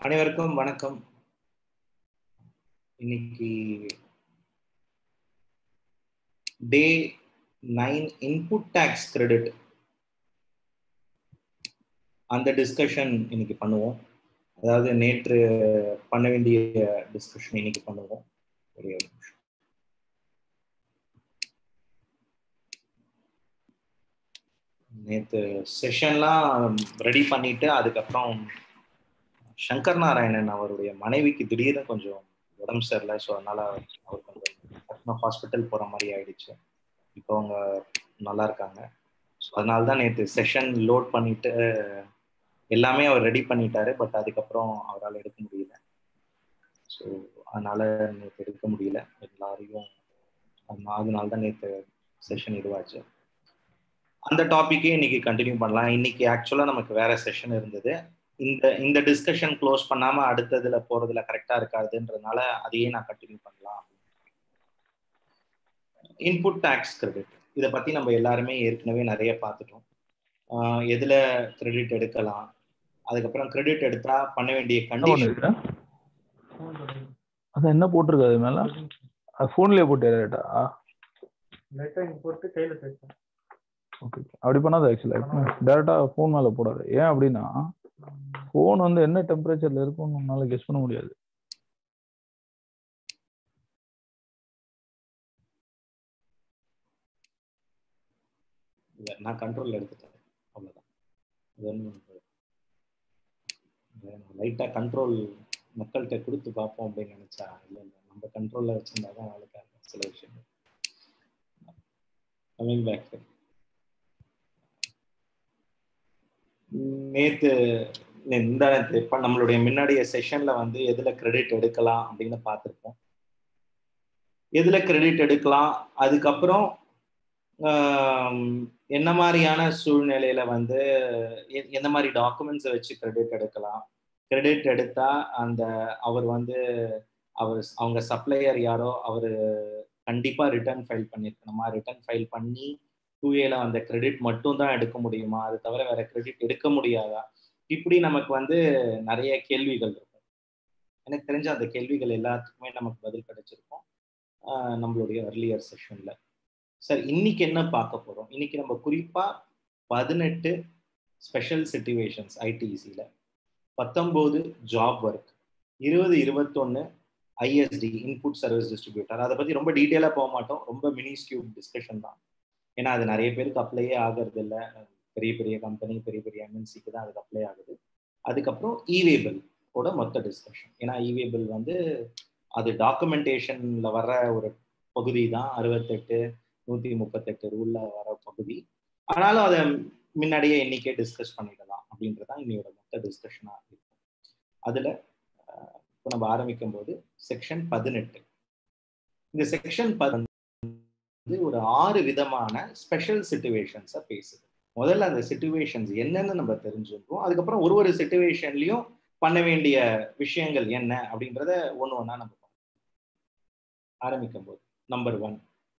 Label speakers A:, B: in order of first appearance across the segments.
A: அனைவருக்கும் வணக்கம் இன்னைக்கு day nine input tax credit அந்த டிஸ்கஷன் இன்னைக்கு பண்ணுவோம் அதாவது நேற்று பண்ண வேண்டிய டிஸ்கஷன் இன்னைக்கு பண்ணுவோம் ஒரே ஒரு நிமிஷம் நேற்று செஷன்லாம் ரெடி பண்ணிட்டு அதுக்கப்புறம் சங்கர் நாராயணன் அவருடைய மனைவிக்கு திடீர்னு கொஞ்சம் உடம்பு சரியில்லை ஸோ அதனால அவர் கொஞ்சம் ஹாஸ்பிட்டல் போகிற மாதிரி ஆயிடுச்சு இப்போ அவங்க நல்லா இருக்காங்க ஸோ அதனால தான் நேற்று செஷன் லோட் பண்ணிட்டு எல்லாமே அவர் ரெடி பண்ணிட்டாரு பட் அதுக்கப்புறம் அவரால் எடுக்க முடியல ஸோ அதனால நேற்று எடுக்க முடியல எல்லாரையும் அதனால தான் நேற்று செஷன் இதுவாச்சு அந்த டாப்பிக்கே இன்னைக்கு கண்டினியூ பண்ணலாம் இன்னைக்கு ஆக்சுவலாக நமக்கு வேற செஷன் இருந்தது இந்த இந்த டிஸ்கஷன் க்ளோஸ் பண்ணாம அடுத்ததுல போறதுல கரெக்டா இருக்காதுன்றதுனால அதையே நான் கண்டினியூ பண்ணலாம் இன்புட் டேக்ஸ் கிரெடிட் இதை பத்தி நம்ம எல்லாருமே ஏற்கனவே நிறைய பார்த்துட்டோம் எதுல கிரெடிட் எடுக்கலாம் அதுக்கப்புறம் கிரெடிட் எடுத்தா பண்ண வேண்டிய கண்டிஷன்
B: அது என்ன போட்டிருக்கு அது மேல அது போன்லயே போட்டு ரேட்டா
C: போட்டு கையில சேர்த்தேன்
B: ஓகே அப்படி பண்ணாது ஆக்சுவலா டேரக்டா ஃபோன் மேல போடாது ஏன் அப்படின்னா ஃபோன் வந்து என்ன டெம்பரேச்சர்ல இருக்கும்னு உன்னால கெஸ் பண்ண முடியாது
A: இல்லை நான் கண்ட்ரோல்ல எடுத்துட்டேன் அவ்வளோதான் லைட்டாக கண்ட்ரோல் மக்கள்கிட்ட கொடுத்து பார்ப்போம் அப்படின்னு நினைச்சா இல்லை இல்லை நம்ம கண்ட்ரோல்ல வச்சிருந்தா தான் வேலைக்காக சில விஷயங்கள் கமிங் பேக் நேத்து இந்த இப்ப நம்மளுடைய முன்னாடிய செஷன்ல வந்து எதுல கிரெடிட் எடுக்கலாம் அப்படின்னு பார்த்துருப்போம் எதுல கிரெடிட் எடுக்கலாம் அதுக்கப்புறம் என்ன மாதிரியான சூழ்நிலையில வந்து எந்த மாதிரி டாக்குமெண்ட்ஸை வச்சு கிரெடிட் எடுக்கலாம் கிரெடிட் எடுத்தா அந்த அவர் வந்து அவர் அவங்க சப்ளையர் யாரோ அவர் கண்டிப்பா ரிட்டர்ன் ஃபைல் பண்ணிருக்கணுமா ரிட்டர்ன் ஃபைல் பண்ணி டூ ஏல அந்த கிரெடிட் மட்டும் தான் எடுக்க முடியுமா அது தவிர வேற கிரெடிட் எடுக்க முடியாதா இப்படி நமக்கு வந்து நிறைய கேள்விகள் இருக்கும் எனக்கு தெரிஞ்ச அந்த கேள்விகள் எல்லாத்துக்குமே நமக்கு பதில் கிடைச்சிருக்கும் நம்மளுடைய அர்லியர் செஷன்ல சார் இன்னைக்கு என்ன பார்க்க போறோம் இன்னைக்கு நம்ம குறிப்பா பதினெட்டு ஸ்பெஷல் சிச்சுவேஷன்ஸ் ஐடிசியில பத்தொன்பது ஜாப் ஒர்க் இருபது இருபத்தொன்னு ஐஎஸ்டி இன்புட் சர்வீஸ் டிஸ்ட்ரிபியூட்டர் அதை பத்தி ரொம்ப டீட்டெயிலா போக மாட்டோம் ரொம்ப மினி ஸ்கியூப் டிஸ்கஷன் தான் ஏன்னா அது நிறைய பேருக்கு அப்ளையே ஆகிறது இல்லை பெரிய பெரிய கம்பெனி பெரிய பெரிய எம்என்சிக்கு தான் அதுக்கு அப்ளை ஆகுது அதுக்கப்புறம் இவேபிள் ஓட மொத்த டிஸ்கஷன் ஏன்னா இவேபிள் வந்து அது டாக்குமெண்டேஷன்ல வர ஒரு பகுதி தான் அறுபத்தெட்டு நூத்தி முப்பத்தெட்டு ரூல்ல வர பகுதி ஆனாலும் அதை முன்னாடியே இன்னைக்கே டிஸ்கஸ் பண்ணிடலாம் அப்படின்றதான் இன்னையோட மொத்த டிஸ்கஷனா இருக்கும் அதுல இப்போ நம்ம ஆரம்பிக்கும் போது செக்ஷன் பதினெட்டு இந்த செக்ஷன் வந்து ஒரு ஆறு விதமான ஸ்பெஷல் சிச்சுவேஷன்ஸை பேசுது முதல்ல அந்த சிச்சுவேஷன்ஸ் என்னன்னு நம்ம தெரிஞ்சுக்கிறோம் அதுக்கப்புறம் ஒரு ஒரு சிச்சுவேஷன்லயும் பண்ண வேண்டிய விஷயங்கள் என்ன அப்படின்றத ஒன்று ஒன்றா நம்ம ஆரம்பிக்கும் போது நம்பர் ஒன்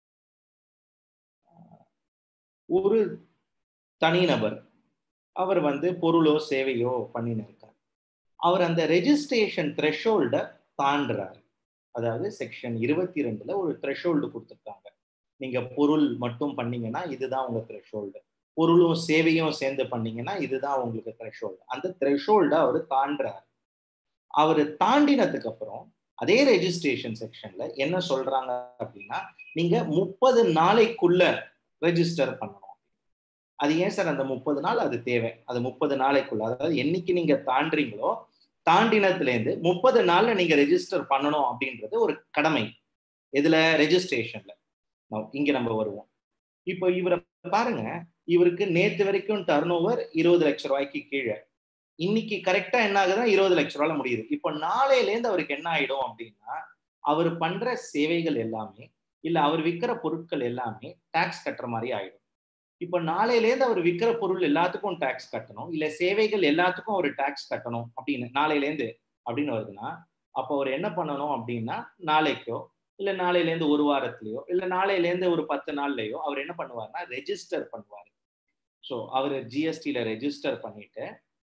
A: ஒரு தனிநபர் அவர் வந்து பொருளோ சேவையோ பண்ணின்னு இருக்கார் அவர் அந்த ரெஜிஸ்ட்ரேஷன் த்ரெஷோல்ட தாண்டுறாரு அதாவது செக்ஷன் இருபத்தி ரெண்டுல ஒரு த்ரெஷோல்டு கொடுத்துருக்காங்க நீங்க பொருள் மட்டும் பண்ணீங்கன்னா இதுதான் உங்க த்ரெஷோல்டு பொருளும் சேவையும் சேர்ந்து பண்ணீங்கன்னா இதுதான் உங்களுக்கு த்ரெஷோல்டு அந்த த்ரெஷோல்ட அவர் தாண்டுறாரு அவர் தாண்டினதுக்கு அப்புறம் அதே ரெஜிஸ்ட்ரேஷன் செக்ஷன்ல என்ன சொல்றாங்க அப்படின்னா நீங்க முப்பது நாளைக்குள்ள ரெஜிஸ்டர் பண்ணணும் அது ஏன் சார் அந்த முப்பது நாள் அது தேவை அது முப்பது நாளைக்குள்ள அதாவது என்னைக்கு நீங்க தாண்டுறீங்களோ தாண்டினத்துல இருந்து முப்பது நாள்ல நீங்க ரெஜிஸ்டர் பண்ணணும் அப்படின்றது ஒரு கடமை இதுல ரெஜிஸ்ட்ரேஷன்ல இங்க நம்ம வருவோம் இப்போ இவரை பாருங்க இவருக்கு நேத்து வரைக்கும் டர்ன் ஓவர் இருபது லட்சம் ரூபாய்க்கு கீழே இன்னைக்கு கரெக்டா என்ன ஆகுதுன்னா இருபது லட்ச ரூபாயில முடியுது இப்போ நாளையில இருந்து அவருக்கு என்ன ஆயிடும் அப்படின்னா அவர் பண்ற சேவைகள் எல்லாமே இல்ல அவர் விற்கிற பொருட்கள் எல்லாமே டாக்ஸ் கட்டுற மாதிரி ஆயிடும் இப்போ நாளையிலேருந்து அவர் விற்கிற பொருள் எல்லாத்துக்கும் டாக்ஸ் கட்டணும் இல்ல சேவைகள் எல்லாத்துக்கும் அவர் டாக்ஸ் கட்டணும் அப்படின்னு நாளையிலேருந்து அப்படின்னு வருதுன்னா அப்போ அவர் என்ன பண்ணணும் அப்படின்னா நாளைக்கோ இல்ல நாளையிலேருந்து ஒரு வாரத்திலயோ இல்ல நாளையிலேருந்து ஒரு பத்து நாள்லயோ அவர் என்ன பண்ணுவார்னா ரெஜிஸ்டர் பண்ணுவார் ஸோ அவர் ஜிஎஸ்டியில ரெஜிஸ்டர் பண்ணிட்டு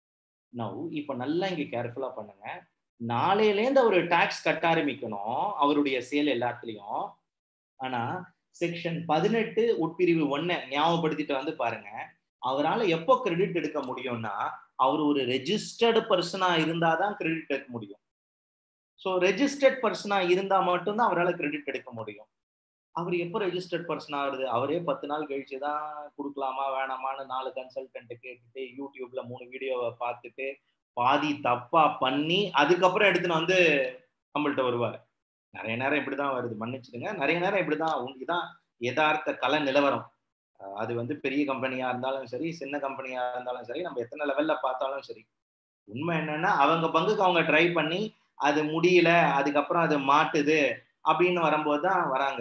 A: நவ் இப்போ நல்லா இங்க கேர்ஃபுல்லா பண்ணுங்க நாளையிலேருந்து அவர் டாக்ஸ் கட்ட ஆரம்பிக்கணும் அவருடைய சேல் எல்லாத்துலயும் ஆனா செக்ஷன் பதினெட்டு உட்பிரிவு ஒன்ன ஞாபகப்படுத்திட்டு வந்து பாருங்க அவரால் எப்போ கிரெடிட் எடுக்க முடியும்னா அவர் ஒரு ரெஜிஸ்டர்டு பர்சனா இருந்தாதான் கிரெடிட் எடுக்க முடியும் ஸோ ரெஜிஸ்டர்ட் பர்சனா இருந்தா மட்டும்தான் அவரால் கிரெடிட் எடுக்க முடியும் அவர் எப்போ ரெஜிஸ்டர்ட் பர்சன் ஆகுது அவரே பத்து நாள் கழிச்சு தான் கொடுக்கலாமா வேணாமான்னு நாலு கன்சல்டன்ட் கேட்டுட்டு யூடியூப்ல மூணு வீடியோவை பார்த்துட்டு பாதி தப்பா பண்ணி அதுக்கப்புறம் எடுத்துன்னு வந்து நம்மள்ட்ட வருவார் நிறைய நேரம் இப்படிதான் வருது மன்னிச்சிடுங்க நிறைய நேரம் இப்படிதான் உங்க- இதான் யதார்த்த கல நிலவரம் அஹ் அது வந்து பெரிய கம்பெனியா இருந்தாலும் சரி சின்ன கம்பெனியா இருந்தாலும் சரி நம்ம எத்தனை லெவல்ல பார்த்தாலும் சரி உண்மை என்னன்னா அவங்க பங்குக்கு அவங்க ட்ரை பண்ணி அது முடியல அதுக்கப்புறம் அது மாட்டுது அப்படின்னு வரும்போது தான் வராங்க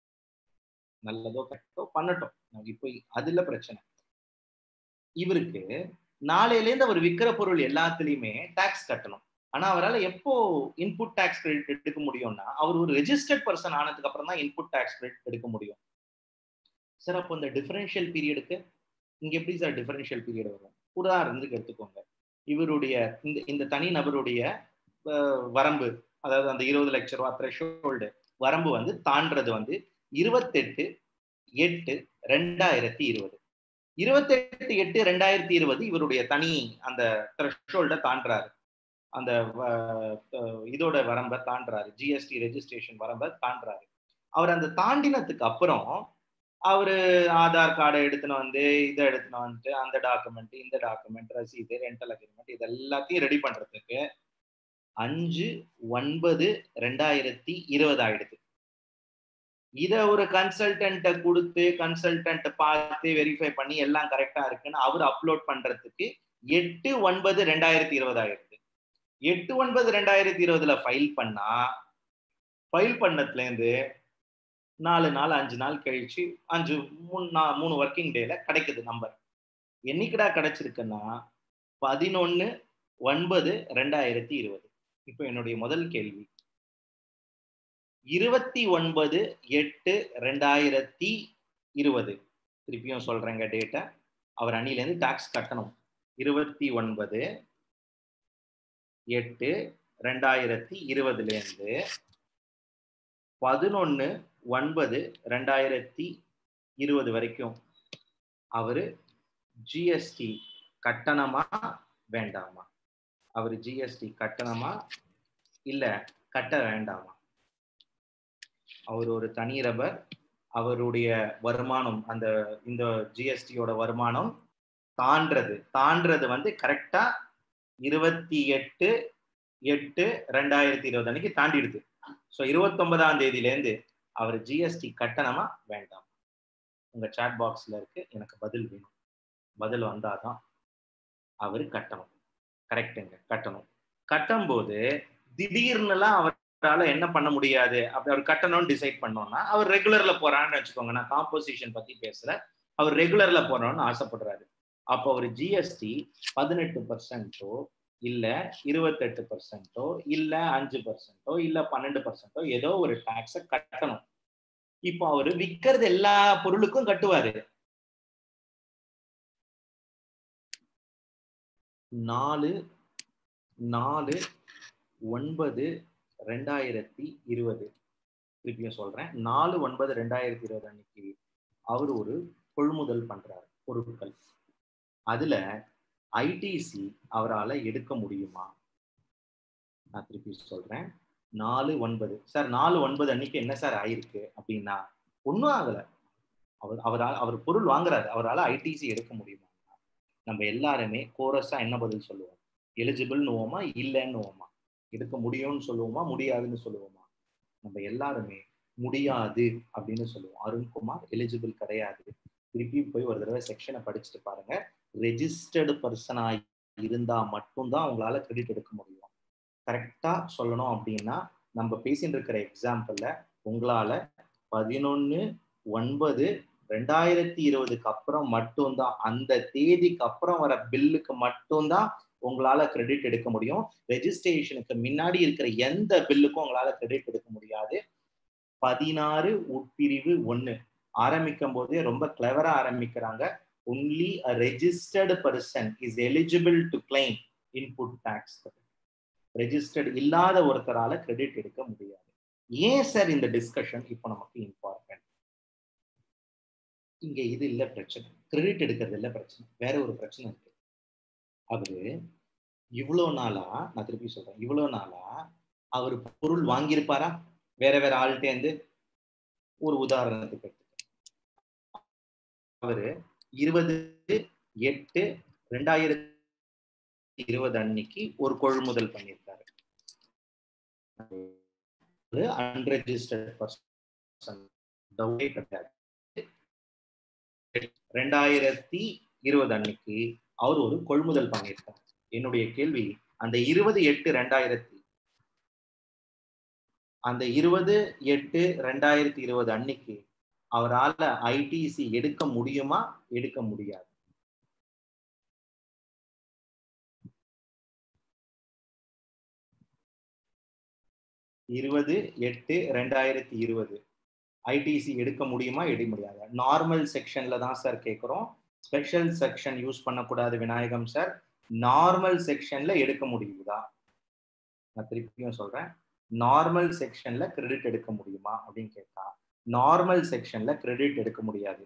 A: நல்லதோ கெட்டதோ பண்ணட்டும் நமக்கு இப்போ அதுல பிரச்சனை இவருக்கு நாளையிலேருந்து அவர் விற்கிற பொருள் எல்லாத்துலயுமே டாக்ஸ் கட்டணும் ஆனா அவரால் எப்போ இன்புட் டாக்ஸ் கிரெடிட் எடுக்க முடியும்னா அவர் ஒரு ரெஜிஸ்டர்ட் பர்சன் ஆனதுக்கு அப்புறம் தான் இன்புட் டாக்ஸ் கிரெடிட் எடுக்க முடியும் சார் அப்போ இந்த டிஃபரன்ஷியல் பீரியடுக்கு இங்க எப்படி சார் டிஃபரன்ஷியல் பீரியட் வரும் உதாரணத்துக்கு எடுத்துக்கோங்க இவருடைய இந்த இந்த தனி நபருடைய அஹ், வரம்பு அதாவது அந்த இருபது லட்ச ரூபா த்ரெஷோல்டு வரம்பு வந்து தாண்டது வந்து இருபத்தெட்டு எட்டு ரெண்டாயிரத்தி இருபது இருபத்தெட்டு எட்டு ரெண்டாயிரத்தி இருபது இவருடைய தனி அந்த த்ரெஷோல்ட தாண்டுறாரு அந்த வ- அஹ் இதோட வரம்பை தாண்டுறாரு ஜிஎஸ்டி ரெஜிஸ்ட்ரேஷன் வரம்பை தாண்டுறாரு அவர் அந்த தாண்டினதுக்கு அப்புறம் அவரு ஆதார் கார்டை எடுத்துன்னு வந்து இதை எடுத்துன்னு வந்துட்டு அந்த டாக்குமெண்ட் இந்த டாக்குமெண்ட் ரசீது ரெண்டல் அக்ரிமெண்ட் இது எல்லாத்தையும் ரெடி பண்றதுக்கு அஞ்சு ஒன்பது ரெண்டாயிரத்தி இருபது ஆயிடுது இத ஒரு கன்சல்டன்ட்ட கொடுத்து கன்சல்டன்ட் பார்த்து வெரிஃபை பண்ணி எல்லாம் கரெக்டா இருக்குன்னு அவர் அப்லோட் பண்றதுக்கு எட்டு ஒன்பது ரெண்டாயிரத்தி இருபது ஆயிடுது எட்டு ஒன்பது ரெண்டாயிரத்தி இருபதுல ஃபைல் பண்ணா ஃபைல் பண்ணதுல இருந்து நாலு நாள் அஞ்சு நாள் கழிச்சு அஞ்சு மூணு நா மூணு ஒர்க்கிங் டேல கிடைக்குது நம்பர் என்னைக்குடா கிடைச்சிருக்குன்னா பதினொன்னு ஒன்பது ரெண்டாயிரத்தி இருபது இப்போ என்னுடைய முதல் கேள்வி இருபத்தி ஒன்பது எட்டு ரெண்டாயிரத்தி இருபது திருப்பியும் சொல்றேங்க டேட்டா அவர் அணிலேருந்து டாக்ஸ் கட்டணும் இருபத்தி ஒன்பது எட்டு ரெண்டாயிரத்தி இருபதுலேருந்து பதினொன்று ஒன்பது ரெண்டாயிரத்தி இருபது வரைக்கும் அவரு ஜிஎஸ்டி கட்டணமா வேண்டாமா அவர் ஜிஎஸ்டி கட்டணமா இல்ல கட்ட வேண்டாமா அவர் ஒரு தனி ரபர் அவருடைய வருமானம் அந்த இந்த ஜிஎஸ்டியோட வருமானம் தாண்டது தாண்டது வந்து கரெக்டா இருபத்தி எட்டு எட்டு ரெண்டாயிரத்தி இருபது அன்னைக்கு தாண்டிடுது ஸோ இருபத்தொன்பதாம் தேதியிலேருந்து அவர் ஜிஎஸ்டி கட்டணமா வேண்டாம் உங்க சாட் பாக்ஸ்ல இருக்கு எனக்கு பதில் வேணும் பதில் வந்தாதான் அவர் கட்டணும் கரெக்டுங்க கட்டணும் கட்டும் போது திடீர்னுலாம் அவரால் என்ன பண்ண முடியாது அப்படி அவர் கட்டணும்னு டிசைட் பண்ணோம்னா அவர் ரெகுலர்ல போறான்னு வச்சுக்கோங்க நான் காம்போசிஷன் பத்தி பேசுறேன் அவர் ரெகுலர்ல போறோம்னு ஆசைப்படுறாரு அப்போ அவர் ஜிஎஸ்டி பதினெட்டு பர்சன்ட்டோ இல்ல இருபத்தெட்டு பர்சன்ட்டோ இல்ல அஞ்சு பர்சன்ட்டோ இல்ல பன்னெண்டு பர்சன்ட்டோ ஏதோ ஒரு டாக்ஸ கட்டணும் இப்போ அவரு விற்கிறது எல்லா பொருளுக்கும் கட்டுவாரு நாலு நாலு ஒன்பது ரெண்டாயிரத்தி இருபது திருப்பியும் சொல்றேன் நாலு ஒன்பது ரெண்டாயிரத்தி இருபது அன்னைக்கு அவர் ஒரு கொள்முதல் பண்றாரு பொருட்கள் அதுல ஐடிசி அவரால் எடுக்க முடியுமா நான் திருப்பி சொல்றேன் நாலு ஒன்பது சார் நாலு ஒன்பது அன்னைக்கு என்ன சார் ஆயிருக்கு அப்படின்னா ஒன்றும் ஆகலை அவர் அவரால் அவர் பொருள் வாங்குறாரு அவரால் ஐடிசி எடுக்க முடியுமா நம்ம எல்லாருமே கோரஸா என்ன பதில் சொல்லுவோம் எலிஜிபிள்னுவோமா இல்லைன்னுவோமா எடுக்க முடியும்னு சொல்லுவோமா முடியாதுன்னு சொல்லுவோமா நம்ம எல்லாருமே முடியாது அப்படின்னு சொல்லுவோம் அருண்குமார் எலிஜிபிள் கிடையாது திருப்பி போய் ஒரு தடவை செக்ஷனை படிச்சுட்டு பாருங்க ரெஜிஸ்டர்டு பர்சனா இருந்தா மட்டும்தான் உங்களால கிரெடிட் எடுக்க முடியும் கரெக்டா சொல்லணும் அப்படின்னா நம்ம பேசிட்டு இருக்கிற எக்ஸாம்பிள்ல உங்களால பதினொன்னு ஒன்பது ரெண்டாயிரத்தி இருபதுக்கு அப்புறம் மட்டும்தான் அந்த தேதிக்கு அப்புறம் வர பில்லுக்கு மட்டும்தான் உங்களால கிரெடிட் எடுக்க முடியும் ரெஜிஸ்ட்ரேஷனுக்கு முன்னாடி இருக்கிற எந்த பில்லுக்கும் உங்களால கிரெடிட் எடுக்க முடியாது பதினாறு உட்பிரிவு ஒன்னு ஆரம்பிக்கும் போதே ரொம்ப கிளவரா ஆரம்பிக்கிறாங்க only a registered person is eligible to claim input tax registered இல்லாத ஒருத்தரால கிரெடிட் எடுக்க முடியாது ஏன் சார் இந்த டிஸ்கஷன் இப்போ நமக்கு இம்பார்ட்டன்ட் இங்க இது இல்ல பிரச்சனை கிரெடிட் எடுக்கிறது இல்ல பிரச்சனை வேற ஒரு பிரச்சனை இருக்கு அவரு இவ்வளோ நாளா நான் திருப்பி சொல்றேன் இவ்வளோ நாளா அவர் பொருள் வாங்கியிருப்பாரா வேற வேற ஆள்கிட்டேருந்து ஒரு உதாரணத்துக்கு எடுத்துக்க அவரு இருபது எட்டு ரெண்டாயிரத்தி இருபது அன்னைக்கு ஒரு கொள்முதல் பண்ணியிருக்காரு அன்ரெஜிஸ்டர்ட் பர்சன் கிடையாது ரெண்டாயிரத்தி இருபது அன்னைக்கு அவர் ஒரு கொள்முதல் பண்ணியிருக்கார் என்னுடைய கேள்வி அந்த இருபது எட்டு ரெண்டாயிரத்தி அந்த இருபது எட்டு ரெண்டாயிரத்தி இருபது அன்னைக்கு அவரால் ஐடிசி எடுக்க முடியுமா எடுக்க முடியாது இருபது எட்டு ரெண்டாயிரத்தி இருபது ஐடிசி எடுக்க முடியுமா எடுக்க முடியாது நார்மல் செக்ஷன்ல தான் சார் கேட்குறோம் ஸ்பெஷல் செக்ஷன் யூஸ் பண்ணக்கூடாது விநாயகம் சார் நார்மல் செக்ஷன்ல எடுக்க முடியுதா நான் திருப்பியும் சொல்றேன் நார்மல் செக்ஷன்ல கிரெடிட் எடுக்க முடியுமா அப்படின்னு கேட்டா நார்மல் செக்ஷன்ல கிரெடிட் எடுக்க முடியாது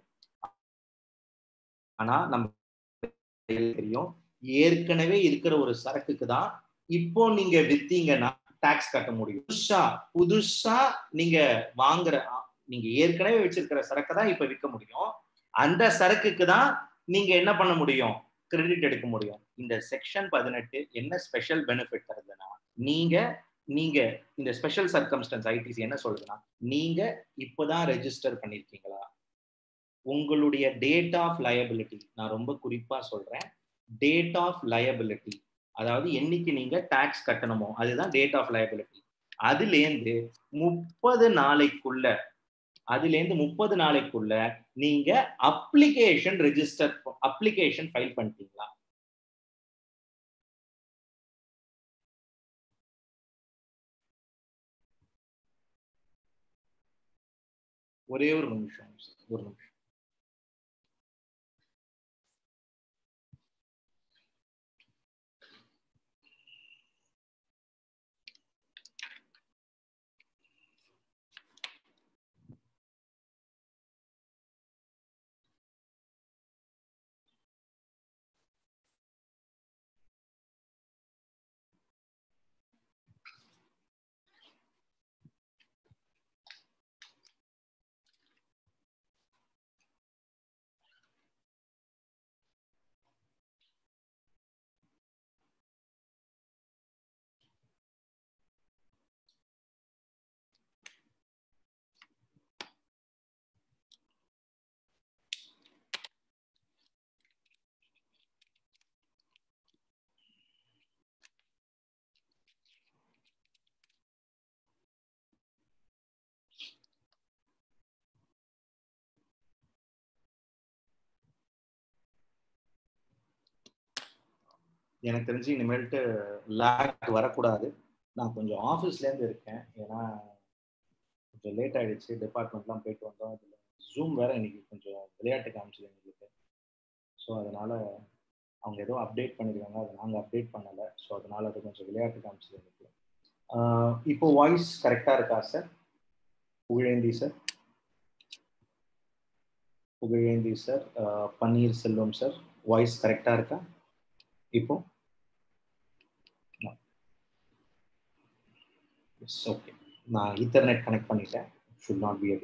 A: ஆனா நம்ம தெரியும் ஏற்கனவே இருக்கிற ஒரு சரக்குக்கு தான் இப்போ நீங்க வித்தீங்கன்னா டாக்ஸ் கட்ட முடியும் புதுசா புதுசா நீங்க வாங்குற நீங்க ஏற்கனவே வச்சிருக்கிற சரக்கு தான் இப்ப விற்க முடியும் அந்த சரக்குக்கு தான் நீங்க என்ன பண்ண முடியும் கிரெடிட் எடுக்க முடியும் இந்த செக்ஷன் பதினெட்டு என்ன ஸ்பெஷல் பெனிஃபிட் தருதுன்னா நீங்க நீங்க இந்த ஸ்பெஷல் சர்க்கம்ஸ்டன்ஸ் ஐடிசி என்ன சொல்லுதுன்னா நீங்க இப்போதான் ரெஜிஸ்டர் பண்ணிருக்கீங்களா உங்களுடைய டேட் ஆஃப் லயபிலிட்டி நான் ரொம்ப குறிப்பா சொல்றேன் டேட் ஆஃப் லயபிலிட்டி அதாவது என்னைக்கு நீங்க டாக்ஸ் கட்டணுமோ அதுதான் டேட் ஆஃப் லயபிலிட்டி அதுலேருந்து முப்பது நாளைக்குள்ள அதுலேருந்து முப்பது நாளைக்குள்ள நீங்க அப்ளிகேஷன் ரெஜிஸ்டர் அப்ளிகேஷன் ஃபைல் பண்ணிட்டீங்களா ஒரே ஒரு நிமிஷம் ஒரு நிமிஷம் எனக்கு தெரிஞ்சு இனிமேல்ட்டு லேக் வரக்கூடாது நான் கொஞ்சம் ஆஃபீஸ்லேருந்து இருக்கேன் ஏன்னா கொஞ்சம் லேட் ஆகிடுச்சு டிபார்ட்மெண்ட்லாம் போயிட்டு வந்தோம் இதில் ஜூம் வேறு இன்னைக்கு கொஞ்சம் விளையாட்டு காமிச்சது எங்களுக்கு ஸோ அதனால் அவங்க ஏதோ அப்டேட் பண்ணியிருக்காங்க அதை நாங்கள் அப்டேட் பண்ணலை ஸோ அதனால் அது கொஞ்சம் விளையாட்டு காமிச்சது எங்களுக்கு இப்போ வாய்ஸ் கரெக்டாக இருக்கா sir Pugazhendhi sir Pugazhendhi sir Panneer Selvam sir voice கரெக்டாக இருக்கா இப்போ எஸ் ஓகே நான் ஈத்தர்நெட் கனெக்ட் பண்ணிட்டேன் ஷுட் நாட் பி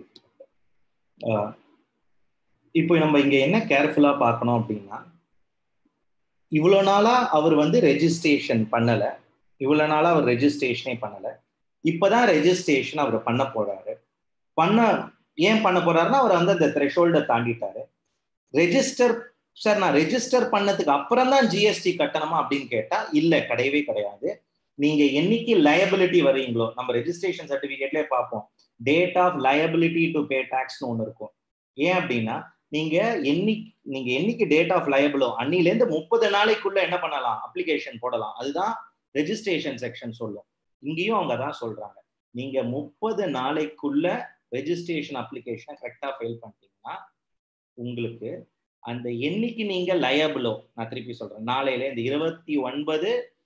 A: இப்போ நம்ம இங்க என்ன கேர்ஃபுல்லா பார்க்கணும் அப்படின்னா இவ்வளோ நாளா அவர் வந்து ரெஜிஸ்ட்ரேஷன் பண்ணல இவ்வளோ நாளா அவர் ரெஜிஸ்ட்ரேஷனே பண்ணல இப்பதான் ரெஜிஸ்ட்ரேஷன் அவர் பண்ண போறாரு பண்ண ஏன் பண்ண போறாருன்னா அவர் வந்து அந்த த்ரெஷோல்டை தாண்டிட்டாரு ரெஜிஸ்டர் சார் நான் ரெஜிஸ்டர் பண்ணதுக்கு அப்புறம் தான் ஜிஎஸ்டி கட்டணுமா அப்படின்னு கேட்டா இல்ல கிடையவே கிடையாது நீங்க என்னைக்கு லயபிலிட்டி வரீங்களோ நம்ம ரெஜிஸ்ட்ரேஷன் சர்டிபிகேட்லேயே பார்ப்போம் date of liability to pay டாக்ஸ்னு ஒன்று இருக்கும் ஏன் அப்படின்னா நீங்க என்னைக்கு நீங்க என்னைக்கு டேட் ஆஃப் லயபிளோ அன்னிலேருந்து முப்பது நாளைக்குள்ள என்ன பண்ணலாம் அப்ளிகேஷன் போடலாம் அதுதான் ரெஜிஸ்ட்ரேஷன் செக்ஷன் சொல்லும் இங்கேயும் அவங்க தான் சொல்றாங்க நீங்க முப்பது நாளைக்குள்ள ரெஜிஸ்ட்ரேஷன் அப்ளிகேஷனை கரெக்டாக ஃபைல் பண்ணிட்டீங்கன்னா உங்களுக்கு அந்த என்னைக்கு நீங்க லயபிளோ நான் திருப்பி சொல்றேன் நாளையில இந்த இருபத்தி ஒன்பது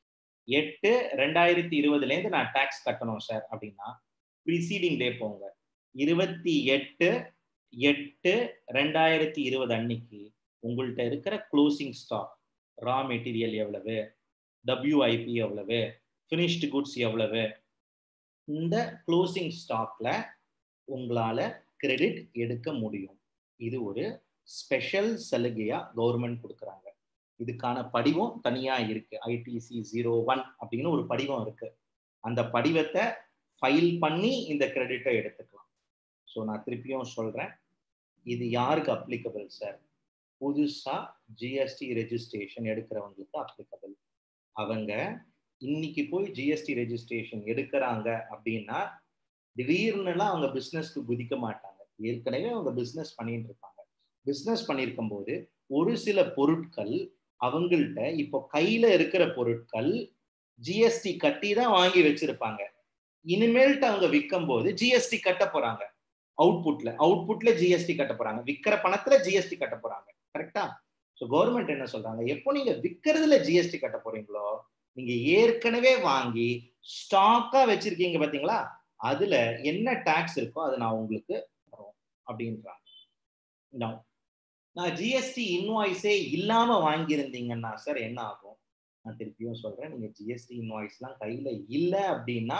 A: எட்டு ரெண்டாயிரத்தி இருபதுல இருந்து நான் டாக்ஸ் கட்டணும் சார் அப்படின்னா ப்ரீசீடிங் டே போங்க இருபத்தி எட்டு எட்டு ரெண்டாயிரத்தி இருபது அன்னைக்கு உங்கள்கிட்ட இருக்கிற க்ளோசிங் ஸ்டாக் ரா மெட்டீரியல் எவ்வளவு டபிள்யூஐபி எவ்வளவு ஃபினிஷ்டு குட்ஸ் எவ்வளவு இந்த க்ளோசிங் ஸ்டாக்ல உங்களால கிரெடிட் எடுக்க முடியும் இது ஒரு ஸ்பெஷல் சலுகையா கவர்மெண்ட் கொடுக்குறாங்க இதுக்கான படிவம் தனியா இருக்கு ஐடிசி ஜீரோ ஒன் அப்படின்னு ஒரு படிவம் இருக்கு அந்த படிவத்தை ஃபைல் பண்ணி இந்த கிரெடிட்டை எடுத்துக்கலாம் ஸோ நான் திருப்பியும் சொல்றேன் இது யாருக்கு அப்ளிகபிள் சார் புதுசா ஜிஎஸ்டி ரெஜிஸ்ட்ரேஷன் எடுக்கிறவங்களுக்கு அப்ளிகபிள் அவங்க இன்னைக்கு போய் ஜிஎஸ்டி ரெஜிஸ்ட்ரேஷன் எடுக்கிறாங்க அப்படின்னா திடீர்னுலாம் அவங்க பிஸ்னஸ்க்கு குதிக்க மாட்டாங்க ஏற்கனவே அவங்க பிஸ்னஸ் பண்ணிட்டு இருப்பாங்க பிஸ்னஸ் பண்ணியிருக்கும் போது ஒரு சில பொருட்கள் அவங்கள்ட்ட இப்போ கையில இருக்கிற பொருட்கள் ஜிஎஸ்டி கட்டி தான் வாங்கி வச்சிருப்பாங்க இனிமேல்ட்டு அவங்க விற்கும் போது ஜிஎஸ்டி கட்ட போறாங்க அவுட்புட்ல அவுட்புட்ல ஜிஎஸ்டி கட்ட போறாங்க விற்கிற பணத்துல ஜிஎஸ்டி கட்ட போறாங்க கரெக்டா ஸோ கவர்மெண்ட் என்ன சொல்றாங்க எப்போ நீங்க விற்கிறதுல ஜிஎஸ்டி கட்ட போறீங்களோ நீங்க ஏற்கனவே வாங்கி ஸ்டாக்கா வச்சிருக்கீங்க பாத்தீங்களா அதுல என்ன டாக்ஸ் இருக்கோ அதை நான் உங்களுக்கு தரோம் அப்படின்றாங்க நான் ஜிஎஸ்டி இன்வாய்ஸே இல்லாம வாங்கியிருந்தீங்கன்னா சார் என்ன ஆகும் நான் திருப்பியும் சொல்றேன் நீங்க ஜிஎஸ்டி இன்வாய்ஸ்லாம் கையில இல்லை அப்படின்னா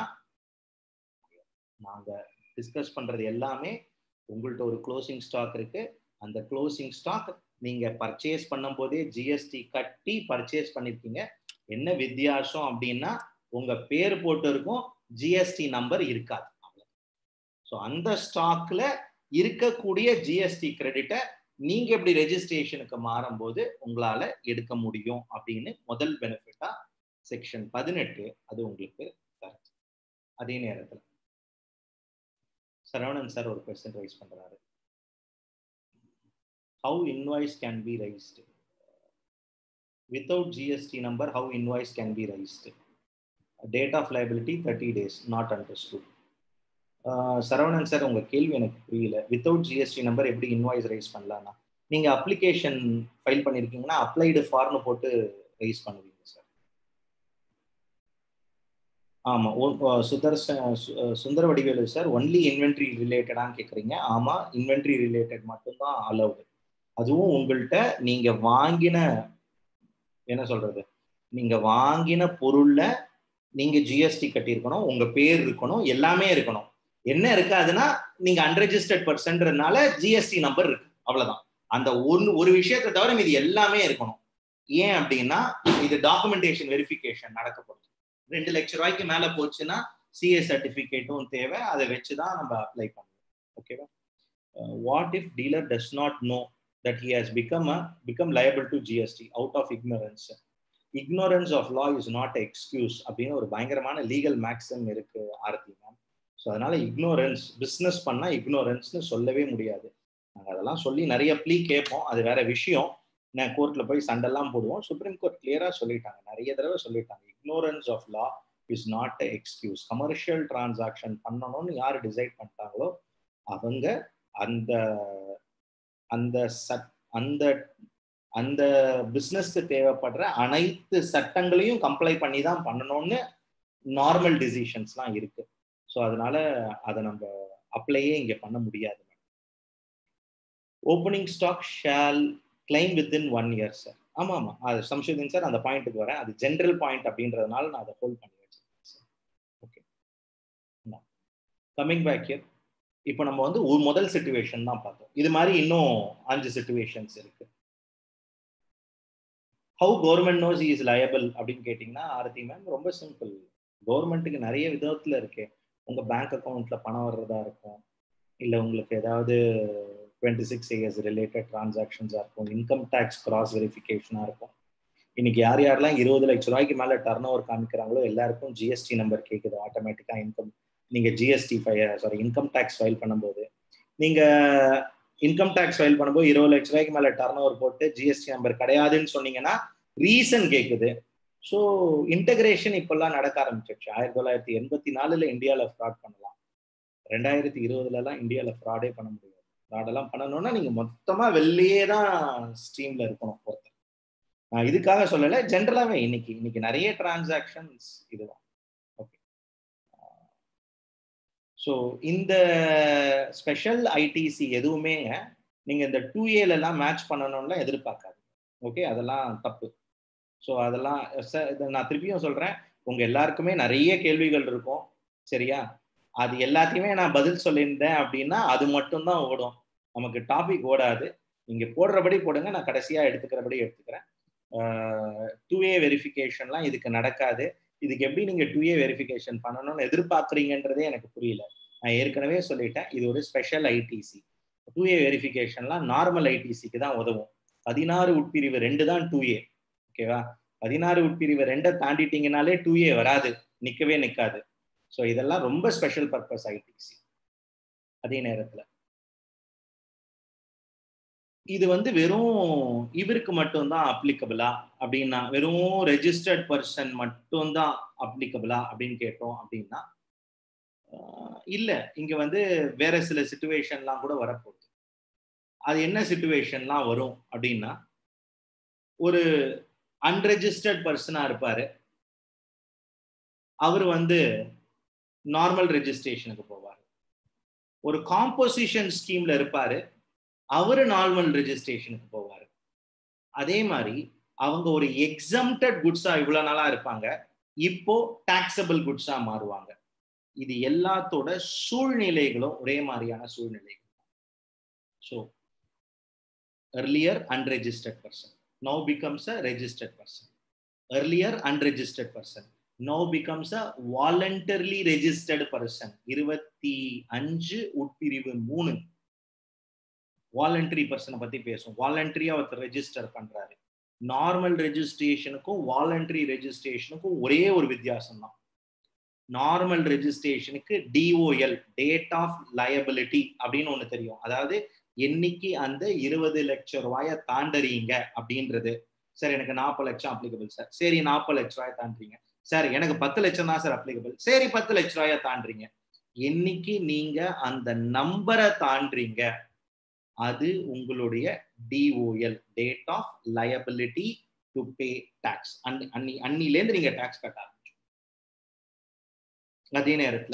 A: நாங்க டிஸ்கஸ் பண்றது எல்லாமே உங்கள்ட்ட ஒரு க்ளோசிங் ஸ்டாக் இருக்கு அந்த க்ளோசிங் ஸ்டாக் நீங்க பர்ச்சேஸ் பண்ணும் போதே ஜிஎஸ்டி கட்டி பர்ச்சேஸ் பண்ணிருக்கீங்க என்ன வித்தியாசம் அப்படின்னா உங்க பேர் போட்டு இருக்கும் ஜிஎஸ்டி நம்பர் இருக்காது ஸோ அந்த ஸ்டாக்ல இருக்கக்கூடிய ஜிஎஸ்டி கிரெடிட்டை நீங்க எப்படி ரெஜிஸ்ட்ரேஷனுக்கு மாறும்போது உங்களால எடுக்க முடியும் அப்படின்னு முதல் பெனிஃபிட்டா செக்ஷன் பதினெட்டு அது உங்களுக்கு தருது அதே நேரத்தில் சரவணன் சார் ஒரு கொஸ்டின் ரைஸ் பண்றாரு how invoice can be raised without GST number how invoice can be raised date of liability thirty days not understood Saravanan sir உங்க கேள்வி எனக்கு புரியல வித்தவுட் ஜிஎஸ்டி நம்பர் எப்படி இன்வாய்ஸ் ரைஸ் பண்ணலாம்னா நீங்க அப்ளிகேஷன் ஃபைல் பண்ணிருக்கீங்கன்னா அப்ளைடு ஃபார்ம் போட்டு ரைஸ் பண்ணுவீங்க சார் ஆமா Sudharsan Sundara Vadivelu sir only inventory ரிலேட்டடான்னு கேட்குறீங்க ஆமா இன்வென்ட்ரி ரிலேட்டட் மட்டும்தான் அலௌடு அதுவும் உங்கள்கிட்ட நீங்க வாங்கின என்ன சொல்றது நீங்க வாங்கின பொருள்ல நீங்க ஜிஎஸ்டி கட்டியிருக்கணும் உங்க பேர் இருக்கணும் எல்லாமே இருக்கணும் என்ன இருக்காதுன்னா நீங்க அன்ரெஜிஸ்டர்ட் பர்சன்றதுனால ஜிஎஸ்டி நம்பர் இருக்கு அவ்வளவுதான் அந்த ஒன்று ஒரு விஷயத்தை தவிர இது எல்லாமே இருக்கணும் ஏன் அப்படின்னா இது டாக்குமெண்டேஷன் வெரிஃபிகேஷன் நடக்க போகுது ரெண்டு லட்ச ரூபாய்க்கு மேல போச்சுன்னா சிஏ சர்டிபிகேட்டும் தேவை அதை வச்சுதான் நம்ம அப்ளை பண்ணணும் ஓகேவா what if dealer does not know that he has become a become liable to GST out of ignorance ignorance of law is not excuse அப்படின்னு ஒரு பயங்கரமான லீகல் மேக்ஸிம் இருக்கு ஆர்த்தி மேம் ஸோ அதனால இக்னோரன்ஸ் பிஸ்னஸ் பண்ணா இக்னோரன்ஸ்னு சொல்லவே முடியாது நாங்கள் அதெல்லாம் சொல்லி நிறைய ப்ளீ கேட்போம் அது வேற விஷயம் நான் கோர்ட்ல போய் சண்டெல்லாம் போடுவோம் சுப்ரீம் கோர்ட் கிளியரா சொல்லிட்டாங்க நிறைய தடவை சொல்லிட்டாங்க ignorance of law is not excuse commercial transaction பண்ணணும்னு யார் டிசைட் பண்ணிட்டாங்களோ அவங்க அந்த அந்த சட் அந்த அந்த பிஸ்னஸ்க்கு தேவைப்படுற அனைத்து சட்டங்களையும் கம்ப்ளை பண்ணி தான் பண்ணணும்னு நார்மல் டிசிஷன்ஸ்லாம் இருக்கு ஸோ அதனால அதை நம்ம அப்ளையே இங்கே பண்ண முடியாது opening stock shall claim within one year sir ஆமாம் ஆமாம் அது சம்ஷுதீன் சார் அந்த பாயிண்ட்டுக்கு வரேன் அது ஜென்ரல் பாயிண்ட் அப்படின்றதுனால நான் அதை ஹோல்ட் பண்ணி வச்சிருக்கேன் sir okay coming back year இப்போ நம்ம வந்து ஒரு முதல் சுச்சுவேஷன் தான் பார்த்தோம் இது மாதிரி இன்னும் அஞ்சு சுச்சுவேஷன்ஸ் இருக்கு how government knows is liable அப்படின்னு கேட்டிங்கன்னா ஆரதி மேம் ரொம்ப சிம்பிள் கவர்மெண்ட்டுக்கு நிறைய விதத்தில் இருக்கு உங்கள் பேங்க் அக்கௌண்ட்ல பணம் வர்றதா இருக்கும் இல்லை உங்களுக்கு ஏதாவது டுவெண்ட்டி சிக்ஸ் இயர்ஸ் ரிலேட்டட் டிரான்சாக்ஷன்ஸாக இருக்கும் இன்கம் டேக்ஸ் கிராஸ் வெரிஃபிகேஷனாக இருக்கும் இன்னைக்கு யார் யாரெல்லாம் இருபது லட்ச ரூபாய்க்கு மேலே டர்ன் ஓவர் காமிக்கிறாங்களோ எல்லாருக்கும் ஜிஎஸ்டி நம்பர் கேட்குது ஆட்டோமேட்டிக்காக இன்கம் நீங்கள் ஜிஎஸ்டி ஃபை சாரி இன்கம் டேக்ஸ் ஃபைல் பண்ணும்போது நீங்கள் இன்கம் டேக்ஸ் ஃபைல் பண்ணும்போது இருபது லட்ச ரூபாய்க்கு மேலே டர்ன் ஓவர் போட்டு ஜிஎஸ்டி நம்பர் கிடையாதுன்னு சொன்னீங்கன்னா ரீசன் கேட்குது ஸோ இன்டகிரேஷன் இப்பெல்லாம் நடக்க ஆரம்பிச்சிருச்சு ஆயிரத்தி தொள்ளாயிரத்தி எண்பத்தி நாலுல இந்தியாவில் ஃப்ராட் பண்ணலாம் ரெண்டாயிரத்தி இருபதுலலாம் இந்தியாவில் ஃப்ராடே பண்ண முடியாது ஃப்ராடெல்லாம் பண்ணணும்னா நீங்கள் மொத்தமாக வெளியே தான் ஸ்ட்ரீமில் இருக்கணும் ஒருத்தர் நான் இதுக்காக சொல்லலை ஜென்ரலாகவே இன்னைக்கு இன்னைக்கு நிறைய டிரான்சாக்ஷன்ஸ் இதுதான் ஓகே ஸோ இந்த ஸ்பெஷல் ஐடிசி எதுவுமே நீங்க இந்த டூ எல்லாம் மேட்ச் பண்ணணும்லாம் எதிர்பார்க்காது ஓகே அதெல்லாம் தப்பு ஸோ அதெல்லாம் ச- இதை நான் திருப்பியும் சொல்றேன் உங்க எல்லாருக்குமே நிறைய கேள்விகள் இருக்கும் சரியா அது எல்லாத்தையுமே நான் பதில் சொல்லியிருந்தேன் அப்படின்னா அது மட்டும்தான் ஓடும் நமக்கு டாபிக் ஓடாது நீங்க போடுறபடி போடுங்க நான் கடைசியா எடுத்துக்கிறபடி எடுத்துக்கிறேன் டூ ஏ வெரிஃபிகேஷன்லாம் இதுக்கு நடக்காது இதுக்கு எப்படி நீங்க டூ ஏ வெரிஃபிகேஷன் பண்ணணும்னு எதிர்பார்க்குறீங்கன்றதே எனக்கு புரியல நான் ஏற்கனவே சொல்லிட்டேன் இது ஒரு ஸ்பெஷல் ஐடிசி டூ ஏ வெரிஃபிகேஷன்லாம் நார்மல் ஐடிசிக்கு தான் உதவும் பதினாறு உட்பிரிவு ரெண்டு தான் டூ ஏ ஓகேவா பதினாறு உட்பிரிவு ரெண்டை தாண்டிட்டீங்கனாலே டூ ஏ வராது நிக்கவே நிக்காது ஸோ இதெல்லாம் ரொம்ப ஸ்பெஷல் பர்பஸ் ஐடிசி அதே நேரத்துல இது வந்து வெறும் இவருக்கு மட்டும்தான் அப்ளிகபிளா அப்படின்னா வெறும் ரெஜிஸ்டர்ட் பர்சன் மட்டும்தான் அப்ளிகபிளா அப்படின்னு கேட்டோம் அப்படின்னா ஆஹ் இல்ல இங்க வந்து வேற சில சுச்சுவேஷன்லாம் கூட வரப்போகுது அது என்ன சுச்சுவேஷன்லாம் வரும் அப்படின்னா ஒரு அன்ரெஜிஸ்டர்ட் பர்சனா இருப்பாரு அவர் வந்து நார்மல் ரெஜிஸ்ட்ரேஷனுக்கு போவார் ஒரு காம்போசிஷன் ஸ்கீம்ல இருப்பாரு அவரு நார்மல் ரெஜிஸ்ட்ரேஷனுக்கு போவார் அதே மாதிரி அவங்க ஒரு எக்ஸம்டட் குட்ஸா இவ்வளவு நாளா இருப்பாங்க இப்போ டாக்ஸபிள் குட்ஸா மாறுவாங்க இது எல்லாத்தோட சூழ்நிலைகளும் ஒரே மாதிரியான சூழ்நிலைகள் so earlier unregistered person now becomes a registered person earlier unregistered person now becomes a voluntarily registered person இருபத்தி அஞ்சு உட்பிரிவு மூணு வாலண்டரி பர்சனை பத்தி பேசும் வாலண்டரியா ஒருத்தர் ரெஜிஸ்டர் பண்றாரு நார்மல் ரெஜிஸ்ட்ரேஷனுக்கும் வாலண்டரி ரெஜிஸ்ட்ரேஷனுக்கும் ஒரே ஒரு வித்தியாசம் தான் நார்மல் ரெஜிஸ்ட்ரேஷனுக்கு டிஓஎல் டேட் ஆஃப் லயபிலிட்டி அப்படின்னு ஒண்ணு தெரியும் அதாவது என்னைக்கு அந்த இருபது லட்சம் ரூபாய தாண்டறீங்க அப்படின்றது சார் எனக்கு நாற்பது லட்சம் அப்ளிகபிள் சார் சரி நாற்பது லட்ச ரூபாய தாண்டுறீங்க சார் எனக்கு பத்து லட்சம் தான் சார் அப்ளிகபிள் சரி பத்து லட்ச ரூபாய தாண்டுறீங்க என்னைக்கு நீங்க அந்த நம்பரை தாண்டுறீங்க அது உங்களுடைய DOL date of liability to pay tax அன்னி அன்னிலேருந்து நீங்க டாக்ஸ் கட்ட ஆரம்பிச்சு அதே நேரத்துல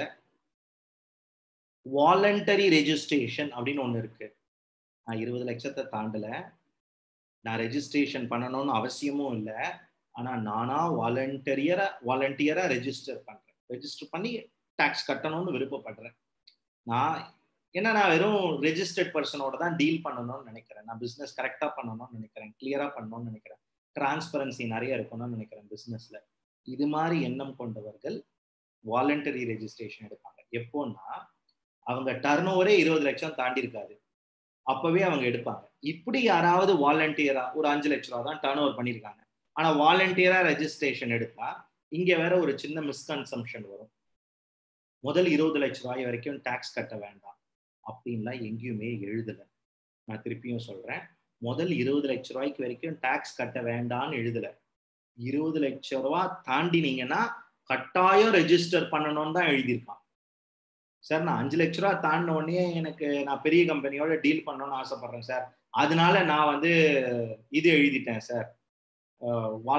A: வாலண்டரி ரெஜிஸ்ட்ரேஷன் அப்படின்னு ஒண்ணு இருக்கு நான் இருபது லட்சத்தை தாண்டல நான் ரெஜிஸ்ட்ரேஷன் பண்ணணும்னு அவசியமும் இல்லை ஆனா நானா வாலண்டியரா வாலண்டியரா ரெஜிஸ்டர் பண்றேன் ரெஜிஸ்டர் பண்ணி டாக்ஸ் கட்டணும்னு விருப்பப்படுறேன் நான் ஏன்னா நான் வெறும் ரெஜிஸ்டர்ட் பர்சனோட தான் டீல் பண்ணணும்னு நினைக்கிறேன் நான் பிசினஸ் கரெக்டா பண்ணணும்னு நினைக்கிறேன் கிளியரா பண்ணணும்னு நினைக்கிறேன் டிரான்ஸ்பரன்சி நிறைய இருக்கணும்னு நினைக்கிறேன் பிசினஸ்ல இது மாதிரி எண்ணம் கொண்டவர்கள் வாலண்டரி ரெஜிஸ்ட்ரேஷன் எடுப்பாங்க எப்போன்னா அவங்க டர்ன் ஓவரே இருபது லட்சம் தாண்டி இருக்காது அப்பவே அவங்க எடுப்பாங்க இப்படி யாராவது வாலண்டியரா ஒரு அஞ்சு லட்ச ரூபா தான் டர்ன் ஓவர் பண்ணியிருக்காங்க ஆனா வாலண்டியரா ரெஜிஸ்ட்ரேஷன் எடுத்தா இங்க வேற ஒரு சின்ன மிஸ்கன்சம்ஷன் வரும் முதல் இருபது லட்ச ரூபாய் வரைக்கும் டாக்ஸ் கட்ட வேண்டாம் அப்படின்லாம் எங்கேயுமே எழுதல நான் திருப்பியும் சொல்றேன் முதல் இருபது லட்ச ரூபாய்க்கு வரைக்கும் டாக்ஸ் கட்ட வேண்டாம்னு எழுதல இருபது லட்ச ரூபா தாண்டினீங்கன்னா கட்டாயம் ரெஜிஸ்டர் பண்ணணும்னு தான் எழுதியிருக்கான் சார் நான் அஞ்சு லட்ச ரூபா தாண்டின உடனே எனக்கு நான் பெரிய கம்பெனியோட டீல் பண்ணணும்னு ஆசைப்படுறேன் சார் அதனால நான் வந்து இது எழுதிட்டேன் சார் வாழ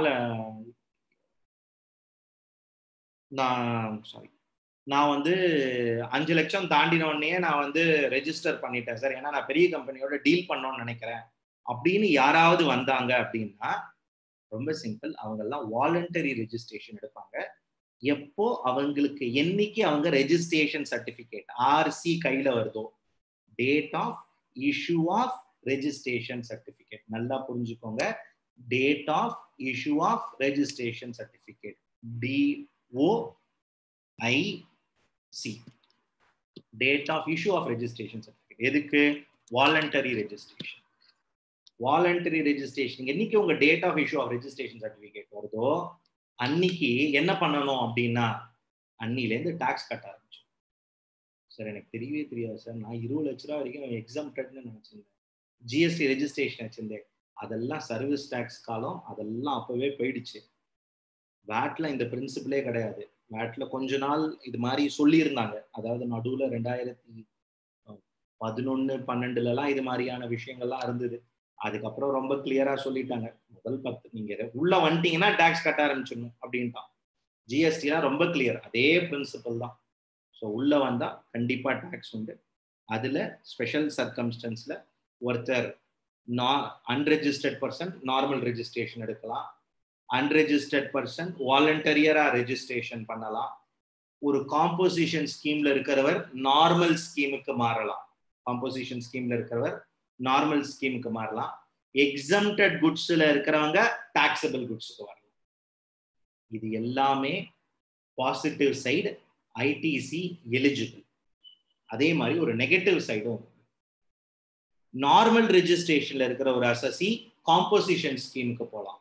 A: நான் சாரி நான் வந்து அஞ்சு லட்சம் தாண்டின உடனே நான் வந்து ரெஜிஸ்டர் பண்ணிட்டேன் சார் ஏன்னா நான் பெரிய கம்பெனியோட டீல் பண்ணணும்னு நினைக்கிறேன் அப்படின்னு யாராவது வந்தாங்க அப்படின்னா ரொம்ப சிம்பிள் அவங்கெல்லாம் வாலண்டரி ரெஜிஸ்ட்ரேஷன் எடுப்பாங்க எப்போ அவங்களுக்கு என்னைக்கு அவங்க ரெஜிஸ்ட்ரேஷன் சர்டிபிகேட் ஆர்சி கையில வருதோ date of issue of registration certificate நல்லா புரிஞ்சுக்கோங்க date of issue of registration certificate DO I C date of issue of registration certificate எதுக்கு வாலண்டரி ரெஜிஸ்ட்ரேஷன் வாலண்டரி ரெஜிஸ்ட்ரேஷன் என்னைக்கு உங்க date of issue of registration certificate வருதோ அன்னைக்கு என்ன பண்ணணும் அப்படின்னா அன்னிலேருந்து டாக்ஸ் கட்ட ஆரம்பிச்சோம் சார் எனக்கு தெரியவே தெரியாது சார் நான் இருபது லட்ச ரூபா வரைக்கும் எக்ஸாம்டட்னு நினைச்சிருந்தேன் ஜிஎஸ்டி ரெஜிஸ்ட்ரேஷன் வச்சிருந்தேன் அதெல்லாம் சர்வீஸ் டேக்ஸ் காலம் அதெல்லாம் அப்பவே போயிடுச்சு வேட்ல இந்த பிரின்சிபிளே கிடையாது வேட்ல கொஞ்ச நாள் இது மாதிரி சொல்லியிருந்தாங்க அதாவது நடுவில் ரெண்டாயிரத்தி பதினொன்று பன்னெண்டுலலாம் இது மாதிரியான விஷயங்கள்லாம் இருந்தது அதுக்கப்புறம் ரொம்ப கிளியரா சொல்லிட்டாங்க முதல் பத்து நீங்க உள்ள வந்துட்டீங்கன்னா டாக்ஸ் கட்ட ஆரம்பிச்சிடணும் அப்படின்ட்டான் ஜிஎஸ்டிலாம் ரொம்ப கிளியர் அதே பிரின்சிபல் தான் ஸோ உள்ள வந்தா கண்டிப்பா டாக்ஸ் உண்டு அதுல ஸ்பெஷல் சர்க்கம்ஸ்டன்ஸ்ல ஒருத்தர் நா அன்ரெஜிஸ்டர்ட் பர்சன் நார்மல் ரெஜிஸ்ட்ரேஷன் எடுக்கலாம் அன்ரெஜிஸ்டர்ட் பர்சன் வாலண்டரியரா ரெஜிஸ்ட்ரேஷன் பண்ணலாம் ஒரு காம்போசிஷன் ஸ்கீம்ல இருக்கிறவர் நார்மல் ஸ்கீமுக்கு மாறலாம் காம்போசிஷன் ஸ்கீம்ல இருக்கிறவர் நார்மல் ஸ்கீமுக்கு மாறலாம் எக்ஸம்டட் குட்ஸ்ல இருக்கிறவங்க டாக்ஸபிள் குட்ஸுக்கு வரலாம் இது எல்லாமே பாசிட்டிவ் சைடு ஐடிசி எலிஜிபிள் அதே மாதிரி ஒரு நெகட்டிவ் சைடும் நார்மல் ரெஜிஸ்ட்ரேஷன்ல இருக்கிற ஒரு அசசி காம்போசிஷன் ஸ்கீமுக்கு போகலாம்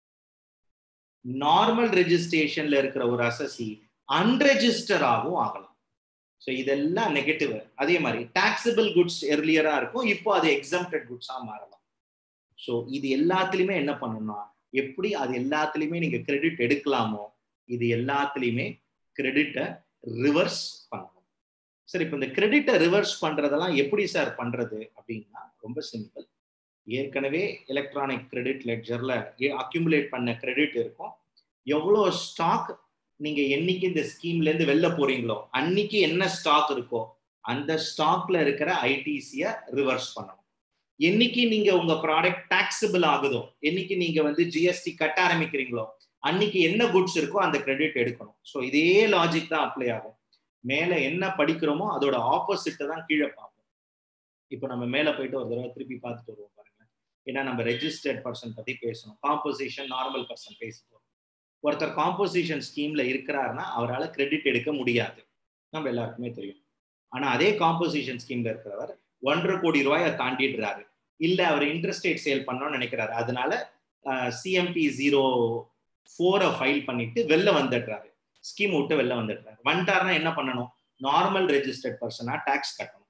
A: நார்மல் ரெஜிஸ்ட்ரேஷன்ல இருக்கிற ஒரு அசசி அன்ரெஜிஸ்டராகவும் ஆகலாம் ஸோ இதெல்லாம் நெகட்டிவ் அதே மாதிரி டாக்ஸபிள் குட்ஸ் எர்லியரா இருக்கும் இப்போ அது எக்ஸம்டட் குட்ஸா மாறலாம் ஸோ இது எல்லாத்துலயுமே என்ன பண்ணணும்னா எப்படி அது எல்லாத்துலயுமே நீங்க கிரெடிட் எடுக்கலாமோ இது எல்லாத்துலயுமே கிரெடிட்டை ரிவர்ஸ் பண்ணணும் சரி இப்போ இந்த கிரெடிட்டை ரிவர்ஸ் பண்றதெல்லாம் எப்படி சார் பண்றது அப்படின்னா ரொம்ப சிம்பிள் ஏற்கனவே எலக்ட்ரானிக் கிரெடிட் லெட்ஜர்ல அக்யூமுலேட் பண்ண கிரெடிட் இருக்கும் எவ்வளோ ஸ்டாக் நீங்க என்னைக்கு இந்த ஸ்கீம்ல இருந்து வெளில போறீங்களோ அன்னைக்கு என்ன ஸ்டாக் இருக்கோ அந்த ஸ்டாக்ல இருக்கிற ஐடிசிய ரிவர்ஸ் பண்ணணும் என்னைக்கு நீங்க உங்க ப்ராடக்ட் டாக்ஸபிள் ஆகுதோ என்னைக்கு நீங்க வந்து ஜிஎஸ்டி கட்ட ஆரம்பிக்கிறீங்களோ அன்னைக்கு என்ன குட்ஸ் இருக்கோ அந்த கிரெடிட் எடுக்கணும் ஸோ இதே லாஜிக் தான் அப்ளை ஆகும் மேல என்ன படிக்கிறோமோ அதோட ஆப்போசிட்டை தான் கீழே பார்ப்போம் இப்போ நம்ம மேல போயிட்டு ஒரு தடவை திருப்பி பார்த்துட்டு வருவோம் பாருங்களேன் ஏன்னா நம்ம ரெஜிஸ்டர்ட் பர்சன் பத்தி பேசணும் காம்போசிஷன் நார்மல் பர்சன் பேசிட்டு ஒருத்தர் காம்போசிஷன் ஸ்கீம்ல இருக்கிறாருன்னா அவரால் கிரெடிட் எடுக்க முடியாது நம்ம எல்லாருக்குமே தெரியும் ஆனா அதே காம்போசிஷன் ஸ்கீம்ல இருக்கிறவர் ஒன்றரை கோடி ரூபாயை தாண்டிடுறாரு இல்ல அவர் இன்ட்ரெஸ்ட் ரேட் சேல் பண்ணணும்னு நினைக்கிறாரு அதனால சிஎம்பி ஜீரோ ஃபோரை ஃபைல் பண்ணிட்டு வெளில வந்துடுறாரு ஸ்கீம் விட்டு வெளில வந்துடுறாரு வந்துட்டாருன்னா என்ன பண்ணணும் நார்மல் ரெஜிஸ்டர்ட் பர்சனா டாக்ஸ் கட்டணும்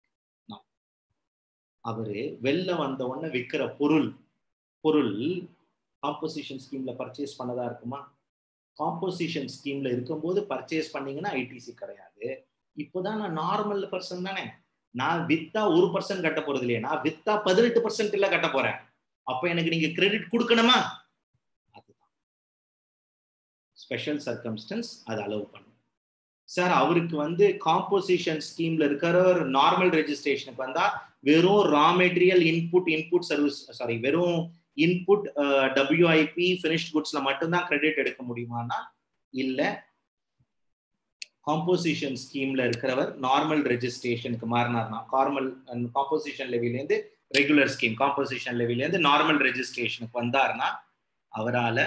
A: அவரு வெளில வந்த உடனே விற்கிற பொருள் பொருள் காம்போசிஷன் ஸ்கீம்ல பர்ச்சேஸ் பண்ணதா இருக்குமா காம்போசிஷன் ஸ்கீம்ல இருக்கும்போது பர்ச்சேஸ் பண்ணீங்கன்னா ஐடிசி கிடையாது இப்போதான் நான் நார்மல் பர்சன் தானே நான் வித்தா ஒரு பர்சன்ட் கட்ட போறது இல்லையா நான் வித்தா பதினெட்டு பர்சன்ட் இல்ல கட்ட போறேன் அப்ப எனக்கு நீங்க கிரெடிட் கொடுக்கணுமா அதுதான் ஸ்பெஷல் சர்க்கம்ஸ்டன்ஸ் அதை அலோவ் பண்ணும் சார் அவருக்கு வந்து காம்போசிஷன் ஸ்கீம்ல இருக்கிறவர் நார்மல் ரெஜிஸ்ட்ரேஷனுக்கு வந்தா வெறும் raw material input input service sorry வெறும் இன்புட் டபிள்யூஐபி ஃபினிஷ்ட் குட்ஸ்ல மட்டும்தான் கிரெடிட் எடுக்க முடியுமானா இல்ல காம்போசிஷன் ஸ்கீம்ல இருக்கிறவர் நார்மல் ரெஜிஸ்ட்ரேஷனுக்கு மாறினார்னா கார்மல் காம்போசிஷன் லெவிலேருந்து ரெகுலர் ஸ்கீம் காம்போசிஷன் லெவிலேருந்து நார்மல் ரெஜிஸ்ட்ரேஷனுக்கு வந்தார்னா அவரால்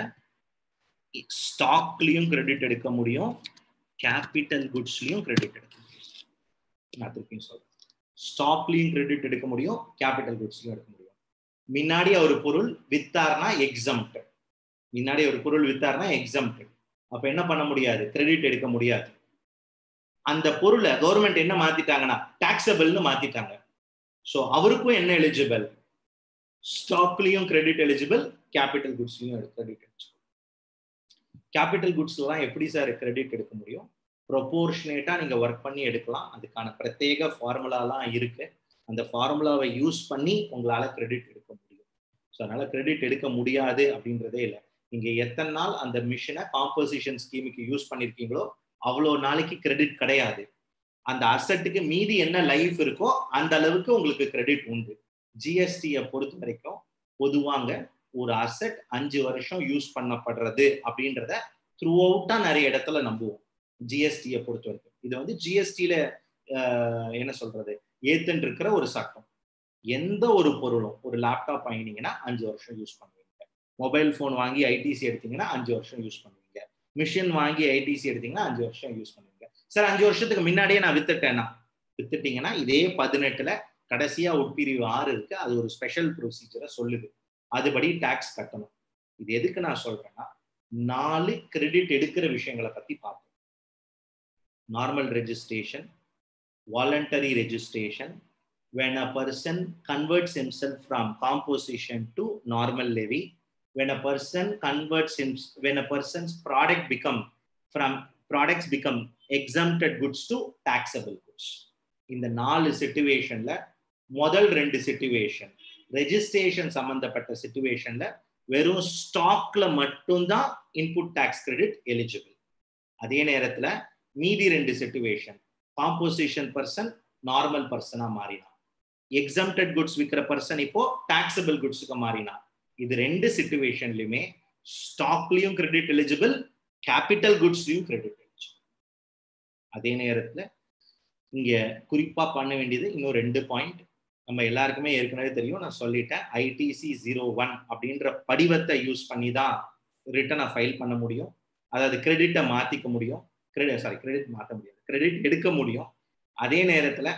A: ஸ்டாக்லயும் கிரெடிட் எடுக்க முடியும் கேபிட்டல் குட்ஸ்லயும் கிரெடிட் எடுக்க முடியும் நான் திருப்பியும் சொல்றேன் ஸ்டாக்லயும் கிரெடிட் எடுக்க முடியும் கேபிட்டல் குட்ஸ்லயும் எடுக்க முடியும் முன்னாடி அவர் பொருள் வித்தார்னா எக்ஸம்ட் முன்னாடி ஒரு பொருள் வித்தார்னா எக்ஸம்ட் அப்ப என்ன பண்ண முடியாது கிரெடிட் எடுக்க முடியாது அந்த பொருளை கவர்மெண்ட் என்ன மாத்திட்டாங்கன்னா டாக்ஸபிள்னு மாத்திட்டாங்க ஸோ அவருக்கும் என்ன எலிஜிபிள் ஸ்டாக்லயும் கிரெடிட் எலிஜிபிள் கேபிட்டல் குட்ஸ்லயும் கிரெடிட் எலிஜிபிள் கேபிட்டல் குட்ஸ்லாம் எப்படி சார் கிரெடிட் எடுக்க முடியும் ப்ரொபோர்ஷனேட்டா நீங்க ஒர்க் பண்ணி எடுக்கலாம் அதுக்கான பிரத்யேக ஃபார்முலாலாம் இருக்கு அந்த ஃபார்முலாவை யூஸ் பண்ணி உங்களால கிரெடிட் எடுக்க முடியும் ஸோ அதனால கிரெடிட் எடுக்க முடியாது அப்படின்றதே இல்லை நீங்க எத்தனை நாள் அந்த மிஷினை காம்போசிஷன் ஸ்கீமுக்கு யூஸ் பண்ணிருக்கீங்களோ அவ்வளோ நாளைக்கு கிரெடிட் கிடையாது அந்த அசட்டுக்கு மீதி என்ன லைஃப் இருக்கோ அந்த அளவுக்கு உங்களுக்கு கிரெடிட் உண்டு ஜிஎஸ்டியை பொறுத்த வரைக்கும் பொதுவாங்க ஒரு அசட் அஞ்சு வருஷம் யூஸ் பண்ணப்படுறது அப்படின்றத த்ரூ அவுட்டா நிறைய இடத்துல நம்புவோம் ஜிஎஸ்டியை பொறுத்த வரைக்கும் இது வந்து ஜிஎஸ்டியில என்ன சொல்றது ஏத்துன்னு இருக்கிற ஒரு சட்டம் எந்த ஒரு பொருளும் ஒரு லேப்டாப் வாங்கினீங்கன்னா அஞ்சு வருஷம் யூஸ் பண்ணுவீங்க மொபைல் ஃபோன் வாங்கி ஐடிசி எடுத்தீங்கன்னா அஞ்சு வருஷம் யூஸ் பண்ணுவீங்க மிஷின் வாங்கி ஐடிசி எடுத்தீங்கன்னா அஞ்சு வருஷம் யூஸ் பண்ணுவீங்க சார் அஞ்சு வருஷத்துக்கு முன்னாடியே நான் வித்துட்டேன்னா வித்துட்டீங்கன்னா இதே பதினெட்டுல கடைசியா உட்பிரிவு ஆறு இருக்கு அது ஒரு ஸ்பெஷல் ப்ரொசீஜரை சொல்லுது அதுபடி டாக்ஸ் கட்டணும் இது எதுக்கு நான் சொல்றேன்னா நாலு கிரெடிட் எடுக்கிற விஷயங்களை பத்தி பார்ப்போம் normal registration voluntary registration when a person converts himself from composition to normal levy when a person converts him when a person's product become from products become exempted goods to taxable goods இந்த நாலு சிச்சுவேஷன்ல முதல் ரெண்டு situation registration சம்பந்தப்பட்ட சுச்சுவேஷன்ல வெறும் ஸ்டாக்ல மட்டும்தான் input tax credit eligible அதே நேரத்துல மீதி ரெண்டு சுச்சுவேஷன் காம்போசிஷன் பர்சன் நார்மல் பர்சனா மாறினான் எக்ஸம்டட் குட்ஸ் விற்கிற பர்சன் இப்போ டாக்ஸபிள் குட்ஸுக்கு மாறினான் இது ரெண்டு சுச்சுவேஷன்லயுமே ஸ்டாக்லயும் கிரெடிட் எலிஜிபிள் கேபிட்டல் குட்ஸ்லயும் கிரெடிட் எலிஜிபிள் அதே நேரத்துல இங்க குறிப்பா பண்ண வேண்டியது இன்னும் ரெண்டு பாயிண்ட் நம்ம எல்லாருக்குமே ஏற்கனவே தெரியும் நான் சொல்லிட்டேன் ஐடிசி ஜீரோ ஒன் அப்படின்ற படிவத்தை யூஸ் பண்ணி தான் ரிட்டனை ஃபைல் பண்ண முடியும் அதாவது கிரெடிட்டை மாத்திக்க முடியும் கிரெடிட் சாரி கிரெடிட் மாற்ற முடியாது கிரெடிட் எடுக்க முடியும் அதே நேரத்துல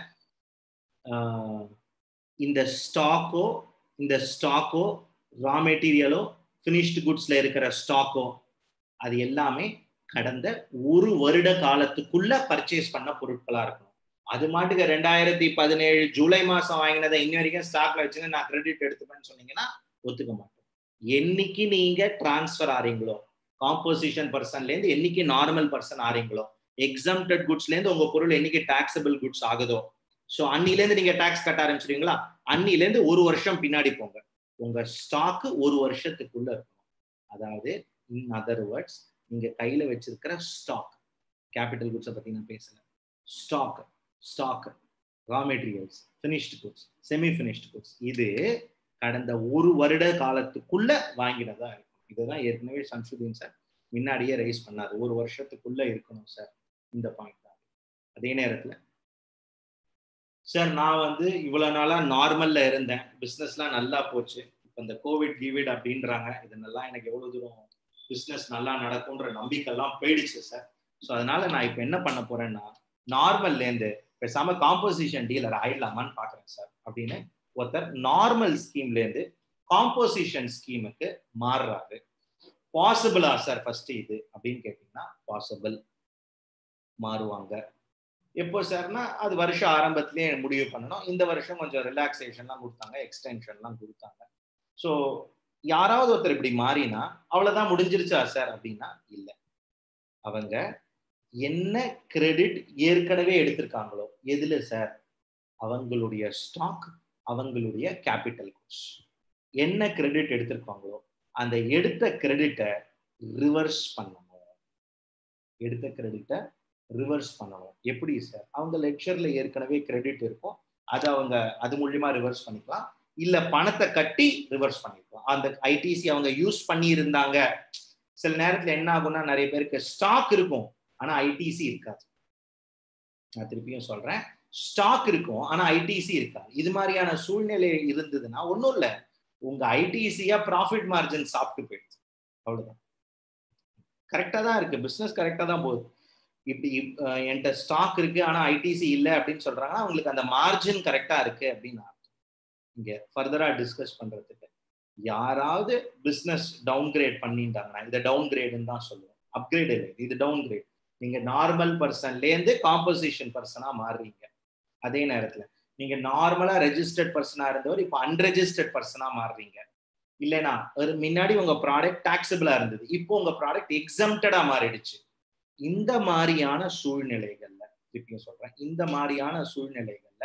A: இந்த ஸ்டாக்கோ இந்த ஸ்டாக்கோ ரா மெட்டீரியலோ ஃபினிஷ்டு குட்ஸ்ல இருக்கிற ஸ்டாக்கோ அது எல்லாமே கடந்த ஒரு வருட காலத்துக்குள்ள பர்ச்சேஸ் பண்ண பொருட்களா இருக்கணும் அது மாட்டுக்கு ரெண்டாயிரத்தி பதினேழு ஜூலை மாசம் வாங்கினதை இன்ன வரைக்கும் ஸ்டாக்ல வச்சுன்னு நான் கிரெடிட் எடுத்துப்பேன்னு சொன்னீங்கன்னா ஒத்துக்க மாட்டோம் என்னைக்கு நீங்க டிரான்ஸ்ஃபர் ஆறீங்களோ காம்போசிஷன் பர்சன்ல இருந்து என்னைக்கு நார்மல் பர்சன் ஆறீங்களோ எக்ஸம்டட் குட்ஸ்ல இருந்து உங்க பொருள் என்னைக்கு டாக்ஸபிள் குட்ஸ் ஆகுதோ ஸோ அன்னிலேருந்து நீங்க டாக்ஸ் கட்ட ஆரம்பிச்சிருவீங்களா அன்னிலேருந்து ஒரு வருஷம் பின்னாடி போங்க உங்க ஸ்டாக்கு ஒரு வருஷத்துக்குள்ள இருக்கணும் அதாவது இன் அதர் வேர்ட்ஸ் நீங்க கையில வச்சிருக்கிற ஸ்டாக் கேபிட்டல் குட்ஸை பத்தி நான் பேசல stock stock raw materials finished goods semi finished goods இது கடந்த ஒரு வருட காலத்துக்குள்ள வாங்கினதா இருக்கும் இதுதான் ஏற்கனவே சம்சுதீன் சார் முன்னாடியே ரைஸ் பண்ணாரு ஒரு வருஷத்துக்குள்ள இருக்கணும் சார் இந்த பாயிண்ட் தான் அதே நேரத்துல சார் நான் வந்து இவ்வளவு நாளா நார்மல்ல இருந்தேன் பிசினஸ்லாம் நல்லா போச்சு இப்போ இந்த கோவிட் கிவிட் அப்படின்றாங்க இதனெல்லாம் எனக்கு எவ்வளவு தூரம் பிஸ்னஸ் நல்லா நடக்கும்ன்ற நம்பிக்கைலாம் போயிடுச்சு சார் ஸோ அதனால நான் இப்போ என்ன பண்ண போறேன்னா நார்மல்லேருந்து பேசாம காம்போசிஷன் டீலர் ஆயிடலாமான்னு பாக்குறேன் சார் அப்படின்னு ஒருத்தர் நார்மல் ஸ்கீம்லேருந்து காம்போசிஷன் ஸ்கீமுக்கு மாறுறாரு பாசிபிளா சார் ஃபர்ஸ்ட் இது அப்படின்னு கேட்டீங்கன்னா பாசிபிள் மாறுவாங்க எப்போ சார்னா அது வருஷம் ஆரம்பத்திலேயே முடிவு பண்ணணும் இந்த வருஷம் கொஞ்சம் ரிலாக்ஸேஷன்லாம் கொடுத்தாங்க எக்ஸ்டென்ஷன்லாம் கொடுத்தாங்க ஸோ யாராவது ஒருத்தர் இப்படி மாறினா அவ்வளவுதான் முடிஞ்சிருச்சா சார் அப்படின்னா இல்லை அவங்க என்ன கிரெடிட் ஏற்கனவே எடுத்திருக்காங்களோ எதுல சார் அவங்களுடைய ஸ்டாக் அவங்களுடைய கேபிட்டல் குட்ஸ் என்ன கிரெடிட் எடுத்திருக்காங்களோ அந்த எடுத்த கிரெடிட்டை ரிவர்ஸ் பண்ணணும் எடுத்த கிரெடிட்டை ரிவர்ஸ் பண்ணணும் எப்படி சார் அவங்க லெக்சர்ல ஏற்கனவே கிரெடிட் இருக்கும் அதை அவங்க அது மூலியமா ரிவர்ஸ் பண்ணிக்கலாம் இல்ல பணத்தை கட்டி ரிவர்ஸ் பண்ணிக்கலாம் அந்த ஐடிசி அவங்க யூஸ் பண்ணி இருந்தாங்க சில நேரத்துல என்ன ஆகும்னா நிறைய பேருக்கு ஸ்டாக் இருக்கும் ஆனா ஐடிசி இருக்காது நான் திருப்பியும் சொல்றேன் ஸ்டாக் இருக்கும் ஆனா ஐடிசி இருக்காது இது மாதிரியான சூழ்நிலை இருந்ததுன்னா ஒன்றும் இல்லை உங்க ஐடிசியா ப்ராஃபிட் மார்ஜின் சாப்பிட்டு போயிடுது அவ்வளவுதான் கரெக்டா தான் இருக்கு பிசினஸ் கரெக்டா தான் போகுது இப்படி என்கிட்ட ஸ்டாக் இருக்கு ஆனா ஐடிசி இல்லை அப்படின்னு சொல்றாங்கன்னா அவங்களுக்கு அந்த மார்ஜின் கரெக்டா இருக்கு அப்படின்னு அர்த்தம் இங்க ஃபர்தரா டிஸ்கஸ் பண்றதுக்கு யாராவது பிசினஸ் டவுன் கிரேட் பண்ணிட்டாங்கன்னா இதை டவுன் கிரேடுன்னு தான் சொல்லுவோம் அப்கிரேட் இல்லை இது டவுன் கிரேட் நீங்க நார்மல் பர்சன்லேருந்து காம்போசிஷன் பர்சனா மாறுறீங்க அதே நேரத்துல நீங்க நார்மலா ரெஜிஸ்டர்ட் பர்சனா இருந்தவர் இப்போ அன்ரெஜிஸ்டர்ட் பர்சனா மாறுறீங்க இல்லைனா முன்னாடி உங்க ப்ராடக்ட் டாக்ஸபிளா இருந்தது இப்போ உங்க ப்ராடக்ட் எக்ஸம்டடா மாறிடுச்சு இந்த மாதிரியான சூழ்நிலைகள்ல திருப்பியும் சொல்றேன் இந்த மாதிரியான சூழ்நிலைகள்ல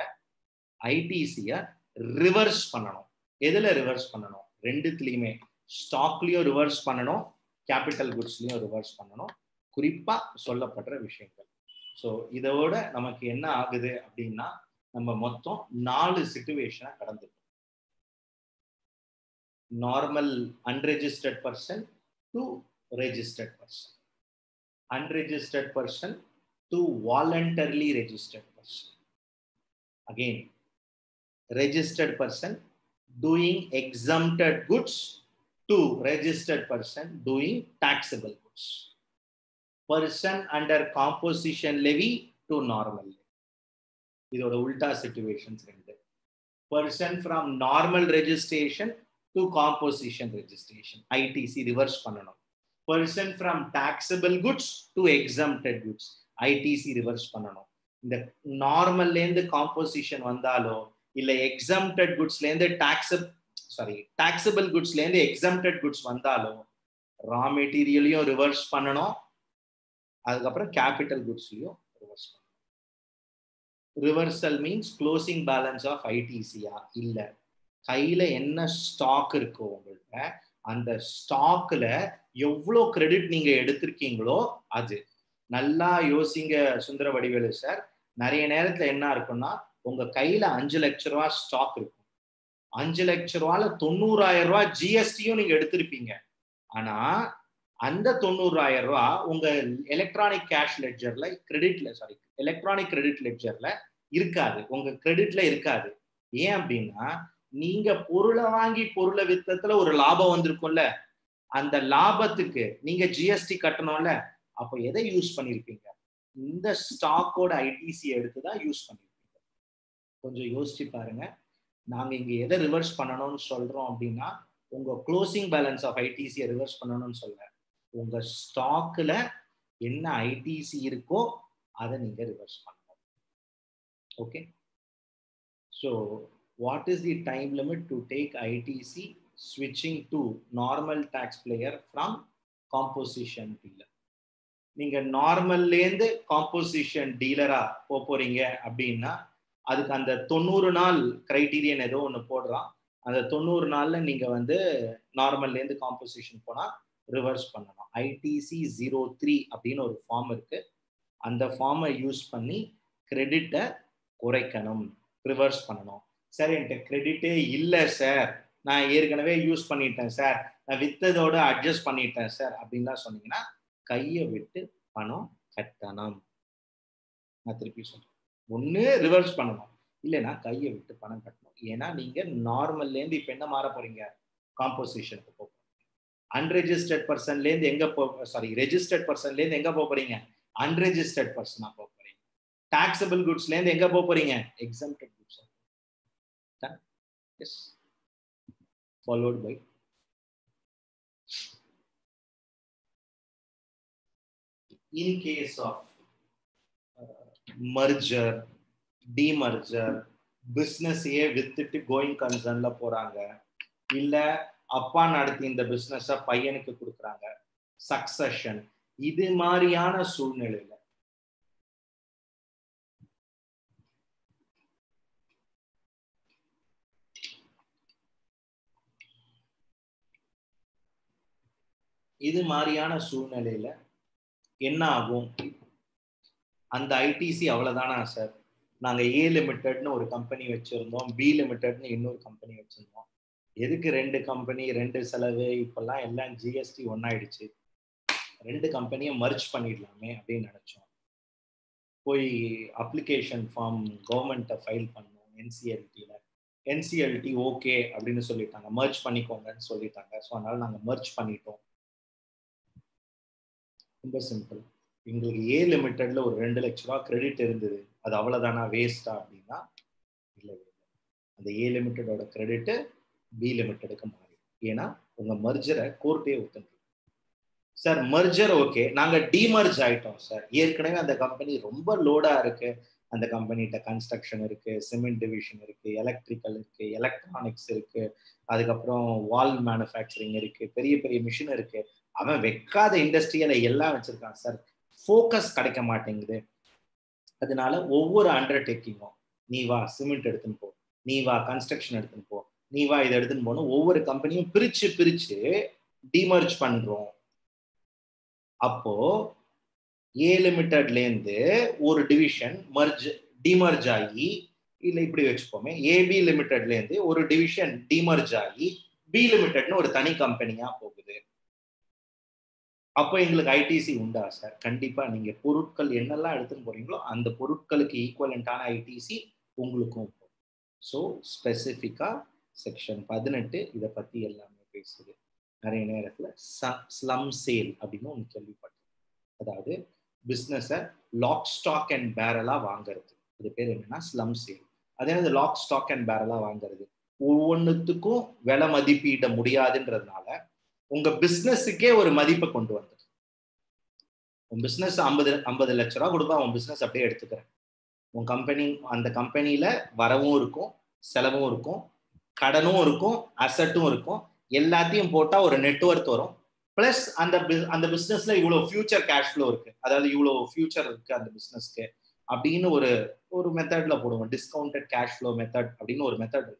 A: ஐடிசிய ரிவர்ஸ் பண்ணணும் எதுல ரிவர்ஸ் பண்ணணும் ரெண்டுத்துலயுமே ஸ்டாக்லயும் ரிவர்ஸ் பண்ணணும் கேபிட்டல் குட்ஸ்லயும் ரிவர்ஸ் பண்ணணும் குறிப்பா சொல்லப்படுற விஷயங்கள் ஸோ இதோட நமக்கு என்ன ஆகுது அப்படின்னா நம்ம மொத்தம் நாலு சுச்சுவேஷனை கடந்துட்டோம் normal unregistered person to registered person unregistered person to voluntarily registered person. Again, registered person doing exempted goods to registered person doing taxable goods. Person under composition levy to normal levy. இதோட உல்டா situations ரெண்டு person from normal registration to composition registration ITC reverse பண்ணணும் person from taxable goods to exempted goods ITC reverse பண்ணணும் இந்த நார்மல்லேருந்து composition வந்தாலோ இல்லை exempted குட்ஸ்லேருந்து டாக்ஸப் சாரி டாக்ஸபிள் குட்ஸ்லேருந்து எக்ஸம்டட் குட்ஸ் வந்தாலோ ரா மெட்டீரியலையும் ரிவர்ஸ் பண்ணணும் அதுக்கப்புறம் கேபிட்டல் குட்ஸ்லையும் ரிவர்ஸ் பண்ணணும் reversal means closing balance of ஐடிசியா இல்லை கையில என்ன ஸ்டாக் இருக்கோ உங்கள்ட்ட அந்த ஸ்டாக்ல எவ்வளோ கிரெடிட் நீங்க எடுத்திருக்கீங்களோ அது நல்லா யோசிங்க சுந்தர வடிவேலு சார் நிறைய நேரத்துல என்ன இருக்கும்னா உங்க கையில அஞ்சு லட்ச ரூபா ஸ்டாக் இருக்கும் அஞ்சு லட்ச ரூபால தொண்ணூறாயிரம் ரூபாய் ஜிஎஸ்டியும் நீங்க எடுத்திருப்பீங்க ஆனா அந்த தொண்ணூறாயிரம் ரூபாய் உங்க எலக்ட்ரானிக் கேஷ் லெட்ஜர்ல கிரெடிட்ல சாரி எலக்ட்ரானிக் கிரெடிட் லெட்ஜர்ல இருக்காது உங்க கிரெடிட்ல இருக்காது ஏன் அப்படின்னா நீங்க பொருளை வாங்கி பொருளை வித்தத்துல ஒரு லாபம் வந்திருக்கும்ல அந்த லாபத்துக்கு நீங்க ஜிஎஸ்டி கட்டணும்ல அப்போ எதை யூஸ் பண்ணிருப்பீங்க இந்த ஸ்டாக்கோட ஐடிசி எடுத்து தான் யூஸ் பண்ணிருப்பீங்க கொஞ்சம் யோசிச்சு பாருங்க நாங்க இங்க எதை ரிவர்ஸ் பண்ணணும்னு சொல்றோம் அப்படின்னா உங்க க்ளோசிங் பேலன்ஸ் ஆஃப் ஐடிசியை ரிவர்ஸ் பண்ணணும்னு சொல்ல உங்க ஸ்டாக்ல என்ன ஐடிசி இருக்கோ அதை நீங்க ரிவர்ஸ் பண்ணணும் okay so what is the time limit to take ITC switching to normal taxpayer from composition dealer? நீங்க நார்மல்லேருந்து காம்போசிஷன் டீலரா போக போறீங்க அப்படின்னா அதுக்கு அந்த தொண்ணூறு நாள் கிரைட்டீரியன் ஏதோ ஒன்று போடுறான் அந்த தொண்ணூறு நாள்ல நீங்க வந்து நார்மல்லேருந்து காம்போசிஷன் போனா ரிவர்ஸ் பண்ணணும் ஐடிசி ஜீரோ த்ரீ அப்படின்னு ஒரு ஃபார்ம் இருக்கு அந்த ஃபார்மை யூஸ் பண்ணி கிரெடிட்டை குறைக்கணும் ரிவர்ஸ் பண்ணணும் சார் என்கிட்ட கிரெடிட்டே இல்லை சார் நான் ஏற்கனவே யூஸ் பண்ணிட்டேன் சார் நான் வித்ததோட அட்ஜஸ்ட் பண்ணிட்டேன் சார் அப்படின்லாம் சொன்னீங்கன்னா கையை விட்டு பணம் கட்டணும் நான் திருப்பி சொல்றேன் ஒன்று ரிவர்ஸ் பண்ணணும் இல்லைன்னா கையை விட்டு பணம் கட்டணும் ஏன்னா நீங்க நார்மல்லேருந்து இப்போ என்ன மாற போறீங்க காம்போசிஷனுக்கு போக அன்ரெஜிஸ்டர்ட் பர்சன்லேருந்து எங்க போ சாரி ரெஜிஸ்டர்ட் பர்சன்லேருந்து எங்க போக போறீங்க அன்ரெஜிஸ்டர்ட் பர்சனா போக போறீங்க டாக்ஸபிள் குட்ஸ்லேருந்து எங்க போக போறீங்க exempted goods yes followed by in case of uh, merger demerger பிஸ்னஸையே வித்துட்டு கோயிங் கன்சர்ன்ல போறாங்க இல்ல அப்பா நடத்தி இந்த பிசினஸ பையனுக்கு கொடுக்குறாங்க சக்சஷன் இது மாதிரியான சூழ்நிலையில இது மாதிரியான சூழ்நிலையில என்ன ஆகும் அந்த ஐடிசி அவ்வளவுதானா சார் நாங்க ஏ லிமிட்டட்னு ஒரு கம்பெனி வச்சிருந்தோம் பி லிமிட்டட்னு இன்னொரு கம்பெனி வச்சிருந்தோம் எதுக்கு ரெண்டு கம்பெனி ரெண்டு செலவு இப்பெல்லாம் எல்லாம் ஜிஎஸ்டி ஒன்னாயிடுச்சு ரெண்டு கம்பெனியை மர்ச் பண்ணிடலாமே அப்படின்னு நினைச்சோம் போய் அப்ளிகேஷன் ஃபார்ம் கவர்மெண்ட்டை ஃபைல் பண்ணோம் என்சிஎல்டியில் என்சிஎல்டி ஓகே அப்படின்னு சொல்லிட்டாங்க மர்ச் பண்ணிக்கோங்கன்னு சொல்லிட்டாங்க ஸோ அதனால நாங்கள் மர்ச் பண்ணிட்டோம் ரொம்ப சிம்பிள் எங்களுக்கு ஏ லிமிட்டட்ல ஒரு ரெண்டு லட்ச ரூபா கிரெடிட் இருந்தது அது அவ்வளவுதானா வேஸ்டா அப்படின்னா இல்லை அந்த ஏ லிமிட்டடோட கிரெடிட்டு பி லிமிட்டடுக்கு மாறி ஏன்னா உங்க மர்ஜரை கோர்ட்டே ஒத்துட்டு சார் மர்ஜர் ஓகே நாங்க டிமர்ஜ் ஆயிட்டோம் சார் ஏற்கனவே அந்த கம்பெனி ரொம்ப லோடா இருக்கு அந்த கம்பெனிகிட்ட கன்ஸ்ட்ரக்ஷன் இருக்கு சிமெண்ட் டிவிஷன் இருக்கு எலக்ட்ரிக்கல் இருக்கு எலக்ட்ரானிக்ஸ் இருக்கு அதுக்கப்புறம் வால் மேனுஃபேக்சரிங் இருக்கு பெரிய பெரிய மிஷின் இருக்கு அவன் வைக்காத இண்டஸ்ட்ரியல எல்லாம் வச்சிருக்கான் சார் ஃபோக்கஸ் கிடைக்க மாட்டேங்குது அதனால ஒவ்வொரு அண்டர்டேக்கிங்கும் நீ வா சிமெண்ட் எடுத்துன்னு போ நீ வா கன்ஸ்ட்ரக்ஷன் எடுத்துன்னு போ நீ வா இதை எடுத்துன்னு போகணும் ஒவ்வொரு கம்பெனியும் பிரிச்சு பிரிச்சு டிமர்ஜ் பண்றோம் அப்போ ஏ லிமிட்டட்லேருந்து ஒரு டிவிஷன் மர்ஜ் டிமர்ஜ் ஆகி இல்லை இப்படி வச்சுப்போமே ஏபி லிமிட்டட்லேருந்து ஒரு டிவிஷன் டிமர்ஜ் ஆகி பி லிமிட்டட்னு ஒரு தனி கம்பெனியா போகுது அப்போ எங்களுக்கு ஐடிசி உண்டா சார் கண்டிப்பா நீங்க பொருட்கள் என்னெல்லாம் எடுத்துன்னு போறீங்களோ அந்த பொருட்களுக்கு ஈக்குவலண்டான ஐடிசி உங்களுக்கும் ஸோ ஸ்பெசிஃபிக்கா செக்ஷன் பதினெட்டு இதை பத்தி எல்லாமே பேசுது நிறைய நேரத்துல ஸ்லம் சேல் அப்படின்னு ஒன்று கேள்விப்பட்டேன் அதாவது பிஸ்னஸை லாக் ஸ்டாக் அண்ட் பேரலா வாங்குறது அது பேர் என்னன்னா ஸ்லம் சேல் அதே மாதிரி லாக் ஸ்டாக் அண்ட் பேரலா வாங்குறது ஒவ்வொன்றுத்துக்கும் விலை மதிப்பீட முடியாதுன்றதுனால உங்க பிசினஸுக்கே ஒரு மதிப்பை கொண்டு வந்தது உன் பிசினஸ் ஐம்பது ஐம்பது லட்ச ரூபா கொடுப்பா உன் பிசினஸ் அப்படியே எடுத்துக்கிறேன் உன் கம்பெனி அந்த கம்பெனியில வரவும் இருக்கும் செலவும் இருக்கும் கடனும் இருக்கும் அசட்டும் இருக்கும் எல்லாத்தையும் போட்டா ஒரு நெட்ஒர்க் வரும் பிளஸ் அந்த அந்த பிசினஸ்ல இவ்வளவு ஃபியூச்சர் கேஷ் ஃப்ளோ இருக்கு அதாவது இவ்வளவு ஃபியூச்சர் இருக்கு அந்த பிசினஸ்க்கு அப்படின்னு ஒரு ஒரு மெத்தட்ல போடுவோம் டிஸ்கவுண்டட் கேஷ் ஃப்ளோ மெத்தட் அப்படின்னு ஒரு மெத்தட் இருக்கு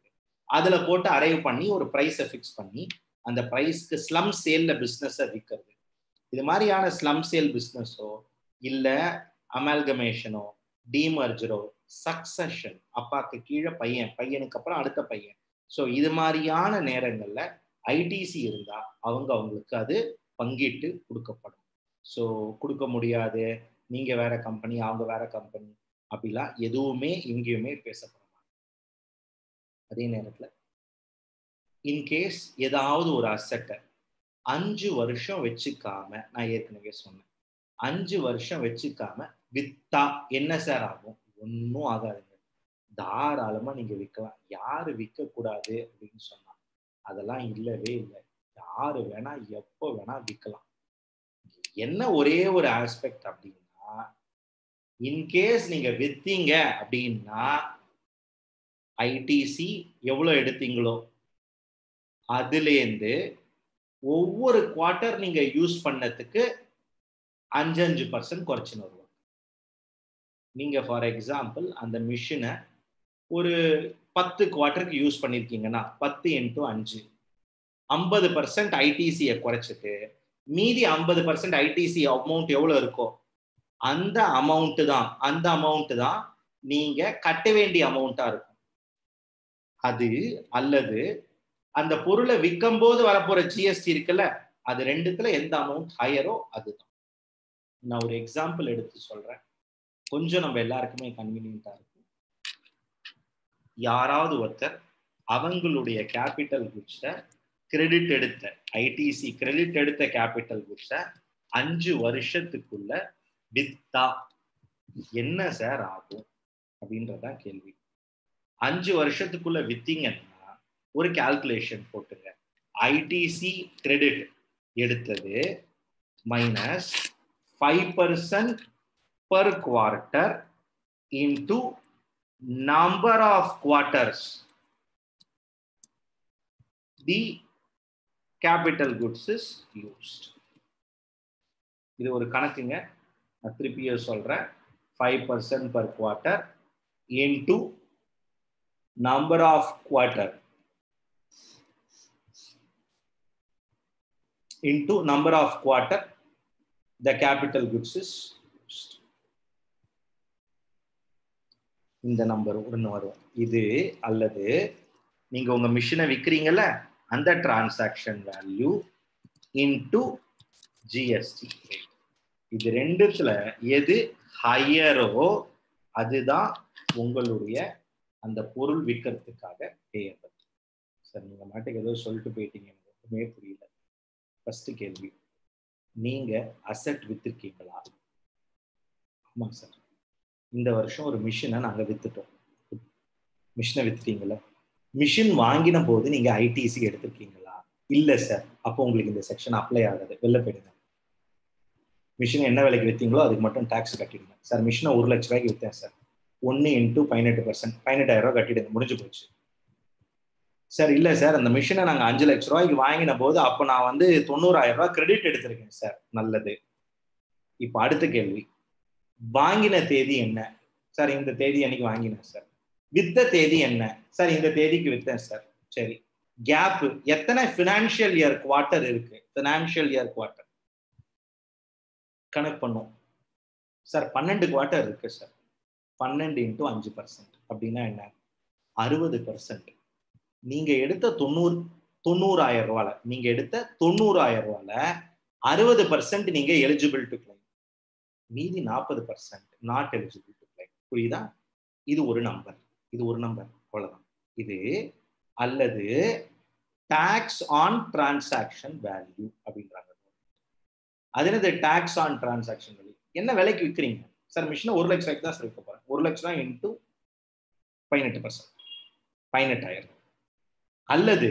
A: அதுல போட்டு அரைவ் பண்ணி ஒரு ப்ரைஸை ஃபிக்ஸ் பண்ணி அந்த ப்ரைஸ்க்கு ஸ்லம் சேல்ல பிஸ்னஸை விற்கிறது இது மாதிரியான ஸ்லம் சேல் பிஸ்னஸோ இல்ல அமால்கமேஷனோ டீமர்ஜரோ சக்சஷன் அப்பாக்கு கீழே பையன் பையனுக்கு அப்புறம் அடுத்த பையன் ஸோ இது மாதிரியான நேரங்கள்ல ஐடிசி இருந்தா அவங்க அவங்களுக்கு அது பங்கிட்டு கொடுக்கப்படும் ஸோ கொடுக்க முடியாது நீங்க வேற கம்பெனி அவங்க வேற கம்பெனி அப்படிலாம் எதுவுமே எங்கேயுமே பேசப்பட மாட்டாங்க அதே நேரத்துல இன்கேஸ் ஏதாவது ஒரு அசட்டை அஞ்சு வருஷம் வச்சுக்காம நான் ஏற்கனவே சொன்னேன் அஞ்சு வருஷம் வச்சுக்காம வித்தா என்ன சார் ஆகும் ஒன்றும் ஆகாதுங்க தாராளமா நீங்க விற்கலாம் யாரு விற்க கூடாது அப்படின்னு சொன்னா அதெல்லாம் இல்லவே இல்லை யாரு வேணா எப்போ வேணா விற்கலாம் என்ன ஒரே ஒரு ஆஸ்பெக்ட் அப்படின்னா இன்கேஸ் நீங்க வித்தீங்க அப்படின்னா ஐடிசி எவ்வளவு எடுத்தீங்களோ அதுலேருந்து ஒவ்வொரு குவார்ட்டர் நீங்க யூஸ் பண்ணதுக்கு அஞ்சு அஞ்சு பர்சன்ட் குறைச்சுன்னு வருவாங்க நீங்க ஃபார் எக்ஸாம்பிள் அந்த மிஷினை ஒரு பத்து குவார்ட்டருக்கு யூஸ் பண்ணியிருக்கீங்கன்னா பத்து இன்ட்டு அஞ்சு ஐம்பது பர்சன்ட் ஐடிசியை குறைச்சிட்டு மீதி ஐம்பது பர்சன்ட் ஐடிசி அமௌண்ட் எவ்வளோ இருக்கோ அந்த அமௌண்ட் தான் அந்த அமௌண்ட் தான் நீங்க கட்ட வேண்டிய அமௌண்ட்டா இருக்கும் அது அல்லது அந்த பொருளை விற்கும் போது வரப்போற ஜிஎஸ்டி இருக்குல்ல அது ரெண்டுத்துல எந்த அமௌண்ட் ஹையரோ அதுதான் நான் ஒரு எக்ஸாம்பிள் எடுத்து சொல்றேன் கொஞ்சம் நம்ம எல்லாருக்குமே கன்வீனியன்டா இருக்கும் யாராவது ஒருத்தர் அவங்களுடைய கேபிட்டல் குட்ஸை கிரெடிட் எடுத்த ஐடிசி கிரெடிட் எடுத்த கேபிட்டல் குட்ஸை அஞ்சு வருஷத்துக்குள்ள வித்தா என்ன சார் ஆகும் அப்படின்றதான் கேள்வி அஞ்சு வருஷத்துக்குள்ள வித்தீங்கன்னா ஒரு கால்குலேஷன் போட்டுங்க ஐடிசி கிரெடிட் எடுத்தது minus five percent per quarter into number of quarters the capital goods is used இது ஒரு கணக்குங்க நான் திருப்பியே சொல்றேன் five percent per quarter into number of quarter into number of quarter the capital goods is used. இந்த number ஒன்று வரும் இது அல்லது நீங்க உங்க மிஷினை விற்கிறீங்கல்ல அந்த டிரான்சாக்ஷன் வேல்யூ இன்டு ஜிஎஸ்டி இது ரெண்டுத்துல எது ஹையரோ அதுதான் உங்களுடைய அந்த பொருள் விற்கிறதுக்காக பேயப்பது சார் நீங்க மாட்டுக்கு ஏதோ சொல்லிட்டு போயிட்டீங்க எனக்கு ஒன்றுமே புரியல ஃபர்ஸ்ட் கேள்வி நீங்க அசட் வித்திருக்கீங்களா ஆமாங்க சார் இந்த வருஷம் ஒரு மிஷினை நாங்க வித்துட்டோம் மிஷினை வித்துட்டீங்களா மிஷின் வாங்கின போது நீங்க ஐடிசி எடுத்திருக்கீங்களா இல்ல சார் அப்போ உங்களுக்கு இந்த செக்ஷன் அப்ளை ஆகாது வெளில போயிடுங்க மிஷின் என்ன விலைக்கு வித்தீங்களோ அதுக்கு மட்டும் டாக்ஸ் கட்டிடுங்க சார் மிஷினை ஒரு லட்ச ரூபாய்க்கு வித்தேன் சார் ஒன்று இன்ட்டு பதினெட்டு பர்சன்ட் பதினெட்டாயிரம் ரூபாய் கட்டிடுங்க முடிஞ்சு போச்சு சார் இல்லை சார் அந்த மிஷினை நாங்கள் அஞ்சு லட்ச ரூபாய்க்கு வாங்கின போது அப்போ நான் வந்து தொண்ணூறாயிரம் ரூபாய் கிரெடிட் எடுத்திருக்கேன் சார் நல்லது இப்போ அடுத்த கேள்வி வாங்கின தேதி என்ன சார் இந்த தேதி அன்னைக்கு வாங்கினேன் சார் வித்த தேதி என்ன சார் இந்த தேதிக்கு வித்தேன் சார் சரி கேப் எத்தனை ஃபினான்ஷியல் இயர் குவார்ட்டர் இருக்கு ஃபினான்ஷியல் இயர் குவார்ட்டர் கனெக்ட் பண்ணும் சார் பன்னெண்டு குவார்ட்டர் இருக்கு சார் பன்னெண்டு இன்ட்டு அஞ்சு பர்சன்ட் அப்படின்னா என்ன அறுபது பர்சன்ட் நீங்க எடுத்த தொண்ணூறு தொண்ணூறாயிரம் ரூபால நீங்க எடுத்த தொண்ணூறாயிரம் ரூபால அறுபது பர்சன்ட் நீங்க எலிஜிபிள் டு கிளைம் மீதி நாற்பது percent not eligible to claim புரியுதா இது ஒரு நம்பர் இது ஒரு நம்பர் அவ்வளவுதான் இது அல்லது டாக்ஸ் ஆன் டிரான்சாக்ஷன் வேல்யூ அப்படின்றாங்க அது என்னது டாக்ஸ் ஆன் டிரான்சாக்ஷன் வேல்யூ என்ன விலைக்கு விற்கிறீங்க சார் மிஷினை ஒரு லட்ச ரூபாய்க்கு தான் சார் விற்க போறேன் ஒரு லட்ச ரூபாய் இன்ட்டு பதினெட்டு பர்சன்ட் பதினெட்டாயிரம் அல்லது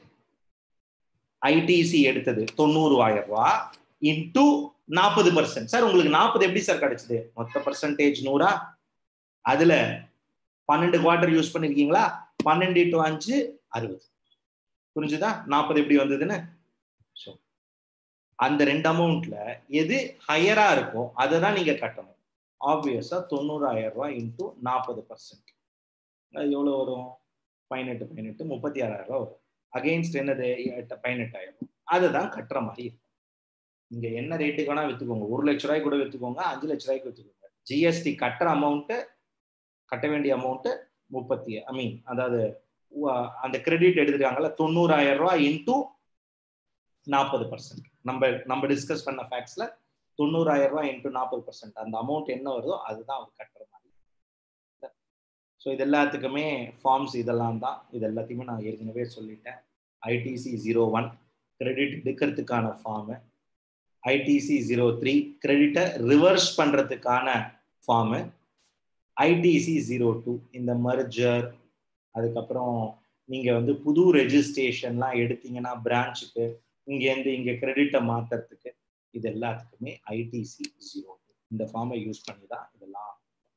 A: ஐடிசி எடுத்தது தொண்ணூறுவாயிரம் ரூபாய் இன்டூ நாற்பது பர்சன்ட் சார் உங்களுக்கு நாற்பது எப்படி சார் கிடைச்சது மொத்த பர்சன்டேஜ் நூறா அதுல பன்னெண்டு குவார்டர் யூஸ் பண்ணிருக்கீங்களா பன்னெண்டு டு அஞ்சு அறுபது புரிஞ்சுதா நாற்பது எப்படி வந்ததுன்னு ஸோ அந்த ரெண்டு அமௌண்ட்ல எது ஹையரா இருக்கோ அதை தான் நீங்க கட்டணும் ஆப்வியஸா தொண்ணூறாயிரம் ரூபாய் இன்டூ நாற்பது பர்சன்ட் அது எவ்வளோ வரும் பதினெட்டு பதினெட்டு முப்பத்தி ஆறாயிரம் ரூபா வரும் அகெயின்ஸ்ட் என்னது எட்டு- பதினெட்டாயிரம் அதுதான் கட்டுற மாதிரி இருக்கும் நீங்க என்ன ரேட்டுக்கு வேணா வித்துக்கோங்க ஒரு லட்ச ரூபாய்க்கு கூட வித்துக்கோங்க அஞ்சு லட்ச ரூபாய்க்கு வித்துக்கோங்க ஜிஎஸ்டி கட்டுற அமௌண்ட்டு கட்ட வேண்டிய அமௌண்ட்டு முப்பத்தி ஐ மீன் அதாவது உ- அந்த கிரெடிட் எடுத்துருக்காங்கல்ல தொண்ணூறாயிரம் ரூபாய் இன்டூ நாற்பது பர்சன்ட் நம்ம நம்ம டிஸ்கஸ் பண்ண ஃபேக்ட்ஸ்ல தொண்ணூறாயிரம் ரூபாய் இன்டூ நாற்பது பர்சன்ட் அந்த அமௌண்ட் என்ன வருதோ அதுதான் அவர் கட்டுற மாதிரி ஸோ இது எல்லாத்துக்குமே ஃபார்ம்ஸ் இதெல்லாம் தான் இது எல்லாத்தையுமே நான் ஏற்கனவே சொல்லிட்டேன் ஐடிசி ஜீரோ ஒன் கிரெடிட் எடுக்கிறதுக்கான ஃபார்மு ஐடிசி ஜீரோ த்ரீ கிரெடிட்டை ரிவர்ஸ் பண்ணுறதுக்கான ஃபார்மு ஐடிசி ஜீரோ டூ இந்த மர்ஜர் அதுக்கப்புறம் நீங்கள் வந்து புது ரெஜிஸ்ட்ரேஷன்லாம் எடுத்தீங்கன்னா பிரான்ச்சுக்கு இங்கேருந்து இங்கே கிரெடிட்டை மாற்றுறதுக்கு இது எல்லாத்துக்குமே ஐடிசி ஜீரோ டூ இந்த ஃபார்மை யூஸ் பண்ணி தான் இதெல்லாம்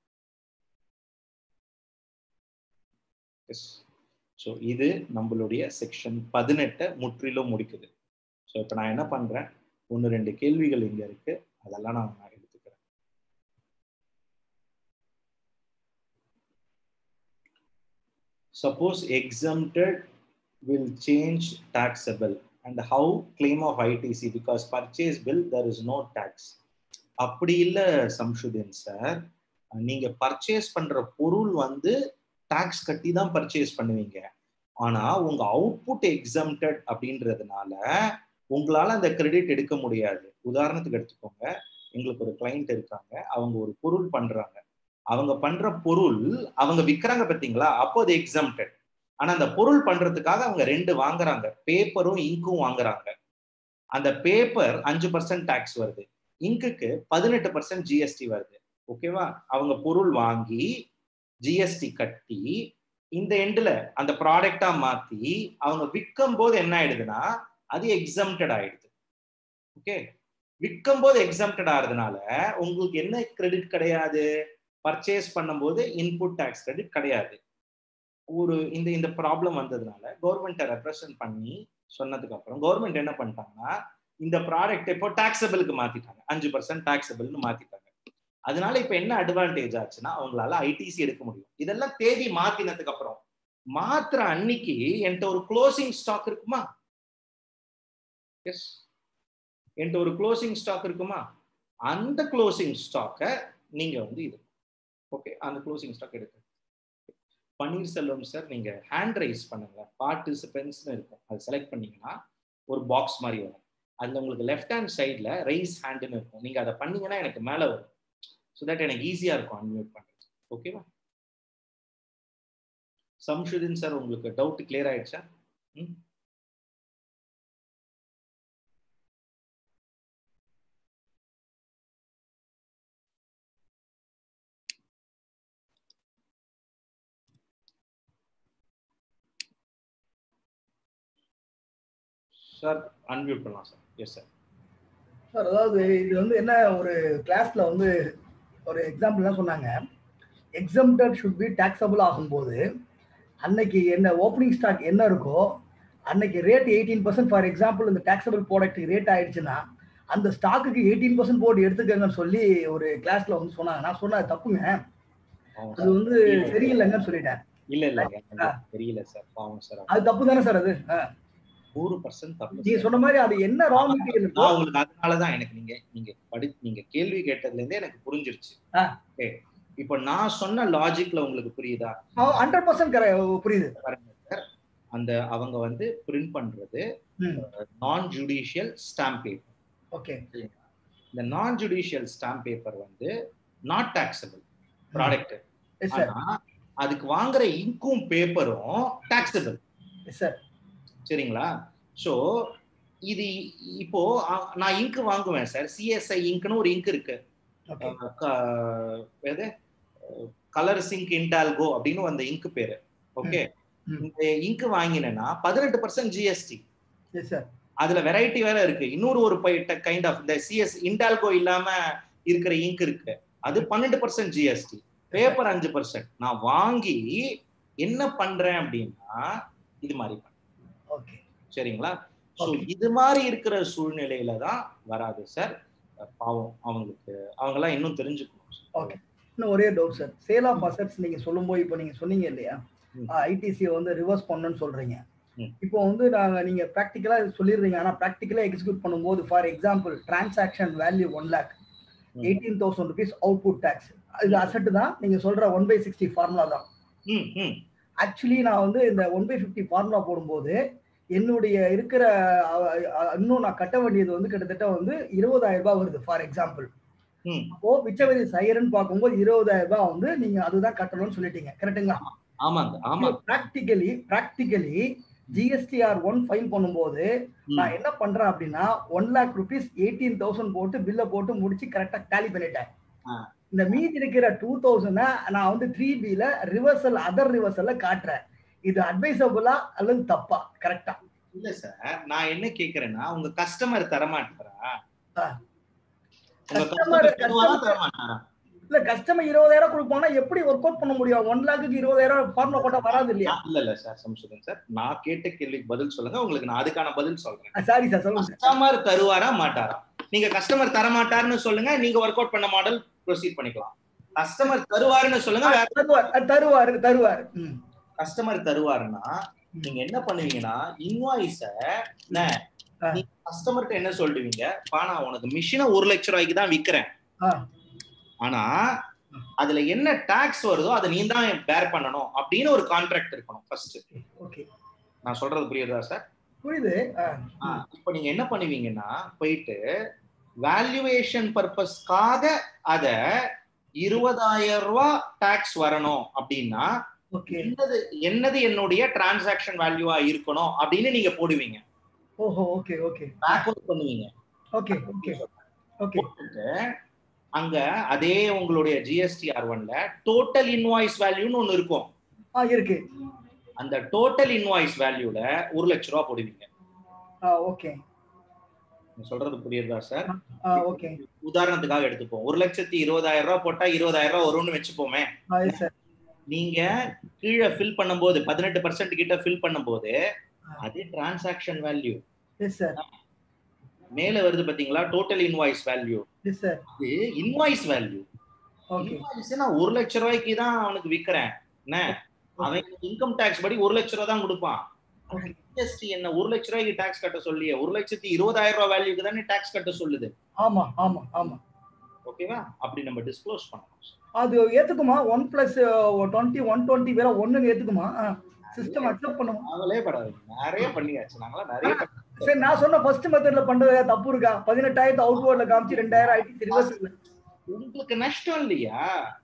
A: எஸ் ஸோ இது நம்மளுடைய செக்ஷன் பதினெட்டை முற்றிலும் முடிக்குது ஸோ இப்போ நான் என்ன பண்ணுறேன் ஒன்று ரெண்டு கேள்விகள் இங்கே இருக்கு அதெல்லாம் நான் நான் எடுத்துக்கிறேன் suppose exempted will change taxable and how claim of ITC because purchase bill there is no tax அப்படி இல்ல சம்ஷுதீன் சார் நீங்க பர்ச்சேஸ் பண்ற பொருள் வந்து டாக்ஸ் கட்டி தான் பர்ச்சேஸ் பண்ணுவீங்க ஆனா உங்க அவுட்புட் எக்ஸம்டட் அப்படின்றதுனால உங்களால அந்த கிரெடிட் எடுக்க முடியாது உதாரணத்துக்கு எடுத்துக்கோங்க எங்களுக்கு ஒரு கிளைண்ட் இருக்காங்க அவங்க ஒரு பொருள் பண்றாங்க அவங்க பண்ற பொருள் அவங்க விற்கிறாங்க பார்த்தீங்களா அப்போ அது எக்ஸம்டட் ஆனா அந்த பொருள் பண்றதுக்காக அவங்க ரெண்டு வாங்குறாங்க பேப்பரும் இங்கும் வாங்குறாங்க அந்த பேப்பர் அஞ்சு பர்சன்ட் டாக்ஸ் வருது இங்குக்கு பதினெட்டு பர்சன்ட் ஜிஎஸ்டி வருது ஓகேவா அவங்க பொருள் வாங்கி ஜிஎஸ்டி கட்டி இந்த எண்ட்ல அந்த ப்ராடக்டா மாத்தி அவங்க விற்கும் போது என்ன ஆயிடுதுன்னா அது எக்ஸம்டட் ஆயிடுது ஓகே விற்கும் போது எக்ஸம்டட் ஆகுறதுனால உங்களுக்கு என்ன கிரெடிட் கிடையாது பர்ச்சேஸ் பண்ணும்போது இன்புட் டேக்ஸ் கிரெடிட் கிடையாது ஒரு இந்த இந்த ப்ராப்ளம் வந்ததுனால கவர்மெண்ட்டை ரெப்ரசன்ட் பண்ணி சொன்னதுக்கு அப்புறம் கவர்மெண்ட் என்ன பண்ணிட்டாங்கன்னா இந்த ப்ராடக்ட் இப்போ டாக்ஸபிளுக்கு மாத்திட்டாங்க அஞ்சு பர்சன்ட் டாக்ஸபிள்னு மாத்திட்டாங்க அதனால இப்ப என்ன அட்வான்டேஜ் ஆச்சுன்னா அவங்களால ஐடிசி எடுக்க முடியும் இதெல்லாம் தேதி மாத்தினதுக்கு அப்புறம் மாத்திர அன்னைக்கு என்கிட்ட ஒரு க்ளோசிங் ஸ்டாக் இருக்குமா எஸ் என்கிட்ட ஒரு க்ளோசிங் ஸ்டாக் இருக்குமா அந்த க்ளோசிங் ஸ்டாக்கை நீங்க வந்து இது ஓகே அந்த க்ளோசிங் ஸ்டாக் எடுக்க பன்னீர்செல்வம் சார் நீங்க ஹேண்ட் ரைஸ் பண்ணுங்க பார்ட்டிசிபென்ட்ஸ்னு இருக்கும் அது செலக்ட் பண்ணீங்கன்னா ஒரு பாக்ஸ் மாதிரி வரும் அதுல உங்களுக்கு லெஃப்ட் ஹேண்ட் சைடில் ரைஸ் ஹேண்டுன்னு இருக்கும் நீங்க அதை பண்ணீங்கன்னா எனக்கு மேலே வரும் ஸோ தட் எனக்கு ஈஸியா இருக்கும் அன்மியூட் பண்றது ஓகேவா சம்ஷுதீன் சார் உங்களுக்கு டவுட் கிளியர் ஆயிடுச்சா ம் சார் அன்மியூட் பண்ணலாம் சார் எஸ் சார்
D: சார் அதாவது இது வந்து என்ன ஒரு கிளாஸ்ல வந்து ஒரு எக்ஸாம்பிள் என்ன சொன்னாங்க எக்ஸம்டட் ஷுட் பி டாக்ஸபிள் ஆகும்போது அன்னைக்கு என்ன ஓப்பனிங் ஸ்டாக் என்ன இருக்கோ அன்னைக்கு rate eighteen percent for example இந்த டாக்ஸபிள் ப்ராடக்ட் ரேட் ஆயிடுச்சுன்னா அந்த ஸ்டாக்குக்கு எயிட்டீன் பர்சன்ட் போட்டு எடுத்துக்கங்கன்னு சொல்லி ஒரு கிளாஸ்ல வந்து சொன்னாங்க நான் சொன்ன தப்புங்க அது வந்து சரியில்லைங்கன்னு சொல்லிட்டேன்
A: இல்ல இல்ல எனக்கு தெரியல சார் பாவம் சார்
D: அது தப்பு தானே சார் அது ஆ.
A: நூறு பர்சன்ட் தப்பு
D: நீங்க
A: sir.
D: சொன்ன மாதிரி அது என்ன ரா மெட்டீரியல் இருக்கோ
A: நான் உங்களுக்கு அதனாலதான் எனக்கு நீங்க நீங்க படி நீங்க கேள்வி கேட்டதுல இருந்தே எனக்கு புரிஞ்சிருச்சு
D: ஆ.
A: Okay. இப்போ நான் சொன்ன லாஜிக்ல உங்களுக்கு புரியுதா
D: ஹண்ட்ரட் பர்சன்ட் புரியுது
A: பாருங்க சார் அந்த அவங்க வந்து பிரிண்ட் பண்றது
D: ம்
A: நான் ஜுடிஷியல் ஸ்டாம்ப் பேப்பர்
D: ஓகே
A: இந்த நான் ஜுடிஷியல் ஸ்டாம்ப் பேப்பர் வந்து not taxable product
D: yes sir
A: ஆனா அதுக்கு வாங்குற இங்கும் பேப்பரும் டாக்ஸபிள்
D: எஸ் சார்
A: சரிங்களா ஸோ இது இப்போ அ- நான் இங்க் வாங்குவேன் சார் சிஎஸ்ஐ இங்க்னு ஒரு இங்க் இருக்கு
D: ஓகே
A: அஹ் க- எது கலர் சிங்க் இன்டால்கோ அப்படின்னு அந்த இங்க் பேரு ஓகே
D: ம்.
A: இந்த இங்க் வாங்கினேன்னா பதினெட்டு பர்சன்ட் ஜிஎஸ்டி
D: எஸ் சார்
A: அதுல வெரைட்டி வேற இருக்கு இன்னொரு ஒரு கைண்ட் ஆஃப் இந்த சிஎஸ் இன்டால்கோ இல்லாம இருக்கிற இங்க் இருக்கு அது பன்னெண்டு பர்சன்ட் ஜிஎஸ்டி பேப்பர் அஞ்சு பர்சன்ட் நான் வாங்கி என்ன பண்றேன் அப்படின்னா இது மாதிரி பண்றேன்
D: ஓகே
A: சரிங்களா ஸோ
D: Okay.
A: இது மாதிரி இருக்கிற சூழ்நிலையில தான் வராது சார் பாவம் அவங்களுக்கு அவங்கெல்லாம் இன்னும் தெரிஞ்சுக்கணும்
D: Okay. இன்னும் ஒரே doubt sir sale of assets நீங்க சொல்லும்போது இப்போ நீங்க சொன்னீங்க இல்லையா
A: ம்.
D: ஐடிசி வந்து ரிவர்ஸ் பண்ணணும்னு சொல்றீங்க
A: ம்.
D: இப்போ வந்து நாங்க நீங்க ப்ராக்டிக்கலா சொல்லிடுறீங்க ஆனா ப்ராக்டிக்கலா எக்ஸிக்யூட் பண்ணும்போது for example transaction value one lakh
A: ம்.
D: Eighteen thousand rupees output tax இது அசட் தான் நீங்க சொல்ற ஒன் பை சிக்ஸ்டி ஃபார்முலா தான்
A: ம் ம்
D: ஆக்சுவலி நான் வந்து இந்த ஒன் பை ஃபிஃப்டி ஃபார்முலா போடும்போது என்னுடைய இருக்கிற அ- அ- இன்னும் நான் கட்ட வேண்டியது வந்து கிட்டத்தட்ட வந்து இருபதாயிரம் ரூபாய் வருது ஃபார் எக்ஸாம்பிள்
A: ம்
D: அப்போ விச்சவரி சைரன் பார்க்கும்போது இருபதாயிரம் ரூபாய் வந்து நீங்க அதுதான் கட்டணும்னு சொல்லிட்டீங்க கரெக்ட்டுங்களா
A: ஆமாங்க ஆமா
D: practically practically GSTR one file பண்ணும்போது
A: ம்,
D: நான் என்ன பண்றேன் அப்படின்னா one lakh rupees eighteen thousand போட்டு பில்லை போட்டு முடிச்சு கரெக்டா டேலி பண்ணிட்டேன்
A: ஆ.
D: இந்த மீதி இருக்கிற டூ தௌசண்ட நான் வந்து த்ரீ பில ரிவர்சல் அதர் ரிவர்சல்ல காட்டுறேன் இது அட்வைசபிளா அல்லது தப்பா கரெக்டா
A: இல்ல சார் நான் என்ன கேக்குறேன்னா உங்க கஸ்டமர் தரமாட்டாரா
D: ஆ.
A: உங்க
D: Customer-
A: கஸ்டமர் தருவாரா
D: customer-
A: தரமாட்டாரா
D: இல்ல கஸ்டமர் இருபதாயிரம் கொடுப்பானா எப்படி ஒர்க் அவுட் பண்ண முடியும் ஒன் லேக்குக்கு இருபதாயிரம் ஃபார்முலா போட்டா வராது இல்லையா
A: நான்- இல்ல இல்ல சார் சம்சுதன் சார் நான் கேட்ட கேள்விக்கு பதில் சொல்லுங்க உங்களுக்கு நான் அதுக்கான பதில் சொல்றேன்
D: சாரி சார் சொல்லுங்க sir.
A: கஸ்டமர் தருவாரா மாட்டாரா நீங்க கஸ்டமர் தர மாட்டாருன்னு சொல்லுங்க நீங்க ஒர்க் அவுட் பண்ண மாடல் ப்ரொசீட் பண்ணிக்கலாம் கஸ்டமர் தருவாருன்னு சொல்லுங்க வேற
D: தருவார் தருவார் தருவார் ம்.
A: கஸ்டமர் தருவாருன்னா நீங்க என்ன பண்ணுவீங்கன்னா இன்வாய்ஸ
D: ஆ.
A: நீங்க கஸ்டமர்கிட்ட என்ன சொல்லுவீங்க பா நான் உனக்கு மிஷினை ஒரு லட்ச ரூபாய்க்கு தான் விக்கிறேன்
D: ஆ.
A: ஆனா அதுல என்ன டாக்ஸ் வருதோ அதை நீ தான் பேர் பண்ணணும் அப்படின்னு ஒரு கான்ட்ராக்ட் இருக்கணும் ஃபர்ஸ்ட்
D: ஓகே
A: நான் சொல்றது புரியுதா சார்
D: புரியுது ஆ.
A: இப்போ நீங்க என்ன பண்ணுவீங்கன்னா போயிட்டு வேல்யூவேஷன் பர்பஸ்க்காக அத இருபதாயிரம் ரூபாய் டாக்ஸ் வரணும் அப்படின்னா
D: ஓகே
A: என்னது என்னது என்னுடைய டிரான்சாக்ஷன் வேல்யூவா இருக்கணும் அப்படின்னு நீங்க போடுவீங்க
D: ஓஹோ ஓகே ஓகே
A: பேக்வர்ட் பண்ணுவீங்க
D: ஓகே ஓகே ஓகே
A: போட்டுட்டு அங்க அதே உங்களுடைய ஜிஎஸ்டிஆர் ஒன்ல டோட்டல் இன்வாய்ஸ் வேல்யூன்னு ஒண்ணு இருக்கும்
D: ஆ இருக்கு
A: அந்த டோட்டல் இன்வாய்ஸ் வேல்யூல ஒரு லட்ச ரூபா போடுவீங்க
D: ஆ ஓகே
A: நீங்க சொல்றது புரியுதா சார்
D: ஆ ஓகே
A: உதாரணத்துக்காக எடுத்துப்போம் ஒரு லட்சத்தி இருபதாயிரம் ரூபாய் போட்டா இருபதாயிரம் ரூபாய் வரும்னு வச்சுப்போமே
D: ஆ எஸ் சார்
A: நீங்க கீழே ஃபில் பண்ணும்போது பதினெட்டு பர்சன்ட் கிட்ட ஃபில் பண்ணும்போது அதே டிரான்சாக்ஷன் வேல்யூ
D: எஸ் சார்
A: மேல வருது பாத்தீங்களா total invoice value
D: yes sir
A: இது இன்வாய்ஸ் வேல்யூ
D: ஓகே
A: இன்வாய்ஸ் நான் ஒரு லட்ச ரூபாய்க்கு தான் அவனுக்கு விக்கிறேன் என்ன அவன் இன்கம் டாக்ஸ் படி ஒரு லட்ச ரூபா தான் கொடுப்பான்
D: Okay.
A: ஜிஎஸ்டி என்ன ஒரு லட்ச ரூபாய்க்கு டாக்ஸ் கட்ட சொல்லியே ஒரு லட்சத்தி இருபதாயிரம் ரூபாய் வேல்யூக்கு தானே டாக்ஸ் கட்ட சொல்லுது
D: ஆமா ஆமா ஆமா
A: ஓகேவா அப்படி நம்ம டிஸ்க்ளோஸ் பண்ணணும்
D: அது ஏத்துக்குமா one plus twenty one twenty வேற ஒன்னு ஏத்துக்குமா சிஸ்டம் அக்செப்ட் பண்ணுமா
A: நாங்களே படாது நிறைய பண்ணியாச்சு நாங்களாம் நிறைய பண்ணி-
D: சரி நான் சொன்ன ஃபர்ஸ்ட் மெத்தட்ல பண்றது தப்பு இருக்கா பதினெட்டாயிரத்து அவுட் வேர்ட்ல காமிச்சு ரெண்டாயிரம் ஐடி ரிவர்ஸ்
A: உங்களுக்கு நஷ்டம் இல்லையா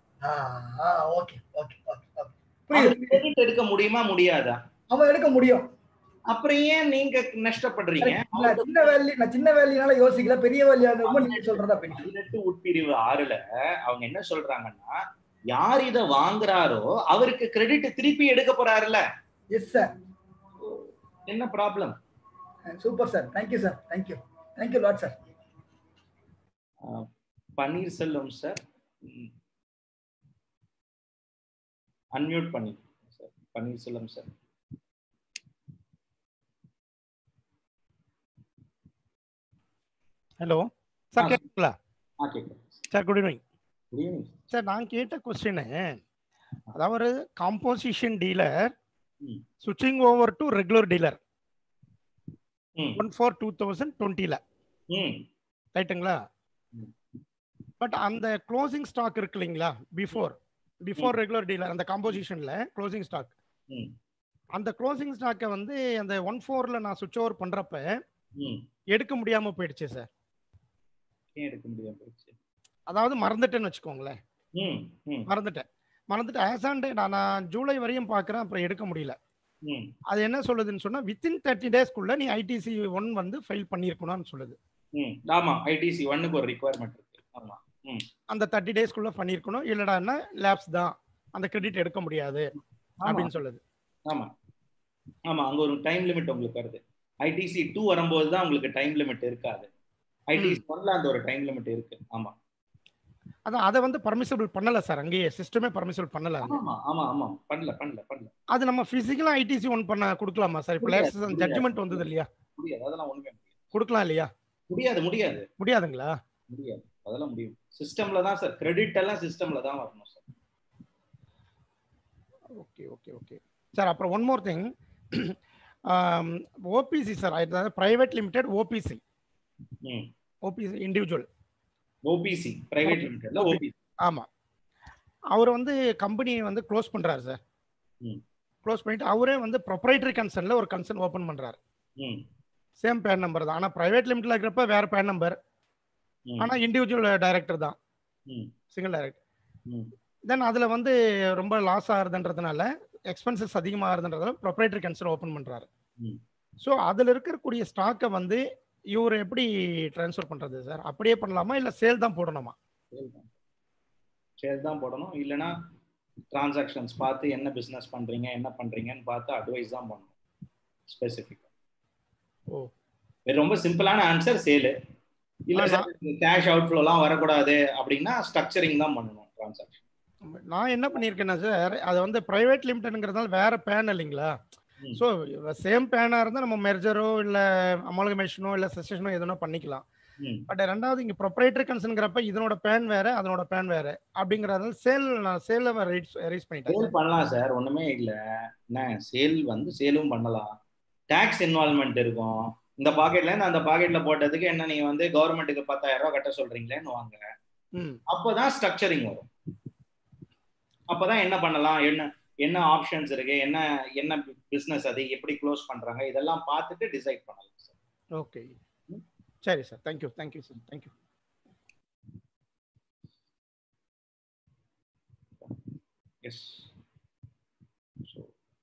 D: ஓகே ஓகே ஓகே புரியுது
A: கிரெடிட் எடுக்க முடியுமா முடியாதா
D: அவன் எடுக்க முடியும்
A: அப்புறம் ஏன் நீங்க நஷ்டப்படுறீங்க
D: நான் சின்ன வேலி நான் சின்ன வேலையினால யோசிக்கல பெரிய வேலையா ரொம்ப நீங்க சொல்றதா பெரிய
A: பதினெட்டு உட்பிரிவு ஆறுல அவங்க என்ன சொல்றாங்கன்னா யார் இத வாங்குறாரோ அவருக்கு கிரெடிட் திருப்பி எடுக்க போறாருல்ல
D: எஸ் சார்
A: என்ன problem
D: super sir thank you sir thank you thank you lot sir
A: Panneerselvam sir unmute பண்ணி sir Panneerselvam sir
E: hello sir
A: ஆ.
E: கேட்குங்களா
A: ஆ கேட்குறேன்
E: சார் good evening
A: good evening
E: sir நான் கேட்ட கொஸ்டின் அதாவது காம்போசிஷன் டீலர்
A: ம்.
E: Switching over to regular dealer
A: ம்
E: ஒன் ஃபோர் டூ தௌசண்ட் டுவெண்ட்டியில்
A: ம்
E: ரைட்டுங்களா
A: ம்.
E: பட் அந்த க்ளோசிங் ஸ்டாக் இருக்கு இல்லைங்களா பிஃபோர் பிஃபோர் ரெகுலர் டீலர் அந்த காம்போசிஷனில் க்ளோசிங் ஸ்டாக்
A: ம்
E: அந்த க்ளோசிங் ஸ்டாக்கை வந்து அந்த ஒன் ஃபோரில் நான் சுவிட்ச் ஓவர் பண்ணுறப்ப
A: ம்
E: எடுக்க முடியாமல் போயிடுச்சு சார்
A: ஏன் எடுக்க முடியாம போயிடுச்சு
E: அதாவது மறந்துட்டேன்னு வச்சுக்கோங்களேன்
A: ம் ம்
E: மறந்துட்டேன் மறந்துட்டு ஆஸ் ஆன் டே நான் நான் ஜூலை வரையும் பார்க்குறேன் அப்புறம் எடுக்க முடியல
A: ம்
E: அது என்ன சொல்லுதுன்னு சொன்னா வித்தின் தேர்ட்டி டேஸ்க்குள்ள நீ ஐடிசி ஒன் வந்து ஃபைல் பண்ணியிருக்கணும்னு சொல்லுது
A: ம் ஆமா ஐடிசி ஒன்னுக்கு ஒரு ரிக்குவயர்மெண்ட் இருக்கு ஆமா
E: அந்த தேர்ட்டி டேஸ்க்குள்ள பண்ணியிருக்கணும் இல்லடான்னா லேப்ஸ் தான் அந்த கிரெடிட் எடுக்க முடியாது
A: ஆமா
E: அப்படின்னு சொல்லுது
A: ஆமா ஆமா அங்க ஒரு டைம் லிமிட் உங்களுக்கு வருது ஐடிசி டூ வரும்போது தான் உங்களுக்கு டைம் லிமிட் இருக்காது ஐடிசி ஒன்ல அந்த ஒரு டைம் லிமிட் இருக்கு ஆமா
E: அதான் அதை வந்து பர்மிசபிள் பண்ணல சார் அங்கேயே சிஸ்டமே பர்மிசபிள் பண்ணல அங்க.
A: ஆமா ஆமா ஆமா பண்ணல பண்ணல பண்ணல
E: அது நம்ம பிசிக்கலா ஐடிசி ஒன் பண்ண கொடுக்கலாமா சார் இப்போ
A: முடியாது,
E: லேப்ஸ்
A: முடியாது.
E: ஜட்ஜ்மெண்ட் வந்தது இல்லையா
A: முடியாது அதெல்லாம் ஒண்ணுமே முடியாது
E: கொடுக்கலாம் இல்லையா
A: முடியாது முடியாது
E: முடியாதுங்களா
A: முடியாது அதெல்லாம் முடியும் சிஸ்டம்ல தான் சார் கிரெடிட் எல்லாம் சிஸ்டம்ல தான் வரணும் sir
E: okay okay okay sir அப்புறம் one more thing OPC sir அதாவது பிரைவேட் லிமிடெட் ஓபிசி
A: ம்
E: ஓபிசி இண்டிவிஜுவல்
A: ஓபிசி பிரைவேட் லிமிடெட்ல ஓபிசி
E: ஆமாம் அவர் வந்து கம்பெனியை வந்து க்ளோஸ் பண்ணுறாரு சார்
A: ம்.
E: க்ளோஸ் பண்ணிட்டு அவரே வந்து ப்ரொப்ரைட்டரி கன்சர்னில் ஒரு கன்சர்ன் ஓப்பன் பண்ணுறாரு
A: ம்
E: சேம் பேன் நம்பர் தான் ஆனால் ப்ரைவேட் லிமிட்டில் இருக்கிறப்ப வேறு பேன் நம்பர்
A: ம்.
E: ஆனால் இண்டிவிஜுவல் டைரக்டர் தான்
A: ம்.
E: சிங்கிள் டைரக்டர்
A: ம்.
E: தென் அதில் வந்து ரொம்ப லாஸ் ஆகுதுன்றதுனால எக்ஸ்பென்சஸ் அதிகமாகுதுன்றதால ப்ரொப்ரைட்டரி கன்சர்ன் ஓப்பன் பண்ணுறாரு
A: ம்.
E: ஸோ அதில் இருக்கக்கூடிய ஸ்டாக்கை வந்து இவர் எப்படி ட்ரான்ஸ்ஃபர் பண்ணுறது சார் அப்படியே பண்ணலாமா இல்லை சேல் தான் போடணுமா
A: சேல் தான் சேல் தான் போடணும் இல்லைன்னா டிரான்சாக்ஷன்ஸ் பார்த்து என்ன பிஸ்னஸ் பண்றீங்க என்ன பண்றீங்கன்னு பார்த்து அட்வைஸ் தான் பண்ணணும் ஸ்பெசிஃபிக்காக
E: ஓ
A: இது ரொம்ப சிம்பிளான ஆன்சர் சேலு இல்ல
E: ஆனா-
A: கேஷ் அவுட்ஃப்ளோலாம் வரக்கூடாது அப்படின்னா ஸ்ட்ரக்சரிங் தான் பண்ணணும் டிரான்சாக்ஷன்
E: நான் என்ன பண்ணியிருக்கேன்னா சார் அது வந்து பிரைவேட் லிமிடெட்ங்கிறதால வேற பேன் இல்லைங்களா
A: ம்.
E: ஸோ சேம் பேனாக இருந்தால் நம்ம மெர்ஜரோ இல்லை அமால்கமேஷனோ இல்லை செஷனோ எதுனா பண்ணிக்கலாம்
A: ம்
E: பட் ரெண்டாவது இங்கே ப்ரொப்ரைட்டரி கன்சர்ன்ங்கிறப்ப இதனோட பேன் வேற அதனோட பேன் வேற அப்படிங்கிறதால சேல் நான் சேல ரைஸ் ரைஸ் பண்ணிட்டேன்
A: சேல் பண்ணலாம் சார் ஒண்ணுமே இல்ல என்ன சேல் வந்து சேலும் பண்ணலாம் டாக்ஸ் இன்வால்மெண்ட் இருக்கும் இந்த பாக்கெட்ல இருந்து அந்த பாக்கெட்ல போட்டதுக்கு என்ன நீங்க வந்து கவர்மெண்ட்டுக்கு பத்தாயிரம் ரூபாய் கட்ட சொல்றீங்களேன்னு வாங்க
E: ம்
A: அப்பதான் ஸ்ட்ரக்சரிங் வரும் அப்பதான் என்ன பண்ணலாம் என்ன என்ன ஆப்ஷன்ஸ் இருக்கு என்ன என்ன பிசினஸ் அது எப்படி க்ளோஸ் பண்றாங்க இதெல்லாம் பார்த்துட்டு டிசைட் பண்ணலாம் சார்
E: ஓகே சரி sir thank you thank you sir thank you
A: yes so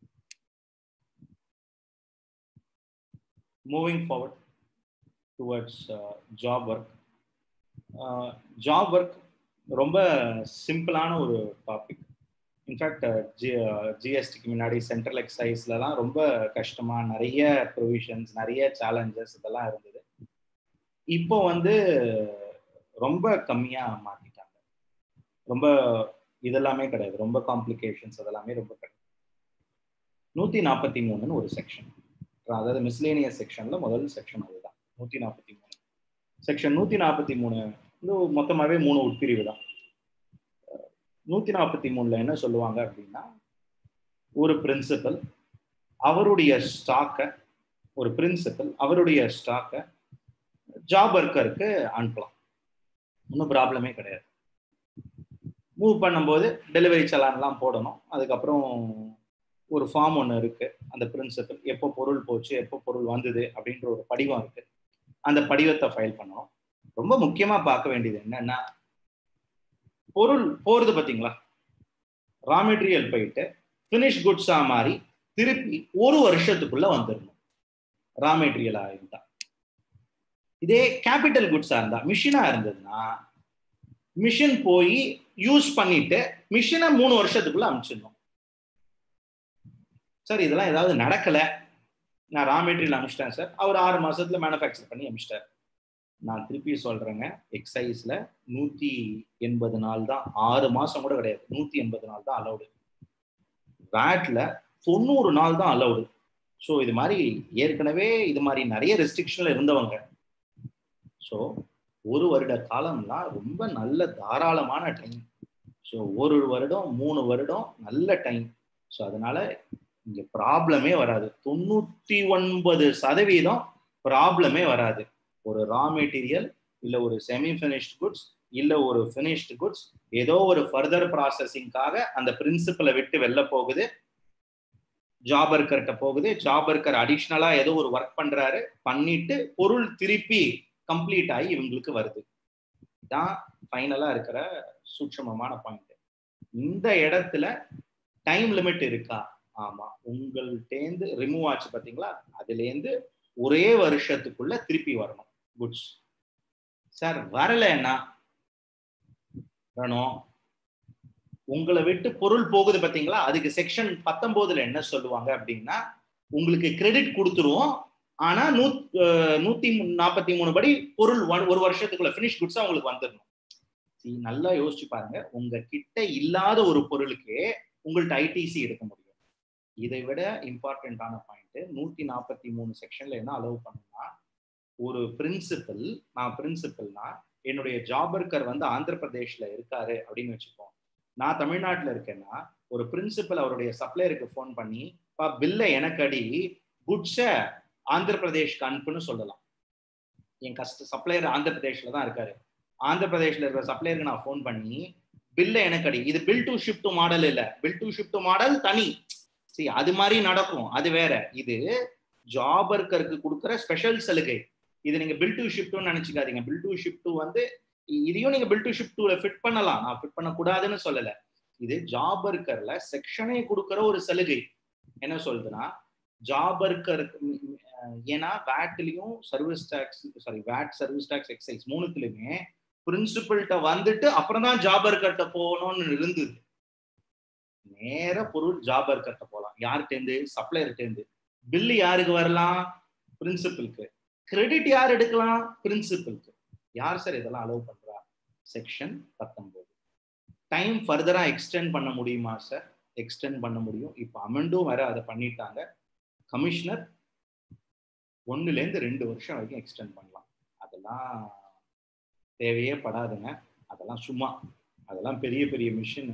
A: moving forward towards job work job work ரொம்ப சிம்பிளான ஒரு டாபிக் இன்ஃபேக்ட் ஜி ஜிஎஸ்டிக்கு முன்னாடி சென்ட்ரல் எக்ஸைஸ்லலாம் ரொம்ப கஷ்டமா நிறைய ப்ரொவிஷன்ஸ் நிறைய சேலஞ்சஸ் இதெல்லாம் இருந்தது இப்போ வந்து ரொம்ப கம்மியா மாத்திட்டாங்க ரொம்ப இதெல்லாமே கிடையாது ரொம்ப காம்ப்ளிகேஷன்ஸ் அதெல்லாமே ரொம்ப கிடையாது நூத்தி நாற்பத்தி மூணுன்னு ஒரு செக்ஷன் அதாவது மிஸ்லேனியஸ் செக்ஷன்ல முதல் செக்ஷன் அதுதான் நூத்தி நாற்பத்தி மூணு செக்ஷன் நூத்தி நாற்பத்தி மூணு வந்து மொத்தமாவே மூணு உட்பிரிவு தான் நூத்தி நாற்பத்தி மூணுல என்ன சொல்லுவாங்க அப்படின்னா ஒரு பிரின்சிபல் அவருடைய ஸ்டாக்கை ஒரு பிரின்சிபல் அவருடைய ஸ்டாக்கை ஜாப் ஒர்க்கருக்கு அனுப்பலாம் ஒன்றும் ப்ராப்ளமே கிடையாது மூவ் பண்ணும்போது டெலிவரி சலான்லாம் போடணும் அதுக்கப்புறம் ஒரு ஃபார்ம் ஒன்று இருக்கு அந்த பிரின்சிபல் எப்போ பொருள் போச்சு எப்போ பொருள் வந்தது அப்படின்ற ஒரு படிவம் இருக்கு அந்த படிவத்தை ஃபைல் பண்ணணும் ரொம்ப முக்கியமா பார்க்க வேண்டியது என்னன்னா பொருள் போறது பாத்தீங்களா ரா மெட்டீரியல் போயிட்டு ஃபினிஷ் குட்ஸா மாறி திருப்பி ஒரு வருஷத்துக்குள்ள வந்துடணும் ரா மெட்டீரியலா இருந்தா இதே கேபிட்டல் குட்ஸா இருந்தா மிஷினா இருந்ததுன்னா மிஷின் போய் யூஸ் பண்ணிட்டு மிஷினை மூணு வருஷத்துக்குள்ள அனுப்பிச்சிடணும் சார் இதெல்லாம் ஏதாவது நடக்கல நான் ரா மெட்டீரியல் அனுப்பிச்சிட்டேன் சார் அவர் ஆறு மாசத்துல மேனுஃபேக்சர் பண்ணி அனுப்பிச்சிட்டார் நான் திருப்பி சொல்றேங்க எக்ஸைஸ்ல நூத்தி எண்பது நாள் தான் ஆறு மாசம் கூட கிடையாது நூத்தி எண்பது நாள் தான் அலௌடு வேட்ல தொண்ணூறு நாள் தான் அலௌடு ஸோ இது மாதிரி ஏற்கனவே இது மாதிரி நிறைய ரெஸ்ட்ரிக்ஷன்ல இருந்தவங்க ஸோ ஒரு வருட காலம்லாம் ரொம்ப நல்ல தாராளமான டைம் ஸோ ஒரு வருடம் மூணு வருடம் நல்ல டைம் ஸோ அதனால இங்க ப்ராப்ளமே வராது தொண்ணூத்தி ஒன்பது சதவீதம் ப்ராப்ளமே வராது ஒரு ரா மெட்டீரியல் இல்ல ஒரு செமி ஃபினிஷ்ட் குட்ஸ் இல்ல ஒரு ஃபினிஷ்ட் குட்ஸ் ஏதோ ஒரு ஃபர்தர் ப்ராசஸிங்காக அந்த பிரின்சிபலை விட்டு வெளில போகுது ஜாப் ஒர்க்கர்கிட்ட போகுது ஜாப் ஒர்க்கர் அடிஷ்னலா ஏதோ ஒரு ஒர்க் பண்றாரு பண்ணிட்டு பொருள் திருப்பி கம்ப்ளீட் ஆகி இவங்களுக்கு வருது தான் ஃபைனலா இருக்கிற சூட்சமமான பாயிண்ட் இந்த இடத்துல டைம் லிமிட் இருக்கா ஆமா உங்கள்கிட்டேந்து ரிமூவ் ஆச்சு பாத்தீங்களா அதுலேருந்து ஒரே வருஷத்துக்குள்ள திருப்பி வரணும் குட்ஸ் சார் வரலன்னா வரணும் உங்களை விட்டு பொருள் போகுது பாத்தீங்களா அதுக்கு செக்ஷன் பத்தொன்பதுல என்ன சொல்லுவாங்க அப்படின்னா உங்களுக்கு கிரெடிட் கொடுத்துருவோம் ஆனா நூ நூத்தி நாற்பத்தி மூணு படி பொருள் ஒரு வருஷத்துக்குள்ள பினிஷ் குட்ஸா உங்களுக்கு வந்துடணும் நல்லா யோசிச்சு பாருங்க உங்க கிட்ட இல்லாத ஒரு பொருளுக்கே உங்கள்ட்ட ஐடிசி எடுக்க முடியும் இதை விட இம்பார்ட்டண்ட்டான பாயிண்ட் நூத்தி நாற்பத்தி மூணு செக்ஷன்ல என்ன அலோவ் பண்ணுன்னா ஒரு பிரின்சிபல் நான் பிரின்சிபல்னா என்னுடைய ஜாப் ஒர்க்கர் வந்து ஆந்திர பிரதேஷ்ல இருக்காரு அப்படின்னு வச்சுப்போம் நான் தமிழ்நாட்டில் இருக்கேன்னா ஒரு பிரின்சிபல் அவருடைய சப்ளையருக்கு ஃபோன் பண்ணி பா பில்லை எனக்கு அடி குட்ஸை ஆந்திர பிரதேஷ்க்கு அனுப்புன்னு சொல்லலாம் என் கஸ்ட சப்ளையர் ஆந்திர பிரதேஷ்ல தான் இருக்காரு ஆந்திர பிரதேஷ்ல இருக்கிற சப்ளையருக்கு நான் ஃபோன் பண்ணி பில்லை எனக்கு அடி இது பில் டு ஷிஃப்ட் மாடல் இல்ல பில் டு ஷிஃப்ட் மாடல் தனி சரி அது மாதிரி நடக்கும் அது வேற இது ஜாப் ஒர்க்கருக்கு கொடுக்குற ஸ்பெஷல் சலுகை இது நீங்க பில் டு ஷிஃப்ட்னு நினைச்சுக்காதீங்க பில் டு ஷிஃப்ட் வந்து இதையும் நீங்க பில் டு ஷிஃப்ட் டூல ஃபிட் பண்ணலாம் நான் ஃபிட் பண்ணக்கூடாதுன்னு சொல்லல இது ஜாப் ஒர்க்கர்ல செக்ஷனே கொடுக்குற ஒரு சலுகை என்ன சொல்றதுன்னா ஜாப் ஒர்க்கருக்கு ஏன்னா வேட்லயும் service tax sorry VAT service tax excise மூணுத்துலயுமே பிரின்சிபல்கிட்ட வந்துட்டு அப்புறம் தான் ஜாப் ஒர்க்கர்கிட்ட போகணும்னு இருந்தது நேர பொருள் ஜாப் ஒர்க்கர்கிட்ட போகலாம் யார்கிட்டேருந்து சப்ளையர்கிட்டேருந்து பில்லு யாருக்கு வரலாம் பிரின்சிபலுக்கு கிரெடிட் யார் எடுக்கலாம் பிரின்சிபலுக்கு யார் சார் இதெல்லாம் அலோவ் பண்றா செக்ஷன் பத்தொன்பது டைம் ஃபர்தரா எக்ஸ்டெண்ட் பண்ண முடியுமா சார் எக்ஸ்டெண்ட் பண்ண முடியும் இப்போ அமெண்டும் வேற அதை பண்ணிட்டாங்க கமிஷனர் ஒன்னுலேருந்து ரெண்டு வருஷம் வரைக்கும் எக்ஸ்டெண்ட் பண்ணலாம் அதெல்லாம் தேவையே படாதுங்க அதெல்லாம் சும்மா அதெல்லாம் பெரிய பெரிய மிஷின்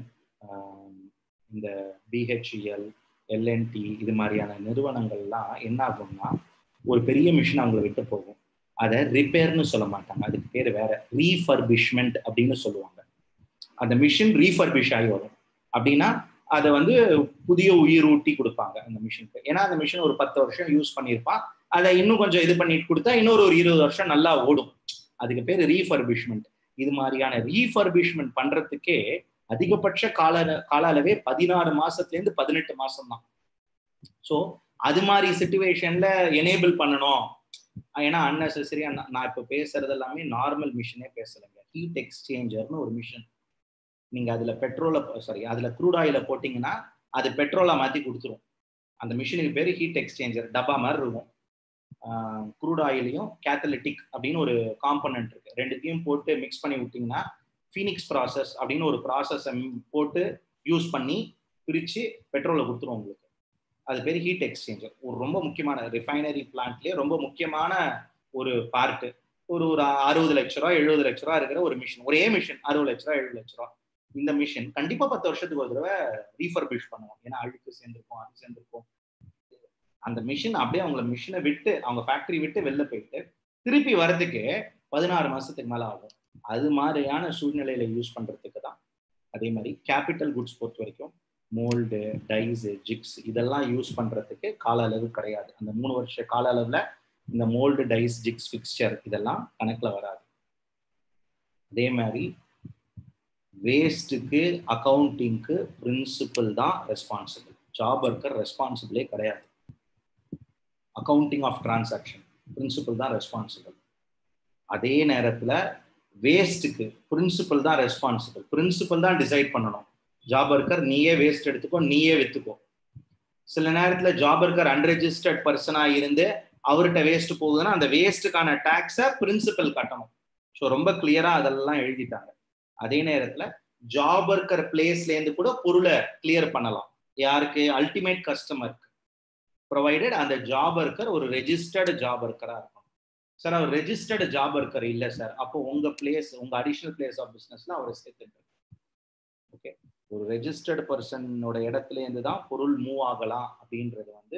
A: இந்த பிஹெச்இஎல் எல்என்டி இது மாதிரியான நிறுவனங்கள்லாம் என்ன ஆகும்னா ஒரு பெரிய மிஷின் அவங்களை விட்டு போகும் அதை ரிப்பேர்னு சொல்ல மாட்டாங்க அதுக்கு பேர் வேற ரீஃபர்பிஷ்மெண்ட் அப்படின்னு சொல்லுவாங்க அந்த மிஷின் ரீஃபர்பிஷ் ஆகி வரும் அப்படின்னா அதை வந்து புதிய உயிர் ஊட்டி கொடுப்பாங்க அந்த மிஷினுக்கு ஏன்னா அந்த மிஷின் ஒரு பத்து வருஷம் யூஸ் பண்ணியிருப்பான் அதை இன்னும் கொஞ்சம் இது பண்ணிட்டு கொடுத்தா இன்னொரு ஒரு இருபது வருஷம் நல்லா ஓடும் அதுக்கு பேர் ரீஃபர்பிஷ்மெண்ட் இது மாதிரியான ரீஃபர்பிஷ்மெண்ட் பண்றதுக்கே அதிகபட்ச கால கால அளவே பதினாறு மாசத்துல இருந்து பதினெட்டு மாசம் தான் ஸோ அது மாதிரி சுச்சுவேஷன்ல எனேபிள் பண்ணணும் ஏன்னா அன்னெசரியா நான் இப்போ பேசுறது எல்லாமே நார்மல் மிஷினே பேசலைங்க ஹீட் எக்ஸ்சேஞ்சர்னு ஒரு மிஷின் நீங்க அதுல பெட்ரோலை சாரி அதுல க்ரூட் ஆயில போட்டீங்கன்னா அது பெட்ரோலை மாத்தி கொடுத்துரும் அந்த மிஷினுக்கு பேர் ஹீட் எக்ஸ்சேஞ்சர் டப்பா மாதிரி இருக்கும் க்ரூட் ஆயிலையும் கேத்தலிட்டிக் அப்படின்னு ஒரு காம்பனன்ட் இருக்கு ரெண்டுத்தையும் போட்டு மிக்ஸ் பண்ணி விட்டீங்கன்னா ஃபீனிக்ஸ் ப்ராசஸ் அப்படின்னு ஒரு ப்ராசஸை போட்டு யூஸ் பண்ணி பிரித்து பெட்ரோலை கொடுத்துரும் உங்களுக்கு அது பேர் ஹீட் எக்ஸ்சேஞ்சர் ஒரு ரொம்ப முக்கியமான ரிஃபைனரி பிளான்ட்லேயே ரொம்ப முக்கியமான ஒரு பார்ட்டு ஒரு ஒரு அறுபது லட்ச ரூபா எழுபது லட்ச ரூபா இருக்கிற ஒரு மிஷின் ஒரே மிஷின் அறுபது லட்ச ரூபா எழுபது லட்ச ரூபா இந்த மிஷின் கண்டிப்பா பத்து வருஷத்துக்கு ஒரு தடவை ரீஃபர்பிஷ் பண்ணுவோம் ஏன்னா அழுக்கு சேர்ந்துருக்கும் அது சேர்ந்துருக்கும் அந்த மிஷின் அப்படியே அவங்கள மிஷினை விட்டு அவங்க ஃபேக்டரி விட்டு வெளில போயிட்டு திருப்பி வரதுக்கு பதினாறு மாசத்துக்கு மேல ஆகும் அது மாதிரியான சூழ்நிலையில யூஸ் பண்றதுக்கு தான் அதே மாதிரி கேபிட்டல் குட்ஸ் பொறுத்த வரைக்கும் மோல்டு டைஸ் ஜிக்ஸ் இதெல்லாம் யூஸ் பண்றதுக்கு கால அளவு கிடையாது அந்த மூணு வருஷ கால அளவுல இந்த மோல்டு டைஸ் ஜிக்ஸ் ஃபிக்ஸ்சர் இதெல்லாம் கணக்குல வராது அதே மாதிரி வேஸ்ட்டுக்கு அக்கௌண்டிங்க்கு பிரின்சிபல் தான் ரெஸ்பான்சிபிள் ஜாப் ஒர்க்கர் ரெஸ்பான்சிபிளே கிடையாது அக்கௌண்டிங் ஆஃப் டிரான்சாக்ஷன் பிரின்சிபல் தான் ரெஸ்பான்சிபிள் அதே நேரத்தில் வேஸ்ட்டுக்கு பிரின்சிபல் தான் ரெஸ்பான்சிபிள் பிரின்சிபல் தான் டிசைட் பண்ணணும் ஜாப் ஒர்க்கர் நீயே வேஸ்ட் எடுத்துக்கோ நீயே வித்துக்கோ சில நேரத்தில் ஜாப் ஒர்க்கர் அன்ரெஜிஸ்டர்ட் பர்சனாக இருந்து அவர்கிட்ட வேஸ்ட் போகுதுன்னா அந்த வேஸ்ட்டுக்கான டேக்ஸை பிரின்சிபல் கட்டணும் ஸோ ரொம்ப கிளியராக அதெல்லாம் எழுதிட்டாங்க அதே நேரத்தில் ஜாப் ஒர்க்கர் பிளேஸ்லேருந்து கூட பொருளை கிளியர் பண்ணலாம் யாருக்கு அல்டிமேட் கஸ்டமருக்கு ப்ரொவைடட் அந்த ஜாப் ஒர்க்கர் ஒரு ரெஜிஸ்டர்டு ஜாப் ஒர்க்கராக இருக்கணும் சார் அவர் ரெஜிஸ்டர்டு ஜாப் ஒர்க்கர் இல்லை சார் அப்போ உங்க பிளேஸ் உங்க அடிஷனல் பிளேஸ் ஆஃப் பிஸ்னஸ்ல அவரை சேர்த்துட்டு ஓகே ஒரு ரெஜிஸ்டர்டு பர்சனோட இடத்துல இருந்து தான் பொருள் மூவ் ஆகலாம் அப்படின்றது வந்து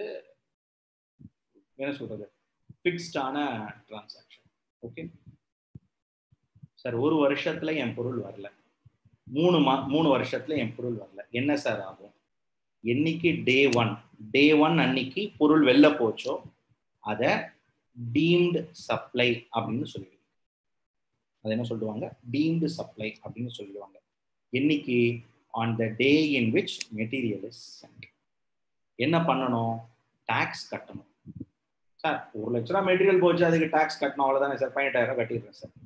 A: என்ன சொல்றது ஃபிக்ஸ்டான டிரான்சாக்ஷன் ஓகே சார் ஒரு வருஷத்துல என் பொருள் வரல மூணு மா மூணு வருஷத்துல என் பொருள் வரல என்ன சார் ஆகும் என்னைக்கு டே ஒன் டே ஒன் அன்னைக்கு பொருள் வெளில போச்சோ அதை டீம்டு சப்ளை அப்படின்னு சொல்லிடுவாங்க அது என்ன சொல்லுவாங்க டீம்டு சப்ளை அப்படின்னு சொல்லிடுவாங்க என்னைக்கு on the day in which material is sent என்ன பண்ணணும் டாக்ஸ் கட்டணும் சார் ஒரு லட்ச ரூபா மெட்டீரியல் போச்சு அதுக்கு டாக்ஸ் கட்டணும் அவ்வளோதானே சார் பதினெட்டாயிரம் ரூபாய் கட்டிடுறேன் சார்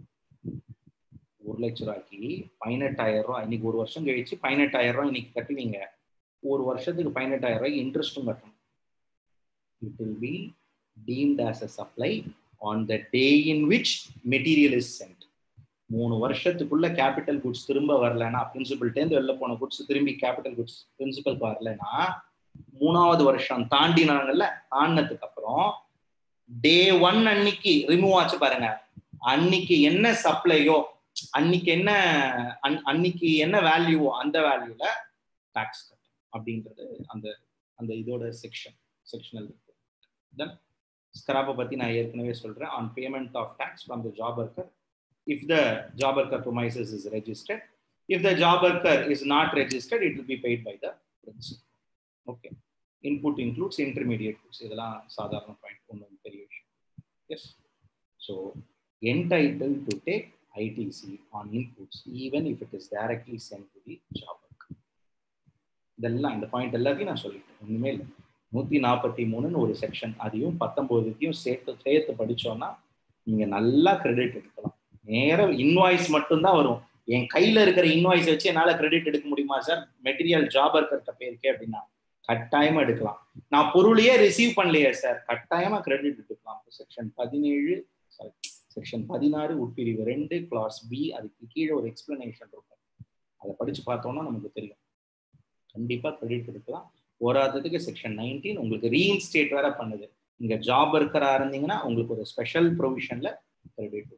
A: ஒரு லட்ச ரூபாய்க்கு பதினெட்டாயிரம் ரூபாய் இன்னைக்கு ஒரு வருஷம் கழிச்சு பதினெட்டாயிரம் ரூபாய் இன்னைக்கு கட்டுவீங்க ஒரு வருஷத்துக்கு பதினெட்டாயிரம் ரூபாய்க்கு இன்ட்ரெஸ்ட்டும் கட்டணும் it will be deemed as a supply on the day in which material is sent மூணு வருஷத்துக்குள்ள கேபிட்டல் குட்ஸ் திரும்ப வரலன்னா பிரின்சிபல்ட்டேருந்து வெளில போன குட்ஸ் திரும்பி கேபிட்டல் குட்ஸ் பிரின்சிபல் வரலன்னா மூணாவது வருஷம் தாண்டினாங்கல்ல தாண்டினதுக்கு அப்புறம் டே ஒன் அன்னைக்கு ரிமூவ் ஆச்சு பாருங்க அன்னைக்கு என்ன சப்ளையோ அன்னைக்கு என்ன அன்னைக்கு என்ன வேல்யூவோ அந்த வேல்யூல டாக்ஸ் கட்டணும் அப்படின்றது அந்த அந்த இதோட செக்ஷன் செக்ஷனல் தென் ஸ்கிராப்பை பற்றி நான் ஏற்கனவே சொல்கிறேன் on payment of tax from the job worker if the job worker premises is registered if the job worker is not registered it will be paid by the principal okay input includes intermediate goods இதெல்லாம் சாதாரண point ஒன்றும் பெரிய விஷயம் yes so entitled to take ITC on inputs even if it is directly sent to the job worker. இதெல்லாம் இந்த point எல்லாத்தையும் நான் சொல்லிட்டேன் ஒண்ணுமே இல்லை நூத்தி நாற்பத்தி மூணுன்னு ஒரு செக்ஷன் அதையும் பத்தொன்பதுத்தையும் சேர்த்து சேர்த்து படிச்சோம்னா நீங்க நல்லா கிரெடிட் எடுக்கலாம் நேர இன்வாய்ஸ் மட்டும்தான் வரும் என் கையில இருக்கிற இன்வாய்ஸ் வச்சு என்னால கிரெடிட் எடுக்க முடியுமா சார் மெட்டீரியல் ஜாப் ஒர்க்கர்கிட்ட போயிருக்கே அப்படின்னா கட்டாயமா எடுக்கலாம் நான் பொருளையே ரிசீவ் பண்ணலையே சார் கட்டாயமா கிரெடிட் எடுக்கலாம் செக்ஷன் பதினேழு சாரி செக்ஷன் பதினாறு உட்பிரிவு ரெண்டு கிளாஸ் பி அதுக்கு கீழே ஒரு எக்ஸ்பிளனேஷன் இருக்கும் அதை படிச்சு பார்த்தோம்னா நமக்கு தெரியும் கண்டிப்பா கிரெடிட் எடுக்கலாம் போராததுக்கு செக்ஷன் நைன்டீன் உங்களுக்கு ரீஇன்ஸ்டேட் வேற பண்ணுது நீங்க ஜாப் ஒர்க்கரா இருந்தீங்கன்னா உங்களுக்கு ஒரு ஸ்பெஷல் ப்ரொவிஷன்ல கிரெடிட்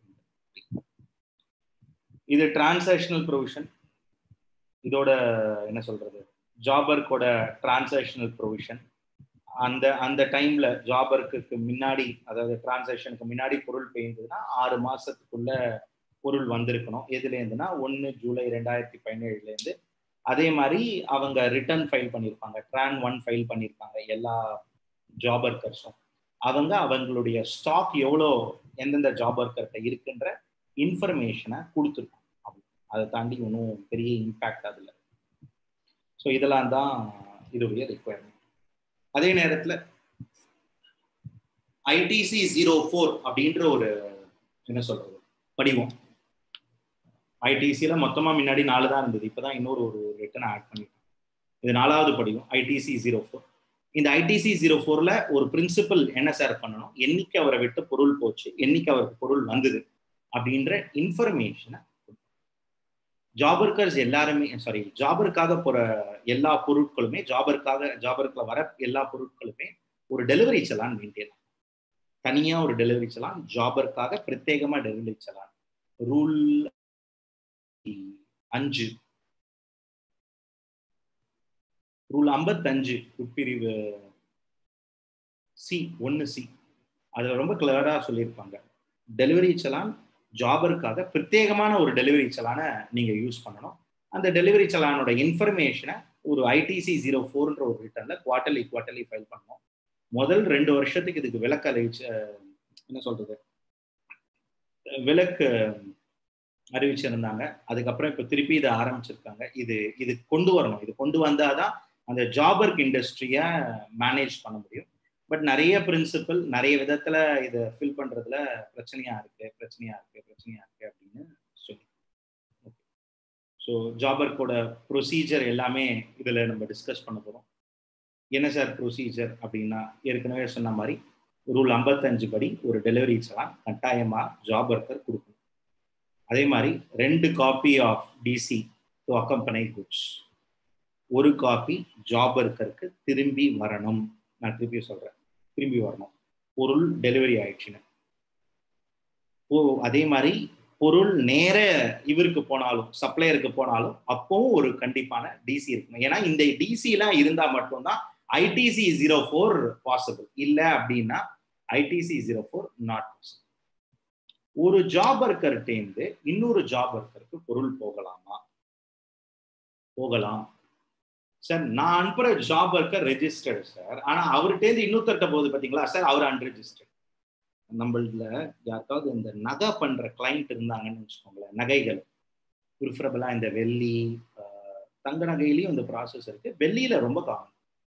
A: இது டிரான்சாக்ஷனல் ப்ரொவிஷன் இதோட என்ன சொல்றது ஜாபர்க்கோட டிரான்சாக்ஷனல் ப்ரொவிஷன் அந்த அந்த டைம்ல ஜாபருக்கு முன்னாடி அதாவது டிரான்சாக்ஷனுக்கு முன்னாடி பொருள் பெய்ந்ததுன்னா ஆறு மாசத்துக்குள்ள பொருள் வந்திருக்கணும் எதுல இருந்துன்னா ஒன்னு ஜூலை ரெண்டாயிரத்தி பதினேழுல இருந்து அதே மாதிரி அவங்க ரிட்டர்ன் ஃபைல் பண்ணியிருப்பாங்க ட்ரான் ஒன் ஃபைல் பண்ணியிருப்பாங்க எல்லா ஜாப் ஒர்க்கர்ஸும் அவங்க அவங்களுடைய ஸ்டாக் எவ்வளோ எந்தெந்த ஜாப் ஒர்க்கர்கிட்ட இருக்குன்ற இன்ஃபர்மேஷனை கொடுத்துருக்கோம் அதை தாண்டி ஒன்றும் பெரிய இம்பேக்ட் அதில் ஸோ இதெல்லாம் தான் இதோடைய ரெக்குவயர்மெண்ட் அதே நேரத்தில் ஐடிசி ஜீரோ ஃபோர் அப்படின்ற ஒரு என்ன சொல்றது படிவம் ஐடிசியில மொத்தமா முன்னாடி நாலு தான் இருந்தது இப்பதான் இன்னொரு ஒரு ரிட்டர்ன் ஆட் பண்ணிட்டோம் இது நாலாவது படிவம் ஐடிசி ஜீரோ ஃபோர் இந்த ஐடிசி ஜீரோ ஃபோர்ல ஒரு பிரின்சிபல் என்ன சார் பண்ணணும் என்னைக்கு அவரை விட்டு பொருள் போச்சு என்னைக்கு அவருக்கு பொருள் வந்தது அப்படின்ற இன்ஃபர்மேஷனை ஜாபர்கர்ஸ் எல்லாருமே சாரி ஜாபருக்காக போற எல்லா பொருட்களுமே ஜாபருக்காக ஜாபருக்குள்ள வர எல்லா பொருட்களுமே ஒரு டெலிவரி சலான் மெயின்டைன் தனியா ஒரு டெலிவரி சலான் ஜாபருக்காக பிரத்யேகமா டெலிவரி சலான் ரூல் அஞ்சு ரூல் ஐம்பத்தஞ்சு உட்பிரிவு சி ஒன்னு சி அதுல ரொம்ப கிளியரா சொல்லியிருப்பாங்க டெலிவரி சலான் ஜாபருக்காக பிரத்யேகமான ஒரு டெலிவரி சலானை நீங்க யூஸ் பண்ணணும் அந்த டெலிவரி சலானோட இன்ஃபர்மேஷனை ஒரு ஐடிசி ஜீரோ ஃபோர்ன்ற ஒரு ரிட்டர்ன்ல குவார்டர்லி குவார்டர்லி ஃபைல் பண்ணணும் முதல் ரெண்டு வருஷத்துக்கு இதுக்கு விலக்கு அறிவிச்சு என்ன சொல்றது விலக்கு அறிவிச்சிருந்தாங்க அதுக்கப்புறம் இப்போ திருப்பி இதை ஆரம்பிச்சிருக்காங்க இது இது கொண்டு வரணும் இது கொண்டு வந்தாதான் அந்த ஜாபர்க் இண்டஸ்ட்ரியை மேனேஜ் பண்ண முடியும் பட் நிறைய பிரின்சிபல் நிறைய விதத்துல இதை ஃபில் பண்றதுல பிரச்சனையா இருக்கு பிரச்சனையா இருக்கு பிரச்சனையா இருக்கு அப்படின்னு சொல்லி ஸோ ஜாபர்க்கோட ப்ரொசீஜர் எல்லாமே இதுல நம்ம டிஸ்கஸ் பண்ண போறோம் என்ன சார் ப்ரொசீஜர் அப்படின்னா ஏற்கனவே சொன்ன மாதிரி ரூல் ஐம்பத்தஞ்சு படி ஒரு டெலிவரி சலான் கட்டாயமா ஜாப் ஒர்க்கர் கொடுக்கணும் அதே மாதிரி ரெண்டு copy of DC to accompany goods ஒரு காப்பி ஜாப் ஒர்க்கருக்கு திரும்பி வரணும் நான் திருப்பி சொல்றேன் திரும்பி வரணும் பொருள் டெலிவரி ஆயிடுச்சுன்னு ஓ அதே மாதிரி பொருள் நேர இவருக்கு போனாலும் சப்ளையருக்கு போனாலும் அப்பவும் ஒரு கண்டிப்பான டிசி இருக்கணும் ஏன்னா இந்த டிசி எல்லாம் இருந்தா மட்டும்தான் ஐடிசி ஜீரோ ஃபோர் பாசிபிள் இல்லை அப்படின்னா ITC zero four not possible ஒரு ஜாப் ஒர்க்கர்கிட்டேருந்து இன்னொரு ஜாப் ஒர்க்கருக்கு பொருள் போகலாமா போகலாம் சார் நான் அனுப்புற ஜாப் ஒர்க்கர் ரெஜிஸ்டர்டு சார் ஆனா அவர்கிட்டேருந்து இன்னொருத்தர்கிட்ட போகுது பாத்தீங்களா சார் அவர் அன்ரெஜிஸ்டர்ட் நம்மள யாருக்காவது இந்த நகை பண்ற கிளைண்ட் இருந்தாங்கன்னு வச்சுக்கோங்களேன் நகைகள் ப்ரிஃபரபிளா இந்த வெள்ளி தங்க நகையிலையும் இந்த ப்ராசஸ் இருக்கு வெள்ளியில ரொம்ப காமன்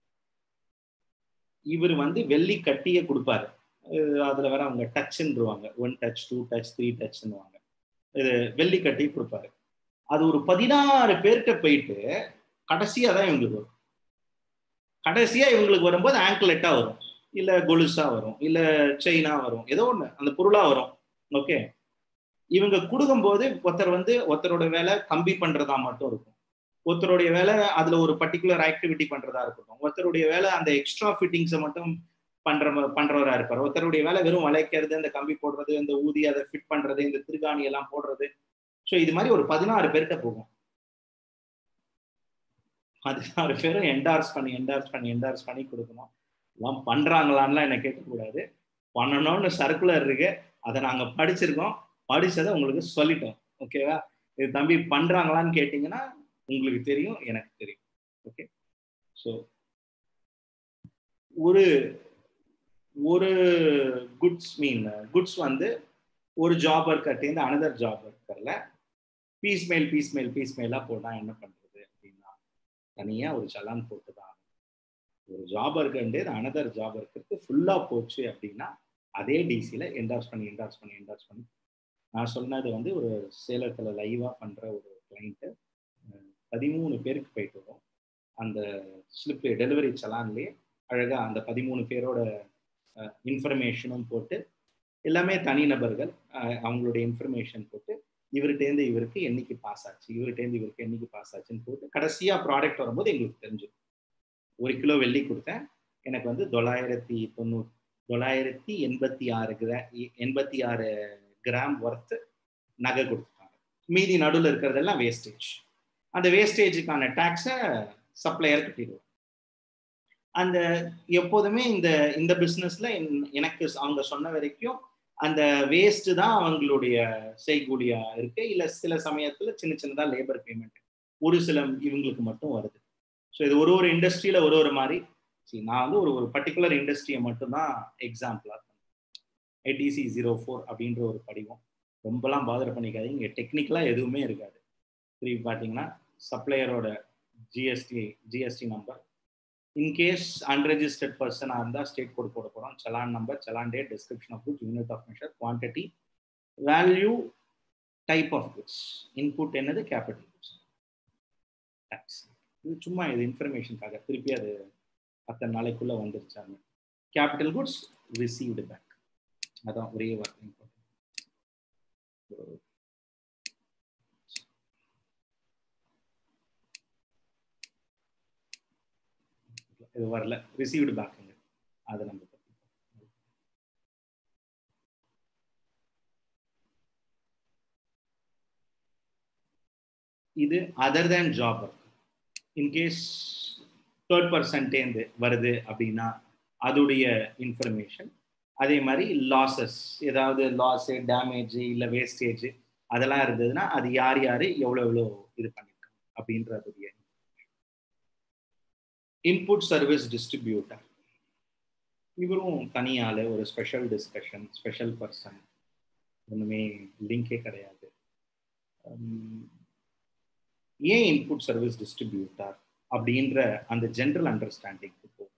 A: இவர் வந்து வெள்ளி கட்டியே கொடுப்பாரு அதுல வேற அவங்க டச்ன்றுவாங்க one touch two touch three டச்னுவாங்க இது வெள்ளி கட்டி கொடுப்பாரு அது ஒரு பதினாறு பேர்கிட்ட போயிட்டு கடைசியா தான் இவங்களுக்கு வரும் கடைசியா இவங்களுக்கு வரும்போது ஆங்கிளெட்டா வரும் இல்ல கொலுசா வரும் இல்ல செயினா வரும் ஏதோ ஒண்ணு அந்த பொருளா வரும் ஓகே இவங்க கொடுக்கும்போது ஒருத்தர் வந்து ஒருத்தரோட வேலை கம்பி பண்றதா மட்டும் இருக்கும் ஒருத்தருடைய வேலை அதுல ஒரு பர்டிகுலர் ஆக்டிவிட்டி பண்றதா இருக்கட்டும் ஒருத்தருடைய வேலை அந்த எக்ஸ்ட்ரா ஃபிட்டிங்ஸை மட்டும் பண்ற பண்றவரா இருப்பார் ஒருத்தருடைய வேலை வெறும் வளைக்கிறது இந்த கம்பி போடுறது இந்த ஊதி அதை ஃபிட் பண்றது இந்த திருகாணி எல்லாம் போடுறது ஸோ இது மாதிரி ஒரு பதினாறு பேர்கிட்ட போகும் பதினாறு பேரும் என்டார்ஸ் பண்ணி என்டார்ஸ் பண்ணி என்டார்ஸ் பண்ணி கொடுக்கணும் எல்லாம் பண்றாங்களான்லாம் என்ன கேட்கக்கூடாது பண்ணணும்னு சர்க்குலர் இருக்கு அதை நாங்க படிச்சிருக்கோம் படிச்சதை உங்களுக்கு சொல்லிட்டோம் ஓகேவா இது தம்பி பண்றாங்களான்னு கேட்டீங்கன்னா உங்களுக்கு தெரியும் எனக்கு தெரியும் ஓகே ஸோ ஒரு ஒரு குட்ஸ் மீன் குட்ஸ் வந்து ஒரு ஜாப் ஒர்க்கர்ட்டேருந்து அனதர் ஜாப் ஒர்க்கர்ல piecemeal piecemeal piece மெயிலாக போட்டால் என்ன பண்ணுறது அப்படின்னா தனியாக ஒரு சலான் போட்டு தான் ஒரு ஜாப் ஒர்க்கர்ண்டே அனதர் ஜாப் ஒர்க்கருக்கு ஃபுல்லாக போச்சு அப்படின்னா அதே டிசியில் என்டார்ஸ் பண்ணி என்டார்ஸ் பண்ணி என்டார்ஸ் பண்ணி நான் சொன்னது வந்து ஒரு சேலத்தில் லைவாக பண்ணுற ஒரு கிளைண்ட்டு பதிமூணு பேருக்கு போயிட்டு வரும் அந்த ஸ்லிப் டெலிவரி சலான்லேயே அழகாக அந்த பதிமூணு பேரோட இன்ஃபர்மேஷனும் போட்டு எல்லாமே தனிநபர்கள் அவங்களுடைய இன்ஃபர்மேஷன் போட்டு இவர்கிட்டேருந்து இவருக்கு என்னைக்கு பாஸ் ஆச்சு இவர்கிட்டேருந்து இவருக்கு என்னைக்கு பாஸ் ஆச்சுன்னு போட்டு கடைசியாக ப்ராடக்ட் வரும்போது எங்களுக்கு தெரிஞ்சிடும் ஒரு கிலோ வெள்ளி கொடுத்தேன் எனக்கு வந்து தொள்ளாயிரத்தி தொண்ணூறு தொள்ளாயிரத்தி எண்பத்தி ஆறு கிரா எண்பத்தி ஆறு கிராம் ஒர்த்து நகை கொடுத்துருக்காங்க மீதி நடுவில் இருக்கிறதெல்லாம் வேஸ்டேஜ் அந்த வேஸ்டேஜுக்கான டேக்ஸை சப்ளையர் கட்டிடுவோம் அந்த எப்போதுமே இந்த இந்த பிஸ்னஸ்ல எனக்கு அவங்க சொன்ன வரைக்கும் அந்த வேஸ்ட் தான் அவங்களுடைய செய்கூலியா இருக்கு இல்ல சில சமயத்துல சின்ன சின்னதா லேபர் பேமெண்ட் ஒரு சில இவங்களுக்கு மட்டும் வருது ஸோ இது ஒரு ஒரு இண்டஸ்ட்ரியில ஒரு ஒரு மாதிரி சரி நான் வந்து ஒரு ஒரு பர்டிகுலர் இண்டஸ்ட்ரியை மட்டும்தான் எக்ஸாம்பிளா ஏடிசி ஜீரோ ஃபோர் அப்படின்ற ஒரு படிவம் ரொம்பலாம் பாதர் பண்ணிக்காதீங்க இங்கே டெக்னிக்கலாக எதுவுமே இருக்காது திருப்பி பார்த்தீங்கன்னா சப்ளையரோட GST GST number in case unregistered பர்சனாக இருந்தால் ஸ்டேட் கோட் போட போகிறோம் challan number challan date description of goods unit of measure quantity value type of goods input என்னது கேபிட்டல் குட்ஸ் டேக்ஸ் இது சும்மா இது இன்ஃபர்மேஷனுக்காக திருப்பி அது அத்தனை நாளைக்குள்ளே வந்துருச்சாங்க கேபிட்டல் குட்ஸ் ரிசீவ்டு பேக் அதான் ஒரே வார்த்தை இது வரல ரிசீவ்டு பேக்குங்க அதை நம்ம இது other than job work in case third பர்சன்டேந்து வருது அப்படின்னா அதோடைய இன்ஃபர்மேஷன் அதே மாதிரி லாசஸ் ஏதாவது லாஸு டேமேஜ் இல்லை வேஸ்டேஜ் அதெல்லாம் இருந்ததுன்னா அது யார் யார் எவ்வளோ எவ்வளோ இது பண்ணியிருக்காங்க அப்படின்றதுடைய இன்புட் சர்வீஸ் டிஸ்ட்ரிபியூட்டர் இவரும் தனியால் ஒரு ஸ்பெஷல் டிஸ்கஷன் ஸ்பெஷல் பர்சன் ஒன்றுமே லிங்கே கிடையாது ஏன் இன்புட் சர்வீஸ் டிஸ்ட்ரிபியூட்டர் அப்படின்ற அந்த ஜென்ரல் அண்டர்ஸ்டாண்டிங்க்கு போகும்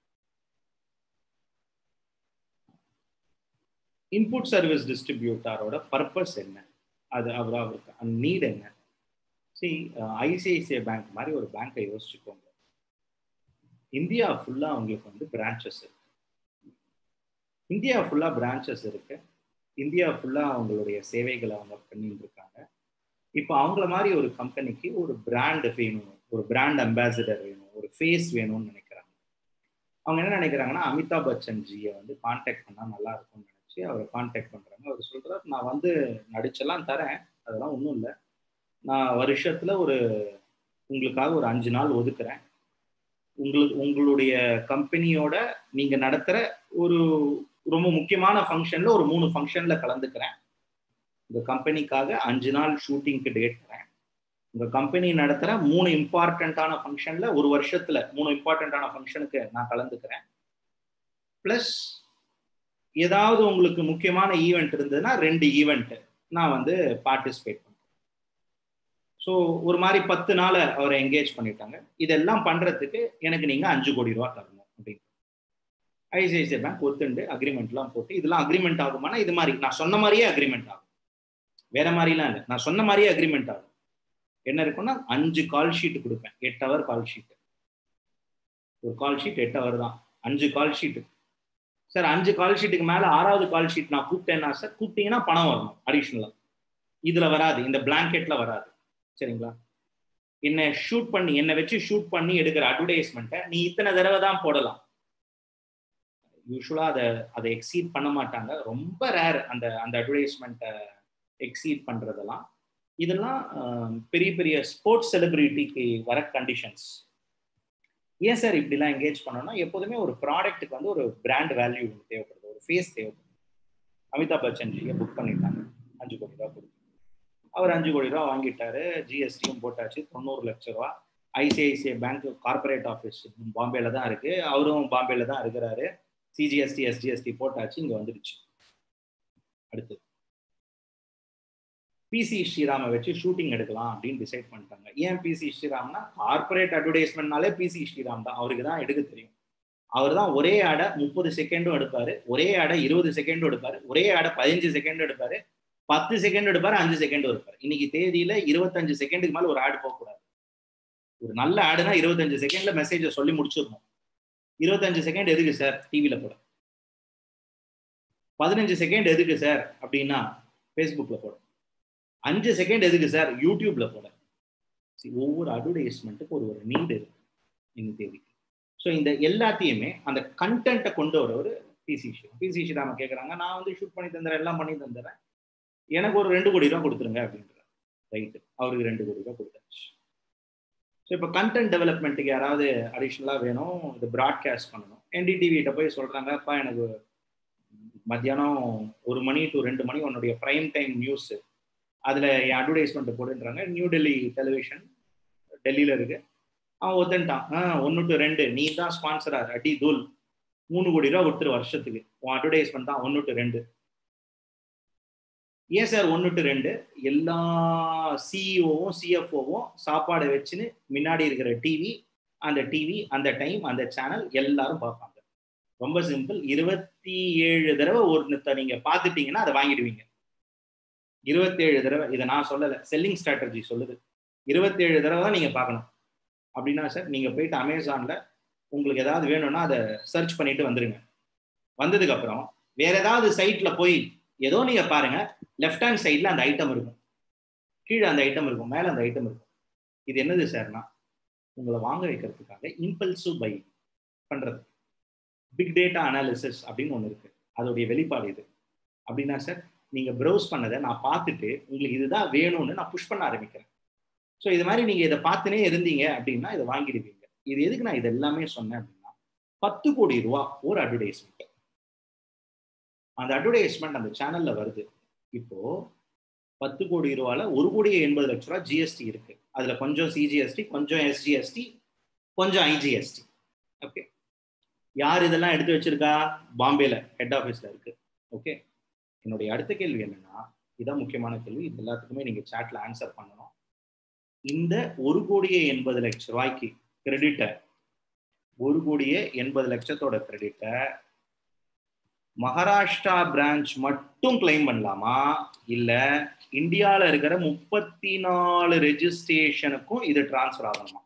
A: இன்புட் சர்வீஸ் டிஸ்ட்ரிபியூட்டரோட பர்பஸ் என்ன அது அவர் அவருக்கு அந்த நீட் என்ன சி ஐசிஐசிஐ பேங்க் மாதிரி ஒரு பேங்கை யோசிச்சுக்கோங்க இந்தியா ஃபுல்லாக அவங்களுக்கு வந்து பிரான்ச்சஸ் இருக்கு இந்தியா ஃபுல்லாக பிரான்ச்சஸ் இருக்கு இந்தியா ஃபுல்லாக அவங்களுடைய சேவைகளை அவங்க பண்ணிட்டு இருக்காங்க இப்போ அவங்கள மாதிரி ஒரு கம்பெனிக்கு ஒரு பிராண்ட் வேணும் ஒரு பிராண்ட் அம்பாசிடர் வேணும் ஒரு ஃபேஸ் வேணும்னு நினைக்கிறாங்க அவங்க என்ன நினைக்கிறாங்கன்னா அமிதாப் பச்சன் ஜியை வந்து கான்டாக்ட் பண்ணால் நல்லா இருக்கும்னு நினச்சி அவரை கான்டாக்ட் பண்ணுறாங்க அவர் சொல்கிறார் நான் வந்து நடிச்செல்லாம் தரேன் அதெல்லாம் ஒன்றும் இல்லை நான் வருஷத்தில் ஒரு உங்களுக்காக ஒரு அஞ்சு நாள் ஒதுக்குறேன் உங்களுக்கு உங்களுடைய கம்பெனியோட நீங்கள் நடத்துகிற ஒரு ரொம்ப முக்கியமான ஃபங்க்ஷனில் ஒரு மூணு ஃபங்க்ஷனில் கலந்துக்கிறேன் உங்கள் கம்பெனிக்காக அஞ்சு நாள் ஷூட்டிங்க்கு டேட் தரேன் உங்கள் கம்பெனி நடத்துகிற மூணு இம்பார்ட்டண்ட்டான ஃபங்க்ஷனில் ஒரு வருஷத்தில் மூணு இம்பார்ட்டண்ட்டான ஃபங்க்ஷனுக்கு நான் கலந்துக்கிறேன் ப்ளஸ் ஏதாவது உங்களுக்கு முக்கியமான ஈவெண்ட் இருந்ததுன்னா ரெண்டு ஈவெண்ட்டு நான் வந்து பார்ட்டிசிபேட் பண்ணுறேன் ஸோ ஒரு மாதிரி பத்து நாள் அவரை என்கேஜ் பண்ணிட்டாங்க இதெல்லாம் பண்ணுறதுக்கு எனக்கு நீங்கள் அஞ்சு கோடி ரூபா தரணும் அப்படின்னு ஐசிஐசிஐ பேங்க் ஒத்துண்டு அக்ரிமெண்ட்லாம் போட்டு இதெல்லாம் அக்ரிமெண்ட் ஆகுமானா இது மாதிரி நான் சொன்ன மாதிரியே அக்ரிமெண்ட் ஆகும் வேற மாதிரிலாம் இல்லை நான் சொன்ன மாதிரியே அக்ரிமெண்ட் ஆகும் என்ன இருக்கும்னா அஞ்சு கால் ஷீட் கொடுப்பேன் எட்டு ஹவர் கால் ஷீட் ஒரு கால் ஷீட் எட்டு ஹவர் தான் அஞ்சு கால் ஷீட்டு சார் அஞ்சு கால் ஷீட்டுக்கு மேலே ஆறாவது கால் ஷீட் நான் கூப்பிட்டேன்னா சார் கூப்பிட்டீங்கன்னா பணம் வரணும் அடிஷ்னலாக இதில் வராது இந்த பிளாங்கெட்ல வராது சரிங்களா என்னை ஷூட் பண்ணி என்னை வச்சு ஷூட் பண்ணி எடுக்கிற அட்வர்டைஸ்மெண்ட்டை நீ இத்தனை தடவை தான் போடலாம் யூஸ்வலாக அதை அதை எக்ஸீட் பண்ண மாட்டாங்க ரொம்ப ரேர் அந்த அந்த அட்வர்டைஸ்மெண்ட்டை எக்ஸீட் பண்ணுறதெல்லாம் இதெல்லாம் பெரிய பெரிய ஸ்போர்ட்ஸ் செலிபிரிட்டிக்கு வர கண்டிஷன்ஸ் ஏன் சார் இப்படிலாம் என்கேஜ் பண்ணோம்னா எப்போதுமே ஒரு ப்ராடக்ட்டுக்கு வந்து ஒரு பிராண்ட் வேல்யூ தேவைப்படுது ஒரு ஃபேஸ் தேவைப்படுது அமிதாப் பச்சன்ஜியை புக் பண்ணிட்டாங்க அஞ்சு கோடி ரூபா கொடுத்து அவர் அஞ்சு கோடி ரூபா வாங்கிட்டாரு ஜிஎஸ்டியும் போட்டாச்சு தொண்ணூறு லட்ச ரூபா ஐசிஐசிஐ பேங்க் கார்பரேட் ஆஃபீஸ் பாம்பேல தான் இருக்கு அவரும் பாம்பேல தான் இருக்கிறாரு சிஜிஎஸ்டி எஸ்ஜிஎஸ்டி போட்டாச்சு இங்க வந்துடுச்சு அடுத்து பிசி ஸ்ரீராமை வச்சு ஷூட்டிங் எடுக்கலாம் அப்படின்னு டிசைட் பண்ணிட்டாங்க ஏன் பிசி ஸ்ரீராம்னா கார்பரேட் அட்வர்டைஸ்மெண்ட்னாலே பிசி ஸ்ரீராம் தான் அவருக்கு தான் எடுக்க தெரியும் அவர் தான் ஒரே ஆடை முப்பது செகண்டும் எடுப்பாரு ஒரே ஆடை இருபது செகண்டும் எடுப்பாரு ஒரே ஆடை பதினஞ்சு செகண்ட் எடுப்பாரு பத்து செகண்ட் எடுப்பாரு அஞ்சு செகண்ட் எடுப்பாரு இன்னைக்கு தேதியில இருபத்தஞ்சு செகண்டுக்கு மேல ஒரு ஆடு போகக்கூடாது ஒரு நல்ல ஆடுனா இருபத்தஞ்சு செகண்ட்ல மெசேஜை சொல்லி முடிச்சிடணும் இருபத்தஞ்சு செகண்ட் எதுக்கு சார் டிவியில போட பதினஞ்சு செகண்ட் எதுக்கு சார் அப்படின்னா ஃபேஸ்புக்ல போட அஞ்சு செகண்ட் எதுக்கு சார் யூடியூப்ல போட ஒவ்வொரு அட்வர்டைஸ்மெண்ட்டுக்கு ஒரு ஒரு நீடு இருக்கு இந்த தேதிக்கு ஸோ இந்த எல்லாத்தையுமே அந்த கண்டென்ட்டை கொண்டு வர ஒரு பிசி பிசி ஸ்ரீராம கேட்குறாங்க நான் வந்து ஷூட் பண்ணி தந்துறேன் எல்லாம் பண்ணி தந்துறேன் எனக்கு ஒரு ரெண்டு கோடி ரூபா கொடுத்துருங்க அப்படின்ற ரைட்டு அவருக்கு ரெண்டு கோடி ரூபா கொடுத்தாச்சு ஸோ இப்போ கண்டென்ட் டெவலப்மெண்ட்டுக்கு யாராவது அடிஷ்னலாக வேணும் இது ப்ராட்காஸ்ட் பண்ணணும் என்டிடிவிகிட்ட போய் சொல்கிறாங்க அப்பா எனக்கு மத்தியானம் ஒரு மணி டு ரெண்டு மணி உன்னுடைய ப்ரைம் டைம் நியூஸ் அதில் என் அட்வர்டைஸ்மெண்ட் போடுன்றாங்க நியூ டெல்லி டெலிவிஷன் டெல்லியில் இருக்கு அவன் ஒத்துன்ட்டான் ஆ ஒன்று டு ரெண்டு நீ தான் ஸ்பான்சரா அடி தூள் மூணு கோடி ரூபா கொடுத்துரு வருஷத்துக்கு உன் அட்வர்டைஸ்மெண்ட் தான் ஒன்று டு ரெண்டு ஏன் சார் ஒன்று டு ரெண்டு எல்லா சிஇஓவும் சிஎஃப்ஓவும் சாப்பாடை வச்சுன்னு முன்னாடி இருக்கிற டிவி அந்த டிவி அந்த டைம் அந்த சேனல் எல்லாரும் பார்ப்பாங்க ரொம்ப சிம்பிள் இருபத்தி ஏழு தடவை ஒருத்த நீங்க பார்த்துட்டீங்கன்னா அதை வாங்கிடுவீங்க இருபத்தேழு தடவை இதை நான் சொல்லலை செல்லிங் ஸ்ட்ராட்டஜி சொல்லுது இருபத்தேழு தடவை தான் நீங்க பார்க்கணும் அப்படின்னா சார் நீங்க போயிட்டு அமேசான்ல உங்களுக்கு ஏதாவது வேணும்னா அதை சர்ச் பண்ணிட்டு வந்துருங்க வந்ததுக்கு அப்புறம் வேற ஏதாவது சைட்ல போய் ஏதோ நீங்க பாருங்க லெஃப்ட் ஹேண்ட் சைட்ல அந்த ஐட்டம் இருக்கும் கீழே அந்த ஐட்டம் இருக்கும் மேல அந்த ஐட்டம் இருக்கும் இது என்னது சார்னா உங்களை வாங்க வைக்கிறதுக்காக இம்பல்சிவ் பை பண்றது பிக் டேட்டா அனாலிசிஸ் அப்படின்னு ஒன்று இருக்கு அதோடைய வெளிப்பாடு இது அப்படின்னா சார் நீங்க ப்ரௌஸ் பண்ணதை நான் பார்த்துட்டு உங்களுக்கு இதுதான் வேணும்னு நான் புஷ் பண்ண ஆரம்பிக்கிறேன் ஸோ இது மாதிரி நீங்க இதை பார்த்துனே இருந்தீங்க அப்படின்னா இதை வாங்கிடுவீங்க இது எதுக்கு நான் இது எல்லாமே சொன்னேன் அப்படின்னா பத்து கோடி ரூபா ஒரு அட்வர்டைஸ்மெண்ட் அந்த அட்வர்டைஸ்மெண்ட் அந்த சேனல்ல வருது இப்போ பத்து கோடி ரூபால ஒரு கோடி எண்பது லட்ச ரூபா ஜிஎஸ்டி இருக்கு அதுல கொஞ்சம் சிஜிஎஸ்டி கொஞ்சம் எஸ்ஜிஎஸ்டி கொஞ்சம் ஐஜிஎஸ்டி ஓகே யார் இதெல்லாம் எடுத்து வச்சிருக்கா பாம்பேல ஹெட் ஆஃபீஸ்ல இருக்கு ஓகே என்னுடைய அடுத்த கேள்வி என்னன்னா இதான் முக்கியமான கேள்வி இது எல்லாத்துக்குமே நீங்க சாட்ல ஆன்சர் பண்ணணும் இந்த ஒரு கோடியே எண்பது லட்ச ரூபாய்க்கு கிரெடிட்டை ஒரு கோடியே எண்பது லட்சத்தோட கிரெடிட்டை மகாராஷ்டிரா பிரான்ச் மட்டும் கிளைம் பண்ணலாமா இல்ல இந்தியால இருக்கிற முப்பத்தி நாலு ரெஜிஸ்ட்ரேஷனுக்கும் இது டிரான்ஸ்ஃபர் ஆகணுமா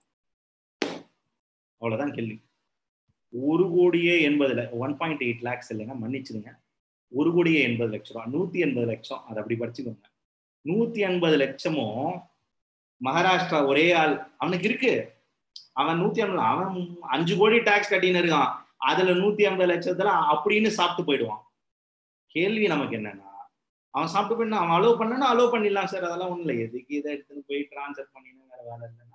A: அவ்வளவுதான் கேள்வி ஒரு கோடியே எண்பதுல ஒன் பாயிண்ட் எயிட் லேக்ஸ் இல்லைங்க மன்னிச்சிருங்க ஒரு கோடியே எண்பது லட்சம் ரூபா நூத்தி எண்பது லட்சம் அதை அப்படி படிச்சுக்கோங்க நூத்தி எண்பது லட்சமும் மகாராஷ்டிரா ஒரே ஆள் அவனுக்கு இருக்கு அவன் நூத்தி ஐம்பது அவன் அஞ்சு கோடி டாக்ஸ் கட்டின்னு இருக்கான் அதுல நூத்தி ஐம்பது லட்சத்துல அப்படின்னு சாப்பிட்டு போயிடுவான் கேள்வி நமக்கு என்னன்னா அவன் சாப்பிட்டு போயிட்டு அவன் அலோவ் பண்ணனா அலோவ் பண்ணிடலாம் சார் அதெல்லாம் ஒண்ணும் இல்லை எதுக்கு இதை எடுத்துன்னு போய் டிரான்ஸ்ஃபர் பண்ணினா வேற வேலை இல்லைன்னா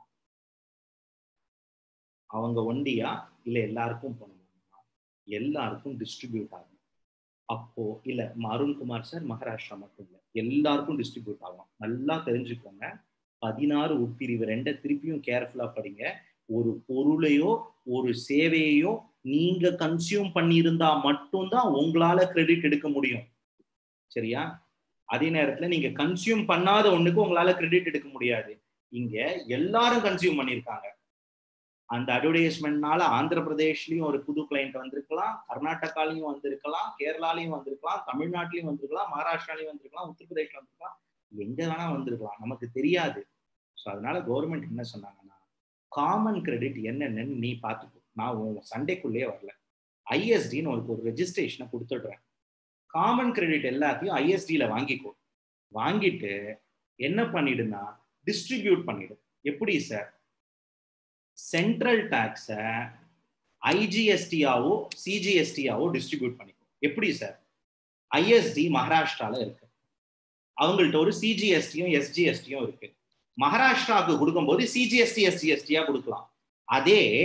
A: அவங்க ஒண்டியா இல்ல எல்லாருக்கும் பண்ணணுமா எல்லாருக்கும் டிஸ்ட்ரிபியூட் ஆகும் அப்போ இல்ல அருண்குமார் சார் மகாராஷ்டிரா மட்டும் இல்ல எல்லாருக்கும் டிஸ்ட்ரிபியூட் ஆகும் நல்லா தெரிஞ்சுக்கோங்க பதினாறு உட்பிரிவு ரெண்டை திருப்பியும் கேர்ஃபுல்லா படிங்க ஒரு பொருளையோ ஒரு சேவையையோ நீங்க கன்சியூம் பண்ணியிருந்தா மட்டும்தான் உங்களால கிரெடிட் எடுக்க முடியும் சரியா அதே நேரத்துல நீங்க கன்சியூம் பண்ணாத ஒண்ணுக்கு உங்களால கிரெடிட் எடுக்க முடியாது இங்க எல்லாரும் கன்சியூம் பண்ணியிருக்காங்க அந்த அட்வர்டைஸ்மெண்ட்னால ஆந்திர பிரதேஷ்லயும் ஒரு புது கிளைண்ட் வந்திருக்கலாம் கர்நாடகாலையும் வந்திருக்கலாம் கேரளாலையும் வந்திருக்கலாம் தமிழ்நாட்டிலையும் வந்திருக்கலாம் மகாராஷ்டிராலையும் வந்திருக்கலாம் உத்தரப்பிரதேஷ்ல வந்திருக்கலாம் எங்க வேணா வந்திருக்கலாம் நமக்கு தெரியாது ஸோ அதனால கவர்மெண்ட் என்ன சொன்னாங்கன்னா காமன் கிரெடிட் என்னென்னு நீ பார்த்துக்கோ நான் உன் சண்டைக்குள்ளேயே வரல ஐஎஸ்டின்னு ஒரு ஒரு ரெஜிஸ்ட்ரேஷனை கொடுத்துடுறேன் காமன் கிரெடிட் எல்லாத்தையும் ஐஎஸ்டியில வாங்கிக்கோ வாங்கிட்டு என்ன பண்ணிடுனா டிஸ்ட்ரிபியூட் பண்ணிடு எப்படி சார் சென்ட்ரல் டாக்ஸை ஐஜிஎஸ்டியாவோ சிஜிஎஸ்டியாவோ டிஸ்ட்ரிபியூட் பண்ணிக்கோ எப்படி சார் ஐஎஸ்டி மகாராஷ்டிரால இருக்கு அவங்கள்ட்ட ஒரு சிஜிஎஸ்டியும் எஸ்ஜிஎஸ்டியும் இருக்கு மகாராஷ்டிராவுக்கு கொடுக்கும்போது சிஜிஎஸ்டி எஸ்ஜிஎஸ்டியா கொடுக்கலாம் அதே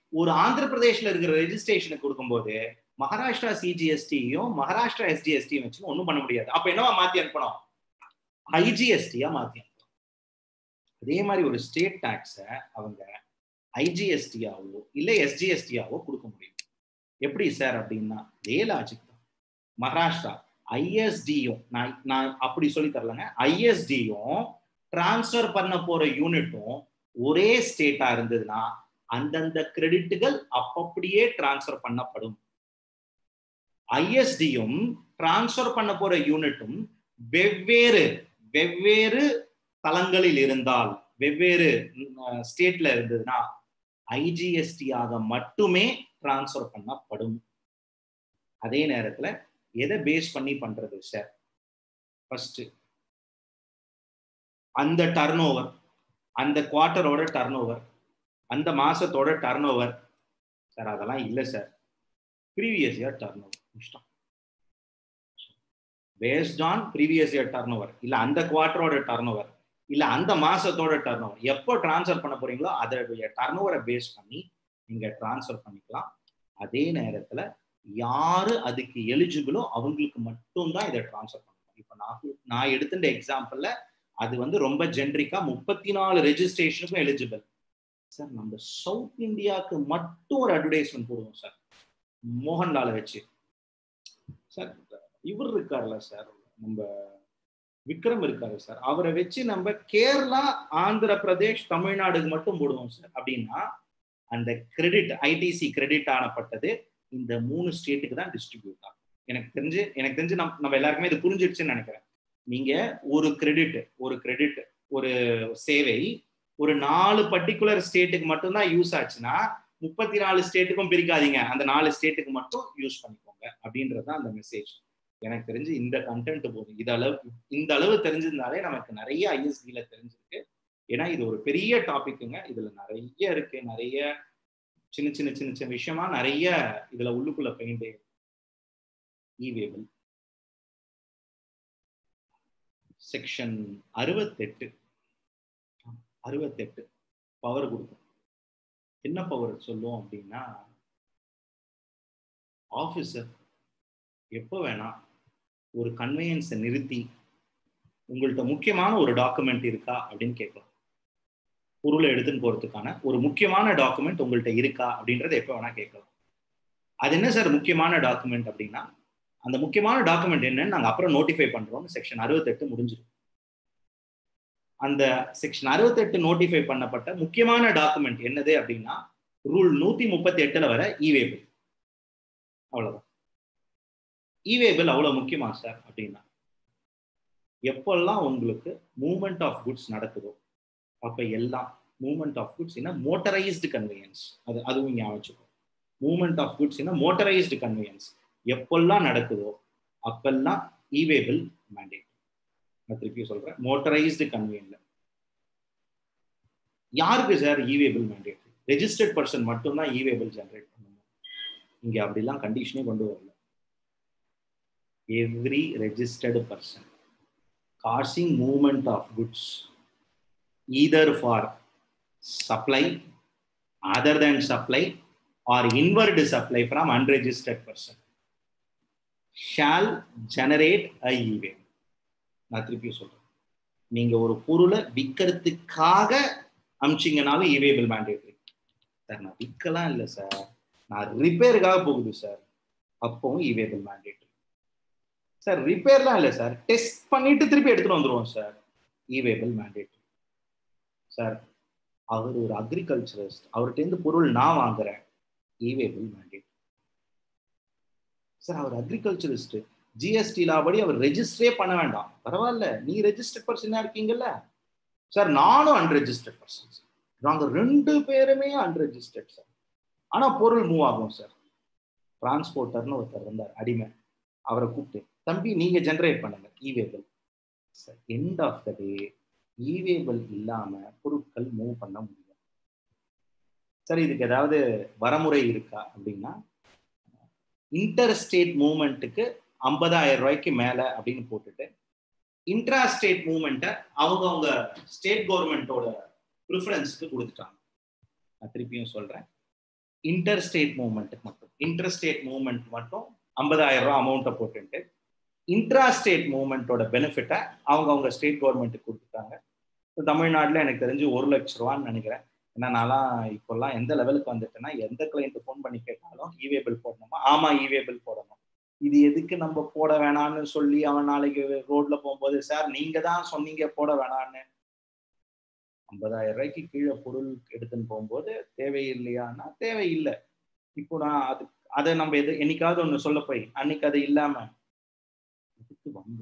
A: ஒரு ஆந்திர பிரதேஷ்ல இருக்கிற ரெஜிஸ்ட்ரேஷனுக்கு கொடுக்கும்போது மகாராஷ்டிரா சிஜிஎஸ்டியும் மகாராஷ்டிரா எஸ்ஜிஎஸ்டியும் வச்சு ஒன்றும் பண்ண முடியாது அப்ப என்னவா மாத்தி அனுப்பணும் ஐஜிஎஸ்டியா மாத்தி அனுப்பணும் அதே மாதிரி ஒரு ஸ்டேட் டாக்ஸை அவங்க ஐஜிஎஸ்டியாவோ இல்லை எஸ்ஜிஎஸ்டியாவோ கொடுக்க முடியும் எப்படி சார் அப்படின்னா இதே லாஜிக் தான் மகாராஷ்டிரா ஐஎஸ்டியும் நான் நான் அப்படி சொல்லி தரலங்க ஐஎஸ்டியும் டிரான்ஸ்ஃபர் பண்ண போற யூனிட்டும் ஒரே ஸ்டேட்டா இருந்ததுன்னா அந்தந்த கிரெடிட்டுகள் அப்பப்படியே டிரான்ஸ்ஃபர் பண்ணப்படும் ஐஎஸ்டியும் டிரான்ஸ்ஃபர் பண்ண போற யூனிட்டும் வெவ்வேறு வெவ்வேறு தளங்களில் இருந்தால் வெவ்வேறு ஸ்டேட்ல இருந்ததுன்னா ஐஜிஎஸ்டியாக மட்டுமே டிரான்ஸ்ஃபர் பண்ணப்படும் அதே நேரத்துல எதை பேஸ் பண்ணி பண்றது சார் ஃபர்ஸ்ட் அந்த டர்ன் ஓவர் அந்த குவார்ட்டரோட டர்ன் ஓவர் அந்த மாசத்தோட டர்ன் ஓவர் சார் அதெல்லாம் இல்லை sir previous year turnover இஷ்டம் based on previous year turnover இல்லை அந்த குவார்ட்டரோட டர்ன் ஓவர் இல்லை அந்த மாசத்தோட டர்ன் ஓவர் எப்போ டிரான்ஸ்ஃபர் பண்ண போறீங்களோ அதோடைய டர்ன் ஓவரை பேஸ் பண்ணி நீங்க டிரான்ஸ்ஃபர் பண்ணிக்கலாம் அதே நேரத்துல யாரு அதுக்கு எலிஜிபிளோ அவங்களுக்கு மட்டும்தான் இதை டிரான்ஸ்ஃபர் பண்ணணும் இப்போ நான் நான் எடுத்துட்ட எக்ஸாம்பிள்ல அது வந்து ரொம்ப ஜென்ரிக்கா முப்பத்தி நாலு ரெஜிஸ்ட்ரேஷனுக்கும் எலிஜிபிள் சார் நம்ம சவுத் இந்தியாவுக்கு மட்டும் ஒரு அட்வர்டைஸ்மெண்ட் போடுவோம் சார் மோகன்லாலை வச்சு சார் இவர் இருக்கார்ல சார் நம்ம விக்ரம் இருக்காரு சார் அவரை வச்சு நம்ம கேரளா ஆந்திர பிரதேஷ் தமிழ்நாடுக்கு மட்டும் போடுவோம் சார் அப்படின்னா அந்த கிரெடிட் ஐடிசி கிரெடிட் ஆனப்பட்டது இந்த மூணு ஸ்டேட்டுக்கு தான் டிஸ்ட்ரிபியூட் ஆகும் எனக்கு தெரிஞ்சு எனக்கு தெரிஞ்சு நம்ம நம்ம எல்லாருக்குமே இது புரிஞ்சிடுச்சுன்னு நினைக்கிறேன் நீங்க ஒரு கிரெடிட் ஒரு கிரெடிட் ஒரு சேவை ஒரு நாலு பர்டிகுலர் ஸ்டேட்டுக்கு மட்டும்தான் யூஸ் ஆச்சுன்னா முப்பத்தி நாலு ஸ்டேட்டுக்கும் பிரிக்காதீங்க அந்த நாலு ஸ்டேட்டுக்கு மட்டும் யூஸ் பண்ணிக்கோங்க அப்படின்றது அந்த மெசேஜ் எனக்கு தெரிஞ்சு இந்த கண்டென்ட் போதும் இது அளவு இந்த அளவு தெரிஞ்சிருந்தாலே நமக்கு நிறைய ஐஎஸ்டில தெரிஞ்சிருக்கு ஏன்னா இது ஒரு பெரிய டாபிக்குங்க இதுல நிறைய இருக்கு நிறைய சின்ன சின்ன சின்ன சின்ன விஷயமா நிறைய இதுல உள்ளுக்குள்ள பெயிண்டே இவேபிள் செக்ஷன் அறுபத்தெட்டு அறுபத்தெட்டு பவர் கொடுக்கும் என்ன பவர் சொல்லும் அப்படின்னா ஆஃபீஸர் எப்போ வேணா ஒரு கன்வெயன்ஸை நிறுத்தி உங்கள்கிட்ட முக்கியமான ஒரு டாக்குமெண்ட் இருக்கா அப்படின்னு கேட்கலாம் பொருளை எடுத்துன்னு போறதுக்கான ஒரு முக்கியமான டாக்குமெண்ட் உங்கள்கிட்ட இருக்கா அப்படின்றத எப்போ வேணா கேட்கலாம் அது என்ன சார் முக்கியமான டாக்குமெண்ட் அப்படின்னா அந்த முக்கியமான டாக்குமெண்ட் என்னன்னு நாங்கள் அப்புறம் நோட்டிஃபை பண்றோம் செக்ஷன் அறுபத்தெட்டு முடிஞ்சிடும் அந்த செக்ஷன் அறுபத்தெட்டு நோட்டிஃபை பண்ணப்பட்ட முக்கியமான டாக்குமெண்ட் என்னது அப்படின்னா ரூல் நூத்தி முப்பத்தி எட்டுல வர இவேபிள் அவ்வளவுதான் இவேபிள் அவ்வளவு முக்கியமா சார் அப்படின்னா எப்பெல்லாம் உங்களுக்கு மூவ்மெண்ட் ஆஃப் குட்ஸ் நடக்குதோ அப்ப எல்லாம் மூவ்மெண்ட் ஆஃப் குட்ஸ் என்ன மோட்டரைஸ்டு கன்வீனியன்ஸ் அது அதுவும் ஞாபகம் வச்சுக்கோ மூவ்மெண்ட் ஆஃப் குட்ஸ் என்ன மோட்டரைஸ்டு கன்வீனியன்ஸ் எப்பெல்லாம் நடக்குதோ அப்பெல்லாம் இவேபிள் மேண்டேட் நான் திருப்பி சொல்றேன் மோட்டரைஸ்டு கன்வீனியன்ல யாருக்கு sir e way bill mandate registered person மட்டும்தான் இவேபிள் ஜென்ரேட் பண்ணணும் இங்க அப்படிலாம் கண்டிஷனே கொண்டு வரல every registered person causing movement of goods either for supply other than supply or inward supply from unregistered person shall generate a e-way நான் திருப்பி சொல்றேன் நீங்க ஒரு பொருளை விற்கிறதுக்காக அமிச்சிங்கனாலும் இவேபிள் மேண்டேட்ரி சார் நான் விற்கலாம் இல்லை சார் நான் ரிப்பேருக்காக போகுது சார் அப்பவும் இவேபிள் மேண்டேட்ரி சார் ரிப்பேர்லாம் இல்லை சார் டெஸ்ட் பண்ணிட்டு திருப்பி எடுத்துட்டு வந்துருவோம் சார் இவேபிள் மேண்டேட் சார் அவர் ஒரு அக்ரிகல்ச்சரிஸ்ட் அவர்கிட்ட பொருள் நான் வாங்குறேன் இவேபிள் மேண்டேட் சார் அவர் அக்ரிகல்ச்சரிஸ்ட் ஜிஎஸ்டி லாபடி அவர் ரெஜிஸ்டரே பண்ண வேண்டாம் பரவாயில்ல நீ ரெஜிஸ்டர்ட் பர்சனா இருக்கீங்கல்ல சார் நானும் அன்ரெஜிஸ்டர்ட் பர்சன் சார் நாங்க ரெண்டு பேருமே அன்ரெஜிஸ்டர்ட் சார் ஆனா பொருள் மூவ் ஆகும் சார் டிரான்ஸ்போர்ட்டர்னு ஒருத்தர் இருந்தார் அடிமை அவரை கூப்பிட்டு தம்பி நீங்க ஜென்ரேட் பண்ணுங்க e way bill end of the day e way bill இல்லாம பொருட்கள் மூவ் பண்ண முடியும் சரி இதுக்கு ஏதாவது வரமுறை இருக்கா அப்படின்னா இன்டர் ஸ்டேட் மூவ்மெண்ட்டுக்கு ஐம்பதாயிரம் ரூபாய்க்கு மேல அப்படின்னு போட்டுட்டு இன்ட்ரா ஸ்டேட் மூவ்மெண்ட்டை அவங்க அவங்க ஸ்டேட் கவர்மெண்ட்டோட ப்ரிஃபரன்ஸ்க்கு கொடுத்துட்டாங்க நான் திருப்பியும் சொல்றேன் இன்டர் ஸ்டேட் மூவ்மெண்ட்டுக்கு மட்டும் இன்டர் ஸ்டேட் மூவ்மெண்ட் மட்டும் ஐம்பதாயிரம் ரூபா அமௌண்ட்டை போட்டுட்டு இன்ட்ரா ஸ்டேட் மூவ்மெண்ட்டோட பெனிஃபிட்டை அவங்க அவங்க ஸ்டேட் கவர்மெண்ட்டுக்கு கொடுத்துட்டாங்க இப்போ தமிழ்நாட்டில் எனக்கு தெரிஞ்சு ஒரு லட்ச ரூபான்னு நினைக்கிறேன் ஏன்னா நான்லாம் இப்போல்லாம் எந்த லெவலுக்கு வந்துட்டேன்னா எந்த கிளைண்ட் ஃபோன் பண்ணி கேட்டாலும் இவே பில் போடணுமா ஆமா இவே பில் போடணும் இது எதுக்கு நம்ம போட வேணாம்னு சொல்லி அவன் நாளைக்கு ரோட்ல போகும்போது சார் நீங்க தான் சொன்னீங்க போட வேணான்னு ஐம்பதாயிரம் ரூபாய்க்கு கீழே பொருள் எடுத்துன்னு போகும்போது தேவையில்லையான்னா தேவையில்லை இப்போ நான் அது அதை நம்ம எது என்னைக்காவது ஒன்று சொல்ல போய் அன்னைக்கு அது இல்லாம எதுக்கு வந்து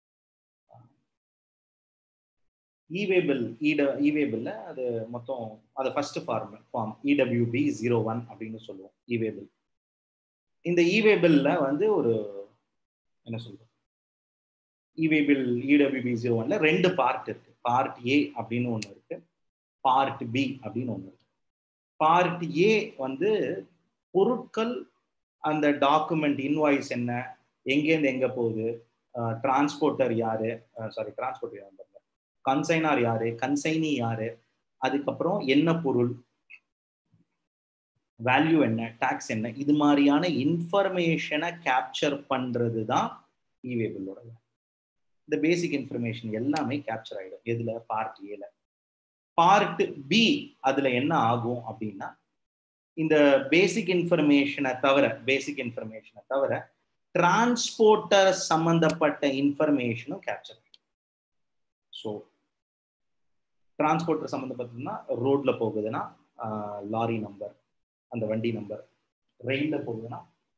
A: இவே பில் இட இவே பில்ல அது மொத்தம் அது first form form EWB zero one அப்படின்னு சொல்லுவோம் இவே பில் இந்த இவே பில்ல வந்து ஒரு என்ன சொல்றது இவே பில் இடபிள்யூபி ஜீரோ ஒன்ல ரெண்டு பார்ட் இருக்கு பார்ட் ஏ அப்படின்னு ஒன்று இருக்கு பார்ட் பி அப்படின்னு ஒன்று இருக்கு பார்ட் ஏ வந்து பொருட்கள் அந்த டாக்குமெண்ட் இன்வாய்ஸ் என்ன எங்கேருந்து எங்க போகுது டிரான்ஸ்போர்ட்டர் யாரு சாரி டிரான்ஸ்போர்ட்டர் யாரு கன்சைனார் யாரு கன்சைனி யாரு அதுக்கப்புறம் என்ன பொருள் வேல்யூ என்ன டாக்ஸ் என்ன இது மாதிரியான இன்ஃபர்மேஷனை கேப்சர் பண்றது தான் இவே பில்லோட இந்த பேசிக் இன்ஃபர்மேஷன் எல்லாமே கேப்சர் ஆகிடும் எதுல பார்ட் ஏல பார்ட் பி அதுல என்ன ஆகும் அப்படின்னா இந்த பேசிக் இன்ஃபர்மேஷனை தவிர பேசிக் இன்ஃபர்மேஷனை தவிர டிரான்ஸ்போர்ட்டர் சம்பந்தப்பட்ட இன்ஃபர்மேஷனும் கேப்சர் ஸோ டிரான்ஸ்போர்ட்டர் சம்மந்தப்பட்டதுன்னா ரோட்ல போகுதுன்னா லாரி நம்பர் அந்த வண்டி நம்பர் ரயில்ல போகுதுன்னா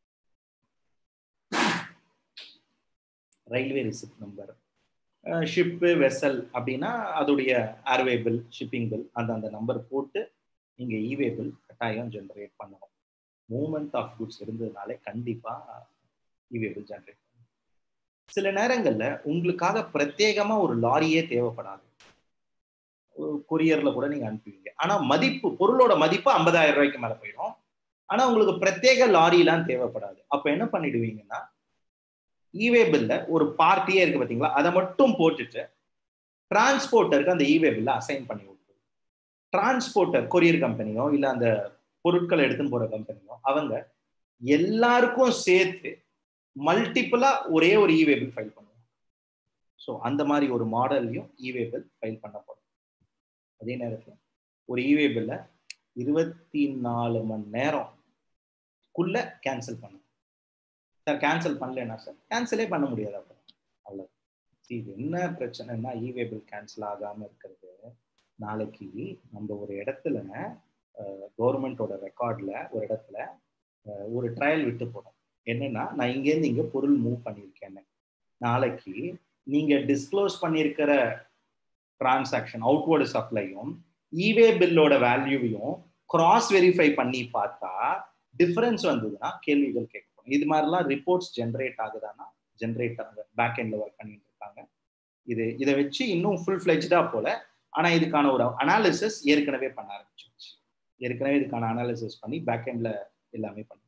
A: railway receipt number ship vessel அப்படின்னா அதோடைய ஏர்வே பில் ஷிப்பிங் பில் அந்த அந்த நம்பர் போட்டு நீங்கள் இவே பில் கட்டாயம் ஜென்ரேட் பண்ணணும் மூமெண்ட் ஆஃப் குட்ஸ் இருந்ததுனாலே கண்டிப்பாக இவே பில் ஜென்ரேட் பண்ணணும் சில நேரங்களில் உங்களுக்காக பிரத்யேகமாக ஒரு லாரியே தேவைப்படாது கொரியர்ல கூட நீங்க அனுப்புவீங்க ஆனா மதிப்பு பொருளோட மதிப்பு ஐம்பதாயிரம் ரூபாய்க்கு மேல போயிடும் ஆனா உங்களுக்கு பிரத்யேக லாரி எல்லாம் தேவைப்படாது அப்ப என்ன பண்ணிடுவீங்கன்னா இவே பில்ல ஒரு பார்ட்டியே இருக்கு பாத்தீங்களா அதை மட்டும் போட்டுட்டு டிரான்ஸ்போர்ட்டருக்கு அந்த இவே பில்ல அசைன் பண்ணி விட்டுருவோம் டிரான்ஸ்போர்ட்டர் கொரியர் கம்பெனியோ இல்ல அந்த பொருட்களை எடுத்துன்னு போற கம்பெனியோ அவங்க எல்லாருக்கும் சேர்த்து மல்டிபிளா ஒரே ஒரு இவே பில் ஃபைல் பண்ணுவாங்க ஸோ அந்த மாதிரி ஒரு மாடல்லையும் இவே பில் ஃபைல் பண்ணப்படும் அதே நேரத்தில் ஒரு இவே பில்ல இருபத்தி நாலு மணி நேரம்குள்ள கேன்சல் பண்ணும் சார் கேன்சல் பண்ணலன்னா சார் கேன்சலே பண்ண முடியாது அப்போ அவ்வளோ இது என்ன பிரச்சனைனா இவே பில் கேன்சல் ஆகாமல் இருக்கிறது நாளைக்கு நம்ம ஒரு இடத்துல கவர்மெண்ட்டோட ரெக்கார்டில் ஒரு இடத்துல ஒரு ட்ரையல் விட்டு போடும் என்னன்னா நான் இங்கேருந்து இங்கே பொருள் மூவ் பண்ணியிருக்கேன்னு நாளைக்கு நீங்கள் டிஸ்க்ளோஸ் பண்ணியிருக்கிற டிரான்சாக்ஷன் அவுட்வர்டு சப்ளையும் இவே பில்லோட வேல்யூவையும் கிராஸ் வெரிஃபை பண்ணி பார்த்தா டிஃபரன்ஸ் வந்ததுன்னா கேள்விகள் கேட்கணும் இது மாதிரிலாம் ரிப்போர்ட்ஸ் ஜென்ரேட் ஆகுதானா ஜென்ரேட் ஆகுது பேக் எண்ட்ல ஒர்க் பண்ணிட்டு இருக்காங்க இது இதை வச்சு இன்னும் ஃபுல் ஃபிளெஜ்டா போல ஆனா இதுக்கான ஒரு அனாலிசிஸ் ஏற்கனவே பண்ண ஆரம்பிச்சிருச்சு ஏற்கனவே இதுக்கான அனாலிசிஸ் பண்ணி பேக் எண்ட்ல எல்லாமே பண்ணி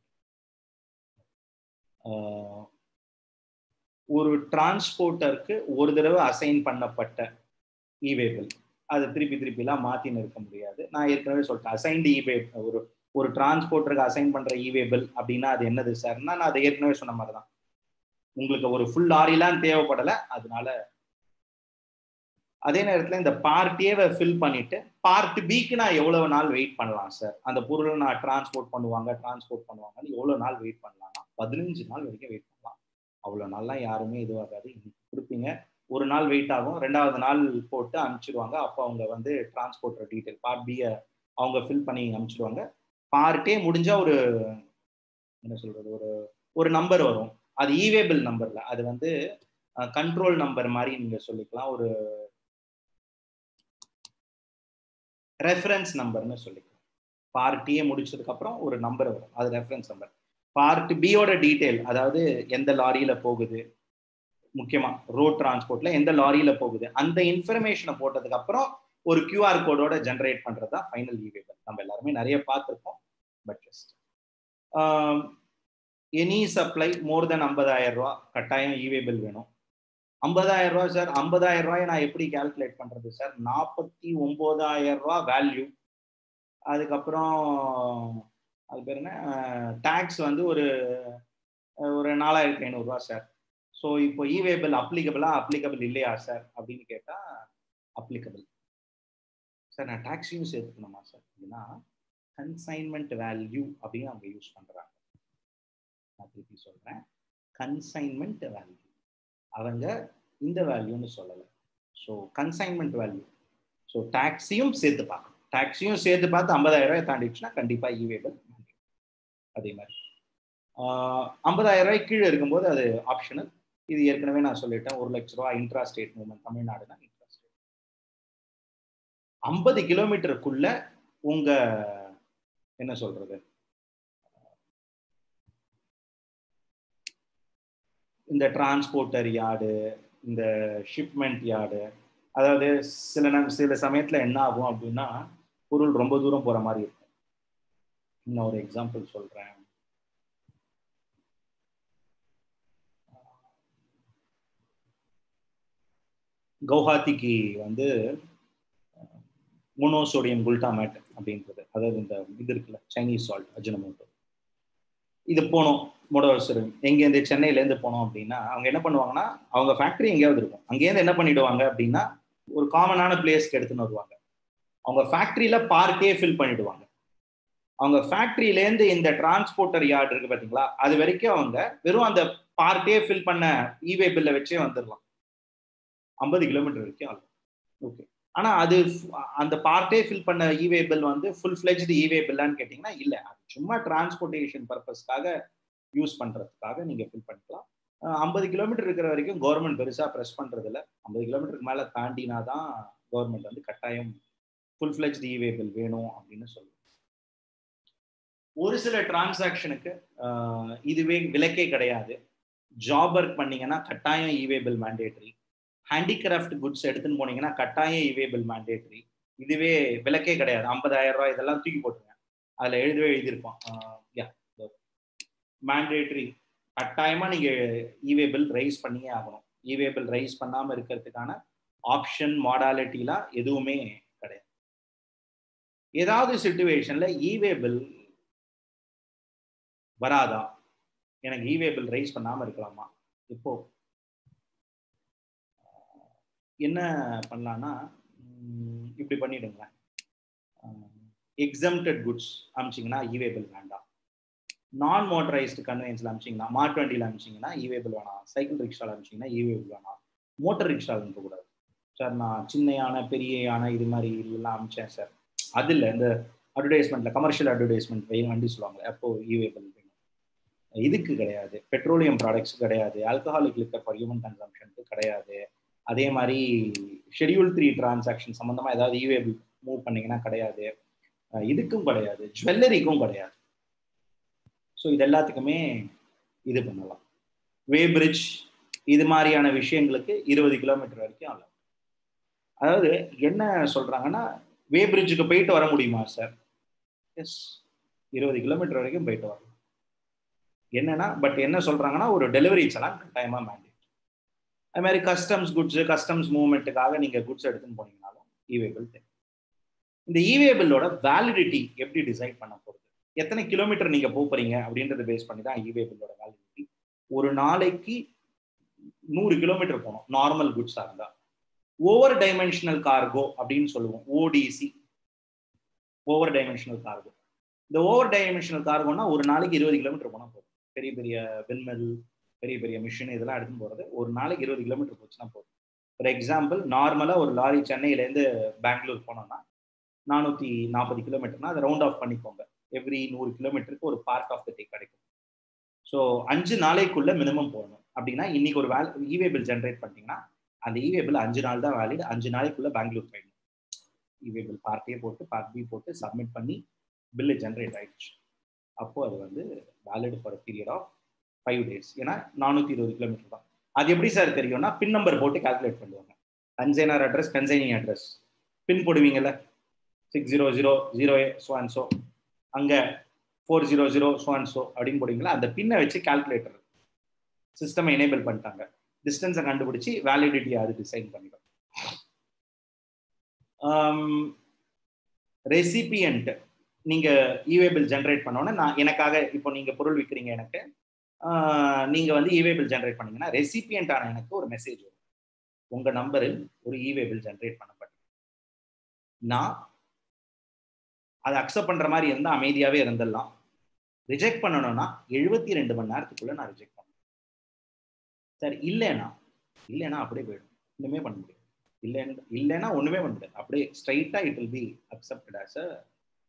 A: ஒரு டிரான்ஸ்போர்ட்டருக்கு ஒரு தடவை அசைன் பண்ணப்பட்ட இவே பில் அதை திருப்பி திருப்பிலாம் மாற்றின்னு இருக்க முடியாது நான் ஏற்கனவே சொல்லிட்டேன் அசைன்டு இவே ஒரு ஒரு டிரான்ஸ்போர்ட்டருக்கு அசைன் பண்ணுற இவே பில் அப்படின்னா அது என்னது சார்னா நான் அதை ஏற்கனவே சொன்ன மாதிரி தான் உங்களுக்கு ஒரு ஃபுல் லாரிலாம் தேவைப்படலை அதனால அதே நேரத்தில் இந்த பார்ட் ஏவை ஃபில் பண்ணிட்டு பார்ட் பிக்கு நான் எவ்வளவு நாள் வெயிட் பண்ணலாம் சார் அந்த பொருளை நான் டிரான்ஸ்போர்ட் பண்ணுவாங்க டிரான்ஸ்போர்ட் பண்ணுவாங்கன்னு எவ்வளோ நாள் வெயிட் பண்ணலாம்னா பதினஞ்சு நாள் வரைக்கும் வெயிட் பண்ணலாம் அவ்வளோ நாள்லாம் யாருமே இதுவாகாது இன்னைக்கு கொடுப்பீங்க ஒரு நாள் வெயிட் ஆகும் ரெண்டாவது நாள் போட்டு அனுப்பிச்சிடுவாங்க அப்போ அவங்க வந்து டிரான்ஸ்போர்ட்டர் டீட்டெயில் பார்ட் பியை அவங்க ஃபில் பண்ணி அனுப்பிச்சிடுவாங்க பார்ட்டே முடிஞ்சா ஒரு என்ன சொல்றது ஒரு ஒரு நம்பர் வரும் அது ஈவேபிள் நம்பர்ல அது வந்து கண்ட்ரோல் நம்பர் மாதிரி நீங்க சொல்லிக்கலாம் ஒரு ரெஃபரன்ஸ் நம்பர்னு சொல்லிக்கலாம் பார்ட் ஏ முடிச்சதுக்கு அப்புறம் ஒரு நம்பர் வரும் அது ரெஃபரன்ஸ் நம்பர் பார்ட் பியோட டீட்டெயில் அதாவது எந்த லாரியில போகுது முக்கியமா ரோட் டிரான்ஸ்போர்ட்ல எந்த லாரியில போகுது அந்த இன்ஃபர்மேஷனை போட்டதுக்கு அப்புறம் ஒரு கியூஆர் கோடோட ஜென்ரேட் பண்றது தான் ஃபைனல் இவேபிள் நம்ம எல்லாருமே நிறைய பார்த்துருப்போம் but just any supply more then ஐம்பதாயிரம் ரூபா கட்டாயம் இவேபிள் வேணும் ஐம்பதாயிரம் ரூபா சார் ஐம்பதாயிரம் ரூபாய் நான் எப்படி கால்குலேட் பண்றது சார் நாற்பத்தி ஒன்பதாயிரம் ரூபா வேல்யூ அதுக்கப்புறம் அது பேர் என்ன டேக்ஸ் வந்து ஒரு ஒரு நாலாயிரத்தி ஐநூறுரூவா சார் ஸோ இப்போ இவேபிள் அப்ளிகபிளா அப்ளிகபிள் இல்லையா சார் அப்படின்னு கேட்டால் அப்ளிகபிள் சார் நான் டேக்ஸையும் சேர்த்துக்கணுமா சார் அப்படின்னா கன்சைன்மெண்ட் வேல்யூ அப்படின்னு அவங்க யூஸ் பண்ணுறாங்க நான் திருப்பி சொல்கிறேன் கன்சைன்மெண்ட் வேல்யூ அவங்க இந்த வேல்யூன்னு சொல்லலை ஸோ கன்சைன்மெண்ட் வேல்யூ ஸோ டேக்ஸையும் சேர்த்து பார்க்கணும் டேக்ஸையும் சேர்த்து பார்த்து ஐம்பதாயிரம் ரூபாய் தாண்டிடுச்சுன்னா கண்டிப்பாக இவேபிள் அதே மாதிரி ஐம்பதாயிரம் ரூபாய் கீழே இருக்கும்போது அது ஆப்ஷனல் இது ஏற்கனவே நான் சொல்லிட்டேன் ஒரு லட்ச ரூபா இன்ட்ரா ஸ்டேட் மூவ்மெண்ட் தமிழ்நாடுனா இன்ட்ரா ஸ்டேட் ஐம்பது கிலோமீட்டருக்குள்ள உங்க என்ன சொல்றது இந்த டிரான்ஸ்போர்ட்டர் யார்டு இந்த ஷிப்மெண்ட் யார்டு அதாவது சில நம் சில சமயத்தில் என்ன ஆகும் அப்படின்னா பொருள் ரொம்ப தூரம் போகிற மாதிரி இருக்கும் இன்னும் ஒரு எக்ஸாம்பிள் சொல்கிறேன் கவுஹாத்திக்கு வந்து மோனோசோடியம் குல்டாமேட் அப்படின்றது அதாவது இந்த இது இருக்குல்ல சைனீஸ் சால்ட் அஜினமோட்டோ இது போனோம் மோடோசர் எங்கேருந்து சென்னையிலேருந்து போனோம் அப்படின்னா அவங்க என்ன பண்ணுவாங்கன்னா அவங்க ஃபேக்ட்ரி எங்கேயாவது இருக்கும் அங்கேருந்து என்ன பண்ணிடுவாங்க அப்படின்னா ஒரு காமனான பிளேஸ்க்கு எடுத்துன்னு வருவாங்க அவங்க ஃபேக்ட்ரியில் பார்க்கே ஃபில் பண்ணிடுவாங்க அவங்க ஃபேக்ட்ரியிலேருந்து இந்த டிரான்ஸ்போர்ட்டர் யார்டு இருக்கு பார்த்தீங்களா அது வரைக்கும் அவங்க வெறும் அந்த பார்ட்டே ஃபில் பண்ண இவே பில்லை வச்சே வந்துடலாம் ஐம்பது கிலோமீட்டர் வரைக்கும் ஆகும் ஓகே ஆனால் அது அந்த பார்ட்டே ஃபில் பண்ண இவே பில் வந்து ஃபுல் ஃபிளெஜ்டு இவே பில்லான்னு கேட்டிங்கன்னா இல்லை அது சும்மா டிரான்ஸ்போர்ட்டேஷன் பர்பஸ்க்காக யூஸ் பண்ணுறதுக்காக நீங்கள் ஃபில் பண்ணிக்கலாம் ஐம்பது கிலோமீட்டர் இருக்கிற வரைக்கும் கவர்மெண்ட் பெருசாக ப்ரெஸ் பண்ணுறது இல்லை ஐம்பது கிலோமீட்டருக்கு மேலே தாண்டினா தான் கவர்மெண்ட் வந்து கட்டாயம் ஃபுல் ஃபிளெஜ்டு இவே பில் வேணும் அப்படின்னு சொல்லுவோம் ஒரு சில டிரான்சாக்ஷனுக்கு இதுவே விலக்கே கிடையாது ஜாப் ஒர்க் பண்ணீங்கன்னா கட்டாயம் இவே பில் மேண்டேட்ரி ஹேண்டிகிராஃப்ட் குட்ஸ் எடுத்துன்னு போனீங்கன்னா கட்டாயம் இவே பில் மேண்டேட்ரி இதுவே விலக்கே கிடையாது ஐம்பதாயிரம் ரூபாய் இதெல்லாம் தூக்கி போட்டுருங்க அதில் எழுதவே எழுதியிருப்போம் யா மேண்டேட்ரி கட்டாயமாக நீங்கள் இவே பில் ரைஸ் பண்ணியே ஆகணும் இவே பில் ரைஸ் பண்ணாமல் இருக்கிறதுக்கான ஆப்ஷன் மாடாலிட்டிலாம் எதுவுமே கிடையாது ஏதாவது சுச்சுவேஷனில் இவே பில் வராதா எனக்கு இவே பில் ரைஸ் பண்ணாமல் இருக்கலாமா இப்போ என்ன பண்ணலான்னா இப்படி பண்ணிடுங்களேன் எக்ஸம்டட் குட்ஸ் அமிச்சிங்கன்னா இவே பில் வேண்டாம் நான் மோட்டரைஸ்டு கன்வென்ஸில் அமிச்சிங்கன்னா மாட்டு வண்டியில் அமிச்சிங்கன்னா இவே பில் வேணாம் சைக்கிள் ரிக்ஷாவில் அமிச்சிங்கன்னா இவே பில் வேணாம் மோட்டர் ரிக்ஷாவில் அனுப்பக்கூடாது சார் நான் சின்ன யானை பெரிய யானை இது மாதிரி எல்லாம் அமிச்சேன் சார் அது இல்லை இந்த அட்வர்டைஸ்மெண்ட்டில் கமர்ஷியல் அட்வர்டைஸ்மெண்ட் வண்டி சொல்லுவாங்க அப்போ இவே பில் வேணும் இதுக்கு கிடையாது பெட்ரோலியம் ப்ராடக்ட்ஸ் கிடையாது ஆல்கஹாலிக் லிக்கர் ஃபார் ஹியூமன் கன்சம்ஷனுக்கு கிடையாது அதே மாதிரி ஷெடியூல் த்ரீ டிரான்சாக்ஷன் சம்மந்தமாக ஏதாவது இவே மூவ் பண்ணிங்கன்னா கிடையாது இதுக்கும் கிடையாது ஜுவல்லரிக்கும் கிடையாது ஸோ இது எல்லாத்துக்குமே இது பண்ணலாம் வே பிரிட்ஜ் இது மாதிரியான விஷயங்களுக்கு இருபது கிலோமீட்டர் வரைக்கும் ஆகலாம் அதாவது என்ன சொல்கிறாங்கன்னா வே பிரிட்ஜுக்கு போயிட்டு வர முடியுமா சார் எஸ் இருபது கிலோமீட்டர் வரைக்கும் போயிட்டு வரலாம் என்னன்னா பட் என்ன சொல்கிறாங்கன்னா ஒரு டெலிவரி சலான் கட்டாயமாக மேண்டேட் அது மாதிரி கஸ்டம்ஸ் குட்ஸு கஸ்டம்ஸ் மூவ்மெண்ட்டுக்காக நீங்கள் குட்ஸ் எடுத்துன்னு போனீங்கனாலும் இவேபிள் தேவை இந்த இவேபிளோட வேலிடிட்டி எப்படி டிசைட் பண்ண போகிறது எத்தனை கிலோமீட்டர் நீங்கள் போகிறீங்க அப்படின்றத பேஸ் பண்ணி தான் இவேபிளோட வேலிடிட்டி ஒரு நாளைக்கு நூறு கிலோமீட்டர் போகணும் நார்மல் குட்ஸாக இருந்தால் ஓவர் டைமென்ஷனல் கார்கோ அப்படின்னு சொல்லுவோம் ஓடிசி ஓவர் டைமென்ஷனல் கார்கோ இந்த ஓவர் டைமென்ஷனல் கார்கோனா ஒரு நாளைக்கு இருபது கிலோமீட்டர் போனால் போதும் பெரிய பெரிய விண்மெல் பெரிய பெரிய மிஷின் இதெல்லாம் எடுத்துன்னு போகிறது ஒரு நாளைக்கு இருபது கிலோமீட்டர் போச்சுன்னா போதும் ஃபார் எக்ஸாம்பிள் நார்மலாக ஒரு லாரி சென்னையிலேருந்து பெங்களூர் போனோம்னா நானூற்றி நாற்பது கிலோமீட்டர்னா அதை ரவுண்ட் ஆஃப் பண்ணிக்கோங்க எவ்ரி நூறு கிலோமீட்டருக்கு ஒரு பார்ட் ஆஃப் த டே கிடைக்கும் ஸோ அஞ்சு நாளைக்குள்ள மினிமம் போகணும் அப்படின்னா இன்னைக்கு ஒரு வேல் இவே பில் ஜென்ரேட் பண்ணிட்டீங்கன்னா அந்த இவே பில் அஞ்சு நாள் தான் வேலிட் அஞ்சு நாளைக்குள்ள பெங்களூர் போயிடணும் இவே பில் பார்ட் ஏ போட்டு பார்ட் பி போட்டு சப்மிட் பண்ணி பில்லு ஜென்ரேட் ஆயிடுச்சு அப்போ அது வந்து valid for period of five days ஏன்னா நானூற்றி இருபது கிலோமீட்டர் தான் அது எப்படி சார் தெரியும்னா பின் நம்பர் போட்டு கால்குலேட் பண்ணுவாங்க consignor address consignee address pin போடுவீங்கல்ல six zero zero zero so and so அங்கே four zero zero so and so அப்படின்னு போடுவீங்களா அந்த பின்னை வச்சு கால்குலேட்டர் சிஸ்டமை எனேபிள் பண்ணிட்டாங்க டிஸ்டன்ஸை கண்டுபிடிச்சி வேலிடிட்டியை அது டிசைன் பண்ணிடும் ரெசிபியன்ட் நீங்க இவே பில் ஜென்ரேட் பண்ணோன்னே நான் எனக்காக இப்போ நீங்க பொருள் விற்கிறீங்க எனக்கு ஆஹ் நீங்க வந்து இவே பில் ஜென்ரேட் பண்ணீங்கன்னா ரெசிபியன்ட் ஆன எனக்கு ஒரு மெசேஜ் வரும் உங்க நம்பரில் ஒரு இவே பில் ஜென்ரேட் பண்ணப்பட்டு நான் அதை அக்செப்ட் பண்ற மாதிரி இருந்தா அமைதியாவே இருந்துடலாம் ரிஜெக்ட் பண்ணணும்னா எழுபத்தி ரெண்டு மணி நேரத்துக்குள்ள நான் ரிஜெக்ட் பண்ணணும் சரி இல்லைன்னா இல்லைன்னா அப்படியே போயிடும் ஒண்ணுமே பண்ண முடியாது இல்லைன்னு இல்லைன்னா ஒண்ணுமே பண்ண முடியாது அப்படியே ஸ்ட்ரைட்டா it will be accepted as a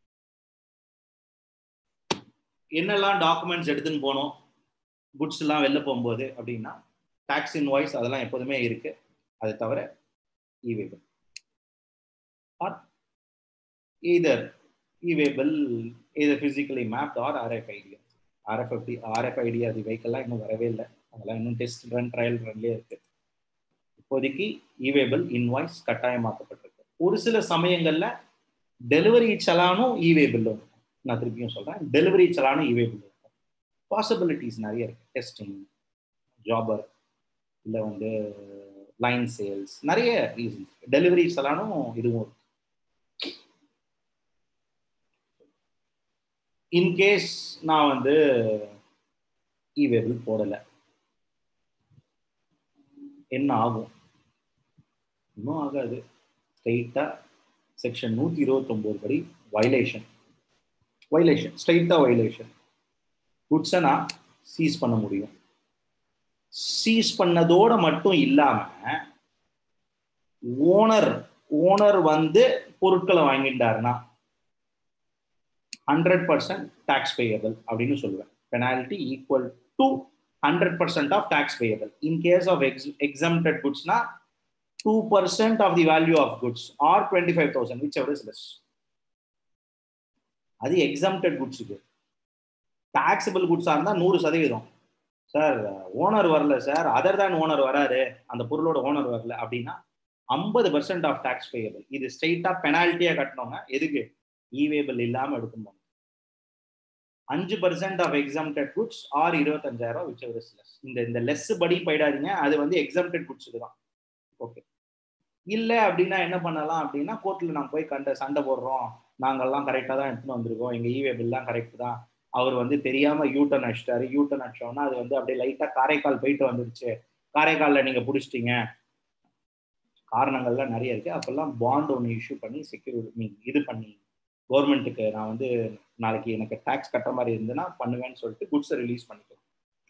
A: என்னெல்லாம் டாக்குமெண்ட்ஸ் எடுத்துன்னு போனோம் குட்ஸ் எல்லாம் வெளில போகும்போது அப்படின்னா டாக்ஸ் இன்வாய்ஸ் அதெல்லாம் எப்போதுமே இருக்கு அது தவிர e way bill or either e way bill either physically mapped or RFID RFID RFID அது வெஹிக்கல்லாம் இன்னும் வரவே இல்லை அதெல்லாம் இன்னும் டெஸ்ட் ரன் ட்ரையல் ரன்லேயே இருக்கு இப்போதைக்கு இவேபிள் இன்வாய்ஸ் கட்டாயமாக்கப்பட்டிருக்கு ஒரு சில சமயங்கள்ல டெலிவரி சலானும் இவேபிள் இருக்கும் நான் திருப்பியும் சொல்றேன் டெலிவரி சலானும் இவேபிள் இருக்கும் பாசிபிலிட்டிஸ் நிறைய இருக்கு டெஸ்டிங் ஜாபர் இல்லை வந்து லைன் சேல்ஸ் நிறைய ரீசன்ஸ் டெலிவரி சலானும் இதுவும் இருக்கு இன்கேஸ் நான் வந்து இவேபிள் போடலை என்ன ஆகும் இன்னும் ஆகாது ஸ்ட்ரெயிட்டாக செக்ஷன் நூற்றி இருபத்தொம்போது படி வைலேஷன் வைலேஷன் ஸ்ட்ரெயிட்டாக வைலேஷன் குட்ஸை நான் சீஸ் பண்ண முடியும் சீஸ் பண்ணதோட மட்டும் இல்லாம ஓனர் ஓனர் வந்து பொருட்களை வாங்கிட்டாருன்னா ஹண்ட்ரட் பர்சன்ட் டேக்ஸ் பேயபிள் அப்படின்னு சொல்லுவேன் penalty equal to hundred percent of tax payable in case of ex exempted குட்ஸ்னா two percent of the value of goods or twenty five thousand which ever is less அது exempted குட்ஸுக்கு taxable குட்ஸாக இருந்தால் நூறு சதவீதம் sir owner வரல sir other தான் owner வராரு அந்த பொருளோட ஓனர் வரல அப்படின்னா ஐம்பது பர்சன்ட் ஆஃப் டேக்ஸ் பேயபிள் இது ஸ்ட்ரெயிட்டாக பெனால்ட்டியாக கட்டணுங்க எதுக்கு இவேபிள் இல்லாமல் எடுக்கணும் அஞ்சு percent of exempted goods or இருபத்தஞ்சாயிரம் விச் எவர் இஸ் லெஸ் இந்த இந்த லெஸ் படி போயிடாதீங்க அது வந்து எக்ஸாம்டட் குட்ஸுக்கு தான் ஓகே இல்லை அப்படின்னா என்ன பண்ணலாம் அப்படின்னா கோர்ட்டில் நாங்கள் போய் கண்ட சண்டை போடுறோம் நாங்கள்லாம் கரெக்டாக தான் எடுத்துன்னு வந்திருக்கோம் எங்கள் இவேபிள்லாம் கரெக்ட் தான் அவர் வந்து தெரியாமல் யூட்டன் அடிச்சிட்டாரு யூட்டன் அடிச்சோன்னா அது வந்து அப்படியே லைட்டாக காரைக்கால் போயிட்டு வந்துருச்சு காரைக்காலில் நீங்கள் பிடிச்சிட்டீங்க காரணங்கள்லாம் நிறைய இருக்கு அப்பெல்லாம் பாண்ட் ஒன்று இஷ்யூ பண்ணி செக்யூரிட்டி மீன் இது பண்ணி கவர்மெண்ட்டுக்கு நான் வந்து நாளைக்கு எனக்கு டேக்ஸ் கட்டுற மாதிரி இருந்ததுன்னா பண்ணுவேன்னு சொல்லிட்டு குட்ஸை ரிலீஸ் பண்ணிக்கலாம்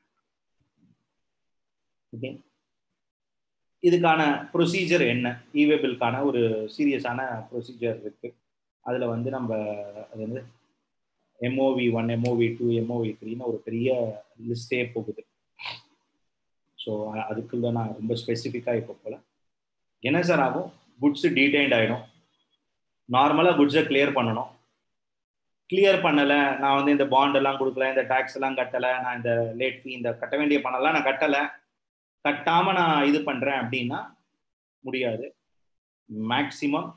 A: ஓகே இதுக்கான ப்ரொசீஜர் என்ன இவேபிள்கான ஒரு சீரியஸான ப்ரொசீஜர் இருக்கு அதில் வந்து நம்ம அது வந்து MOV one MOV two MOV த்ரீன்னு ஒரு பெரிய லிஸ்டே போகுது ஸோ அதுக்குள்ள நான் ரொம்ப ஸ்பெசிஃபிக்காக இப்போ போல என்ன சார் ஆகும் குட்ஸ் டீடைன்ட் ஆகிடும் நார்மலாக குட்ஸை கிளியர் பண்ணணும் கிளியர் பண்ணலை நான் வந்து இந்த பாண்ட் எல்லாம் கொடுக்கல இந்த டேக்ஸ் எல்லாம் கட்டலை நான் இந்த லேட் ஃபீ இந்த கட்ட வேண்டிய பணம்லாம் நான் கட்டலை கட்டாமல் நான் இது பண்ணுறேன் அப்படின்னா முடியாது மேக்சிமம்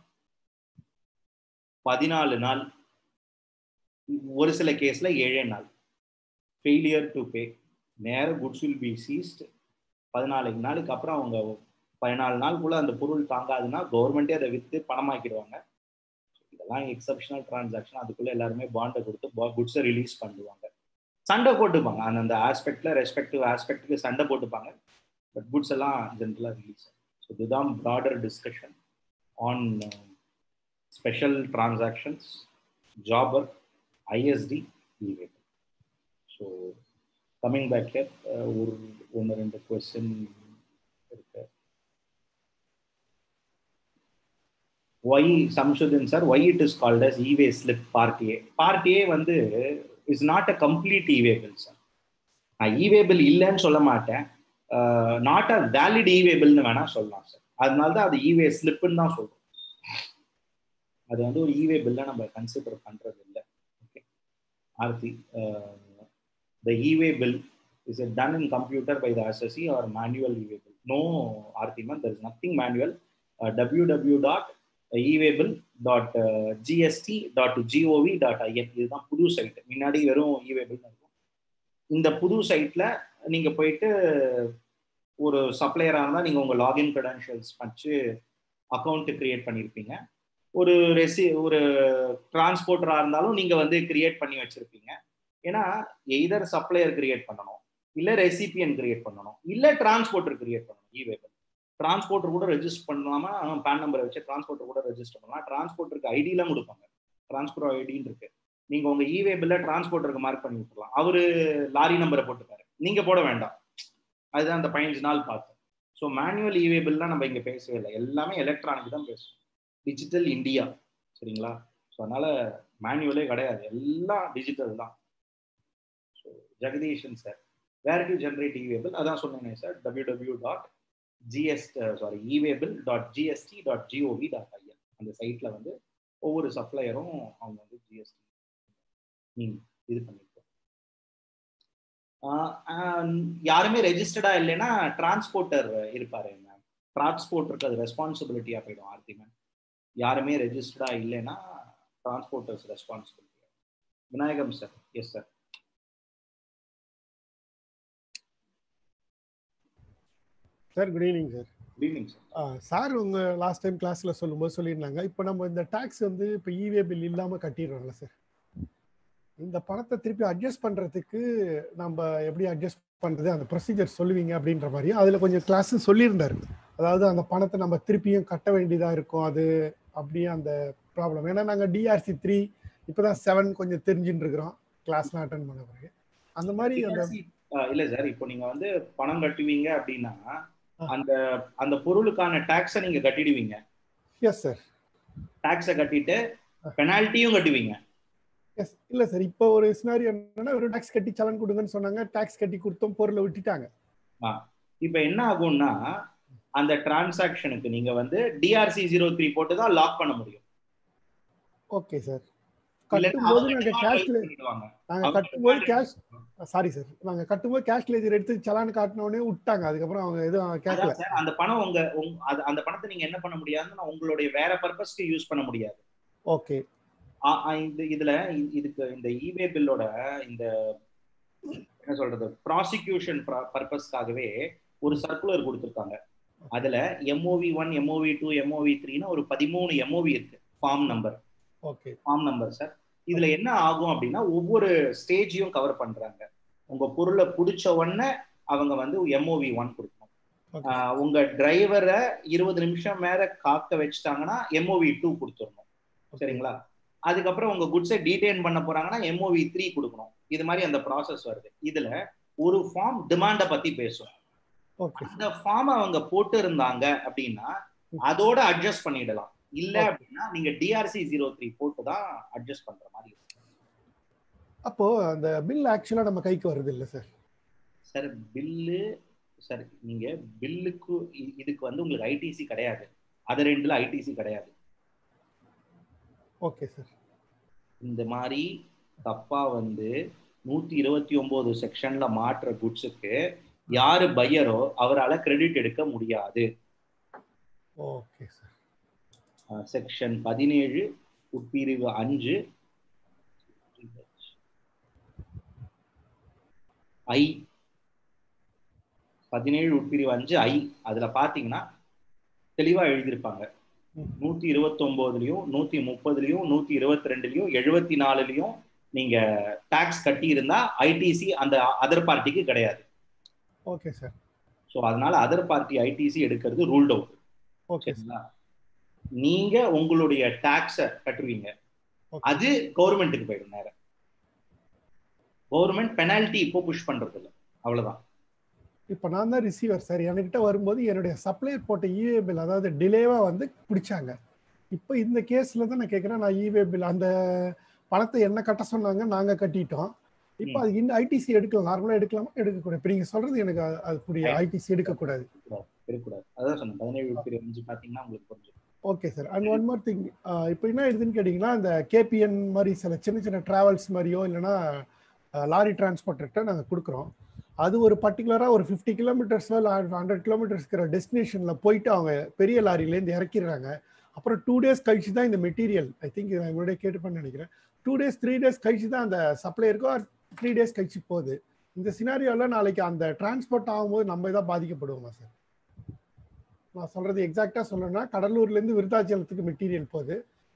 A: பதினாலு நாள் ஒரு சில கேஸில் ஏழே நாள் ஃபெயிலியர் டு பே நேர குட்ஸ் வில் பி சீஸ்ட் பதினாலு நாளுக்கு அப்புறம் அவங்க பதினாலு நாளுக்குள்ள அந்த பொருள் தாங்காதுன்னா கவர்மெண்ட்டே அதை விற்று பணமாக்கிடுவாங்க இதெல்லாம் எக்ஸப்ஷனல் டிரான்சாக்ஷன் அதுக்குள்ள எல்லாருமே பாண்டை கொடுத்து குட்ஸை ரிலீஸ் பண்ணுவாங்க சண்டை போட்டுப்பாங்க அந்தந்த ஆஸ்பெக்ட்ல ரெஸ்பெக்டிவ் ஆஸ்பெக்டுக்கு சண்டை போட்டுப்பாங்க பட் குட்ஸ் எல்லாம் ஜென்ரலாக ரிலீஸ் ஸோ இதுதான் broader discussion on special transactions jobber IST e way so coming back here ஒரு ஒன்று ரெண்டு கொஸ்டின் இருக்கு why Shamsudhan sir why it is called as e way slip part A part A வந்து is not a complete e way bill sir நான் e way bill இல்லைன்னு சொல்ல மாட்டேன் not a valid இவேபிள்னு வேணா சொல்லலாம் சார் அதனால தான் அது இவே ஸ்லிப்புன்னு தான் சொல்றோம் அது வந்து ஒரு இவே பில்லை நம்ம கன்சிடர் பண்றது இல்லை okay Aarthi the e way bill is it done in computer by the SSC or manual e way bill no Aarthi man there is nothing manual W W dot ewaybill dot GST dot GOV dot IN இதுதான் புது side முன்னாடி வெறும் e-way bill இருக்கும் இந்த புது சைட்ல நீங்க போயிட்டு ஒரு சப்ளையராக இருந்தால் நீங்கள் உங்கள் லாகின் க்ரெடென்ஷியல்ஸ் வச்சு அக்கௌண்ட் கிரியேட் பண்ணியிருப்பீங்க ஒரு ரெசி ஒரு டிரான்ஸ்போர்ட்டரா இருந்தாலும் நீங்க வந்து கிரியேட் பண்ணி வச்சிருப்பீங்க ஏன்னா எய்தர் சப்ளையர் கிரியேட் பண்ணணும் இல்ல ரெசிபியன் கிரியேட் பண்ணணும் இல்ல டிரான்ஸ்போர்ட்டர் கிரியேட் பண்ணணும் இவேபிள் டிரான்ஸ்போர்ட்டர் கூட ரெஜிஸ்டர் பண்ணலாமா பேன் நம்பரை வச்சு டிரான்ஸ்போர்ட்டர் கூட ரெஜிஸ்டர் பண்ணலாம் டிரான்ஸ்போர்ட்டருக்கு ஐடிலாம் கொடுப்பாங்க டிரான்ஸ்போர்ட் ஐடின்னு இருக்கு நீங்க உங்க இவேபிள்ல டிரான்ஸ்போர்ட்டருக்கு மார்க் பண்ணி விட்டுலாம் அவரு லாரி நம்பரை போட்டுப்பாரு நீங்க போட வேண்டாம் அதுதான் அந்த பதினஞ்சு நாள் பார்த்தோம் ஸோ மேனுவல் இவேபிள்லாம் நம்ம இங்க பேசவே இல்லை எல்லாமே எலக்ட்ரானிக் தான் பேசுவோம் டிஜிட்டல் இந்தியா சரிங்களா ஸோ அதனால மேனுவலே கிடையாது எல்லாம் டிஜிட்டல் தான் so Jagadeeshan sir where to generate e way bill அதான் சொன்னேனே sir W W dot GST sorry ewaybill dot GST dot GOV dot IN அந்த சைட்ல வந்து ஒவ்வொரு சப்ளையரும் அவங்க வந்து ஜிஎஸ்டி நீங்க இது பண்ணிருக்கோம் யாருமே ரெஜிஸ்டர்டா இல்லைன்னா டிரான்ஸ்போர்ட்டர் இருப்பாரு மேம் டிரான்ஸ்போர்ட்டருக்கு அது ரெஸ்பான்சிபிலிட்டியா போயிடும் ஆர்த்தி மேம் யாருமே ரெஜிஸ்டர்டா இல்லைன்னா transporters responsibility Vinayagam sir yes sir
F: sir good evening sir
A: good evening sir
F: sir உங்க லாஸ்ட் டைம் கிளாஸ்ல சொல்லும்போது சொல்லியிருந்தாங்க இப்போ நம்ம இந்த டாக்ஸ் வந்து இப்போ இவே பில் இல்லாம கட்டிடுறோம்ல சார் இந்த பணத்தை திருப்பி அட்ஜஸ்ட் பண்றதுக்கு நம்ம எப்படி அட்ஜஸ்ட் பண்றது அந்த ப்ரொசீஜர் சொல்லுவீங்க அப்படின்ற மாதிரியும் அதுல கொஞ்சம் கிளாஸ் சொல்லியிருந்தாரு அதாவது அந்த பணத்தை நம்ம திருப்பியும் கட்ட வேண்டியதா இருக்கும் அது அப்படியே அந்த ப்ராப்ளம் ஏன்னா நாங்க டிஆர்சி த்ரீ இப்போதான் செவன் கொஞ்சம் தெரிஞ்சுட்டு இருக்கிறோம் கிளாஸ்லாம் அட்டன் பண்ண பிறகு அந்த மாதிரி அந்த
A: இல்ல சார் இப்போ நீங்க வந்து பணம் கட்டுவீங்க அப்படின்னா அந்த அந்த பொருளுக்கான டாக்ஸை நீங்க கட்டிடுவீங்க
F: எஸ் சார்
A: டாக்ஸை கட்டிட்டு பெனால்ட்டியும் கட்டுவீங்க
F: எஸ் இல்ல சார் இப்போ ஒரு சினாரி என்னன்னா ஒரு டாக்ஸ் கட்டி சலன் கொடுங்கன்னு சொன்னாங்க டாக்ஸ் கட்டி கொடுத்தோம் பொருளை விட்டுட்டாங்க
A: இப்போ என்ன ஆகும்னா அந்த டிரான்சாக்ஷனுக்கு நீங்க வந்து டிஆர்சி ஜீரோ த்ரீ போட்டு தான் லாக் பண்ண முடியும்
F: ஓகே சார் கட்டும்போது நாங்க கேஷ்ல நாங்க கட்டும்போது கேஷ் சாரி சார் நாங்க கட்டும்போது கேஷ் லேஜர் எடுத்து சலான் காட்டின உடனே விட்டாங்க அதுக்கப்புறம் அவங்க எதுவும் கேட்கல
A: அந்த பணம் உங்க அந்த பணத்தை நீங்க என்ன பண்ண முடியாதுன்னா உங்களுடைய வேற பர்பஸ்க்கு யூஸ் பண்ண முடியாது
F: ஓகே
A: இந்த இதுல இதுக்கு இந்த இவே பில்லோட இந்த என்ன சொல்றது ப்ராசிக்யூஷன் பர்பஸ்க்காகவே ஒரு சர்க்குலர் கொடுத்துருக்காங்க அதுல MOV one MOV two MOV த்ரீன்னு ஒரு பதிமூணு எம்ஓவி இருக்கு form number
F: okay
A: form number sir இதுல என்ன ஆகும் அப்படின்னா ஒவ்வொரு ஸ்டேஜையும் கவர் பண்றாங்க உங்க பொருளை பிடிச்ச உடனே அவங்க வந்து எம்ஓவி ஒன் கொடுக்கணும் உங்க டிரைவரை இருபது நிமிஷம் மேல காக்க வச்சுட்டாங்கன்னா எம்ஓவி டூ கொடுத்துடணும் சரிங்களா அதுக்கப்புறம் உங்க குட்ஸை டீடைன் பண்ண போறாங்கன்னா எம்ஓவி த்ரீ கொடுக்கணும் இது மாதிரி அந்த ப்ராசஸ் வருது இதுல ஒரு ஃபார்ம் டிமாண்டை பத்தி பேசும் அந்த ஃபார்ம் அவங்க போட்டு இருந்தாங்க அப்படின்னா அதோட அட்ஜஸ்ட் பண்ணிடலாம் இல்ல அப்படின்னா நீங்க டிஆர்சி ஜீரோ த்ரீ போட்டு தான் அட்ஜஸ்ட் பண்ற மாதிரி
F: அப்போ அந்த பில் ஆக்சுவலா நம்ம கைக்கு வருது இல்ல சார்
A: சார் பில்லு சார் நீங்க பில்லுக்கு இதுக்கு வந்து உங்களுக்கு ஐடிசி கிடையாது அது ரெண்டுல ஐடிசி கிடையாது
F: ஓகே சார்
A: இந்த மாதிரி தப்பா வந்து நூத்தி இருபத்தி ஒன்பது செக்ஷன்ல மாற்ற குட்ஸுக்கு யாரு பையரோ அவரால் கிரெடிட் எடுக்க முடியாது
F: ஓகே சார்
A: செக்ஷன் பதினேழு உட்பிரிவு அஞ்சு ஐ பதினேழு உட்பிரிவு அஞ்சு ஐ அதுல பாத்தீங்கன்னா தெளிவா எழுதியிருப்பாங்க நூத்தி இருபத்தி ஒன்பதுலயும் நூத்தி முப்பதுலயும் நூத்தி இருபத்தி ரெண்டுலயும் எழுபத்தி நாலுலயும் நீங்க டாக்ஸ் கட்டி இருந்தா ஐடிசி அந்த அதர் பார்ட்டிக்கு கிடையாது
F: ஓகே சார்
A: ஸோ அதனால அதர் பார்ட்டி ஐடிசி எடுக்கிறது ரூல்ட் அவுட்
F: ஓகேங்களா
A: நீங்க உங்களுடைய டாக்ஸ கட்டுவீங்க அது கவர்மெண்ட்டுக்கு போயிடும் நேரம் கவர்மெண்ட் பெனால்டி இப்போ புஷ் பண்றது இல்லை அவ்வளவுதான்
F: இப்போ நான் தான் ரிசீவர் சார் என்கிட்ட வரும்போது என்னுடைய சப்ளையர் போட்ட இவே பில் அதாவது டிலேவா வந்து பிடிச்சாங்க இப்போ இந்த கேஸ்ல தான் நான் கேட்குறேன் நான் இவே பில் அந்த பணத்தை என்ன கட்ட சொன்னாங்க நாங்க கட்டிட்டோம் இப்போ அது இன்னும் ஐடிசி எடுக்கலாம் நார்மலா எடுக்கலாமா எடுக்கக்கூடாது இப்போ நீங்க சொல்றது எனக்கு அது புரிய ஐடிசி எடுக்கக்கூடாது
A: இருக்கக்கூடாது அதான் சொன்னேன் பதினேழு பிரிவு அஞ்சு பார்த்தீங்கன்னா உங்களுக்கு புரிஞ்சுக்கும்
F: okay sir and one more thing இப்போ என்ன இருக்குதுன்னு கேட்டிங்கன்னா இந்த கேபிஎன் மாதிரி சில சின்ன சின்ன ட்ராவல்ஸ் மாதிரியோ இல்லைன்னா லாரி டிரான்ஸ்போர்ட்டர்கிட்ட நாங்கள் கொடுக்குறோம் அது ஒரு பர்டிகுலராக ஒரு ஃபிஃப்டி கிலோமீட்டர்ஸோ இல்லை ஹண்ட்ரட் கிலோமீட்டர்ஸ் இருக்கிற டெஸ்டினேஷனில் போயிட்டு அவங்க பெரிய லாரிலேருந்து இறக்கிடுறாங்க அப்புறம் டூ டேஸ் கழிச்சு தான் இந்த மெட்டீரியல் ஐ திங்க் இதை முன்னாடியே கேட்டுப்பேன்னு நினைக்கிறேன் டூ டேஸ் த்ரீ டேஸ் கழிச்சு தான் அந்த சப்ளையருக்கோ த்ரீ டேஸ் கழிச்சு போகுது இந்த சினாரியோவில் நாளைக்கு அந்த டிரான்ஸ்போர்ட் ஆகும்போது நம்ம தான் பாதிக்கப்படுவோமா சார் நான் சொல்றது எக்ஸாக்டா சொல்லணும்னா கடலூர்ல இருந்து விருத்தாச்சலத்துக்கு மெட்டீரியல் போகுது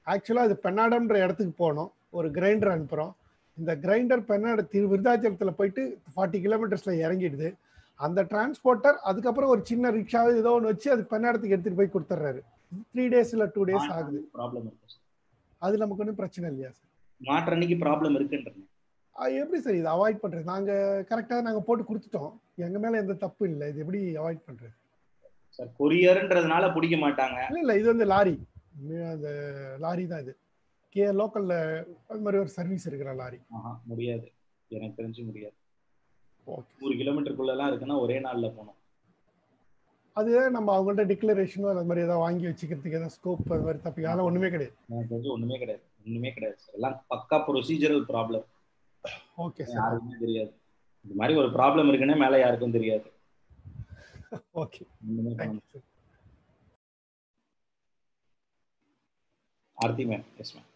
F: ஆக்சுவலாக அது பெண்ணாடம்ன்ற இடத்துக்கு போனோம் ஒரு கிரைண்டர் அனுப்புகிறோம் இந்த கிரைண்டர் பெண்ணாட திரு விருதாச்சலத்தில் போயிட்டு ஃபார்ட்டி கிலோமீட்டர்ஸில் இறங்கிடுது அந்த டிரான்ஸ்போர்ட்டர் அதுக்கப்புறம் ஒரு சின்ன ரிக்ஷா ஏதோ ஒன்று வச்சு அது பெண்ணாடத்துக்கு எடுத்துகிட்டு போய் கொடுத்துட்றாரு த்ரீ டேஸ் இல்லை டூ டேஸ் ஆகுது
A: ப்ராப்ளம் இருக்கு sir.
F: அது நமக்கு ஒன்றும் பிரச்சனை இல்லையா சார்
A: மாற்று அன்னைக்கு ப்ராப்ளம் இருக்குன்றேன்
F: அது எப்படி சார் இது அவாய்ட் பண்ணுறது நாங்கள் கரெக்டாக நாங்கள் போட்டு கொடுத்துட்டோம் எங்கள் மேலே எந்த தப்பு இல்லை இது எப்படி அவாய்ட் பண்ணுறது
A: சார் கொரியர்ன்றதுனால பிடிக்க மாட்டாங்க
F: இல்லை இல்லை இது வந்து லாரி உண்மையா அந்த லாரி தான் இது கே லோக்கலில் அது மாதிரி ஒரு சர்வீஸ் இருக்கிற லாரி
A: ஆஹா முடியாது எனக்கு தெரிஞ்சு முடியாது
F: ஓகே
A: நூறு கிலோமீட்டருக்குள்ளலாம் இருக்குன்னா ஒரே நாள்ல போகணும்
F: அது நம்ம அவங்கள்ட்ட டிக்ளரேஷனோ அது மாதிரி ஏதாவது வாங்கி வச்சுக்கிறதுக்கு ஏதாவது ஸ்கோப் அது மாதிரி தப்பி அதெல்லாம் ஒன்றுமே கிடையாது
A: எனக்கு தெரிஞ்சு ஒண்ணுமே கிடையாது ஒண்ணுமே கிடையாது சார் எல்லாம் பக்கா ப்ரொசீஜரல் ப்ராப்ளம்
F: ஓகே சார்
A: யாருக்குமே தெரியாது இந்த மாதிரி ஒரு ப்ராப்ளம் இருக்குன்னே மேல யாருக்கும் தெரியாது
F: ஓகே
A: ஒண்ணுமே பண்ண
F: தேங்க்யூ
A: முடியாது.
F: Sir
A: Aarthi ma'am yes ma'am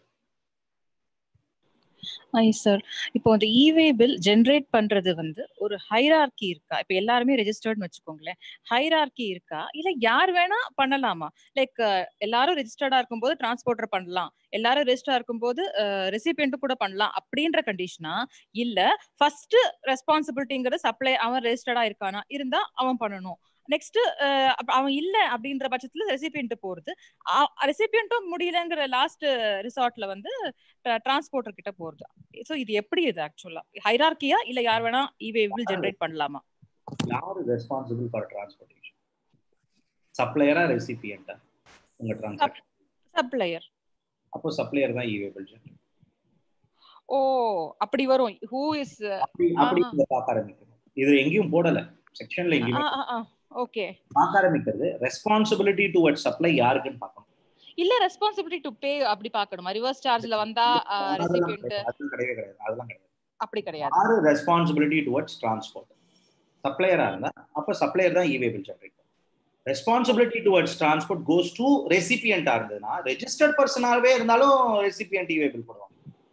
G: I sir இப்போ அந்த இவே பில் ஜென்ரேட் பண்றது வந்து ஒரு ஹைரார்கி இருக்கா இப்போ எல்லாருமே ரெஜிஸ்டர்ட்னு வச்சுக்கோங்களேன் ஹைரார்கி இருக்கா இல்ல யார் வேணா பண்ணலாமா லைக் எல்லாரும் ரெஜிஸ்டர்டா இருக்கும்போது டிரான்ஸ்போர்ட்டர் பண்ணலாம் எல்லாரும் ரெஜிஸ்டரா இருக்கும்போது ரெசிபியன்ட் கூட பண்ணலாம் அப்படின்ற கண்டிஷனா இல்ல ஃபர்ஸ்ட் ரெஸ்பான்சிபிலிட்டிங்கிறது சப்ளை அவன் ரெஜிஸ்டர்டா இருக்கானா இருந்தா அவன் பண்ணணும் நெக்ஸ்ட் அவன் இல்ல அப்படின்ற பட்சத்துல ரெசிபியன்ட் போறது ரெசிபியன்ட்டும் முடியலங்கிற லாஸ்ட் ரிசார்ட்ல வந்து டிரான்ஸ்போர்ட்டர் கிட்ட போறது சோ இது எப்படி இது ஆக்சுவலா ஹைரார்கியா இல்ல யார் வேணா இவே வில் ஜென்ரேட் பண்ணலாமா
A: யாரு ரெஸ்பான்சிபிள் ஃபார் டிரான்ஸ்போர்ட்டேஷன் சப்ளையரா ரெசிபியண்டா உங்க டிரான்சாக்ஷன்
G: சப்ளையர்
A: அப்போ சப்ளையர் தான் இவேபிள் ஜென்ரேட்
G: ஓ அப்படி வரும் ஹூ இஸ்
A: அப்படி அப்படி இதை பார்க்க ஆரம்பிக்கணும் இது எங்கேயும் போடல செக்ஷன்ல எங்கேயுமே
G: ஓகே
A: பார்க்க ஆரம்பிக்கிறது ரெஸ்பான்சிபிலிட்டி டுவர்ட் சப்ளை யாருக்குன்னு பார்க்கணும்
G: இல்ல ரெஸ்பான்சிபிலிட்டி டு பே அப்படி பார்க்கணுமா ரிவர்ஸ் சார்ஜ்ல வந்தா
A: அதெல்லாம்
G: ரெசிபியன்ட்
A: கிடையாது. அதெல்லாம் கிடையவே கிடையாது அதெல்லாம் கிடையாது
G: அப்படி கிடையாது
A: யாரு ரெஸ்பான்சிபிலிட்டி டுவர்ட்ஸ் டிரான்ஸ்போர்ட் சப்ளையரா இருந்தா அப்ப சப்ளையர் தான் e way bill generate responsibility towards transport goes to ரெசிபியண்டா இருந்ததுன்னா ரெஜிஸ்டர்ட் பர்சனாவே இருந்தாலும் ரெசிபியன்ட் இவேபிள் போடுவாங்க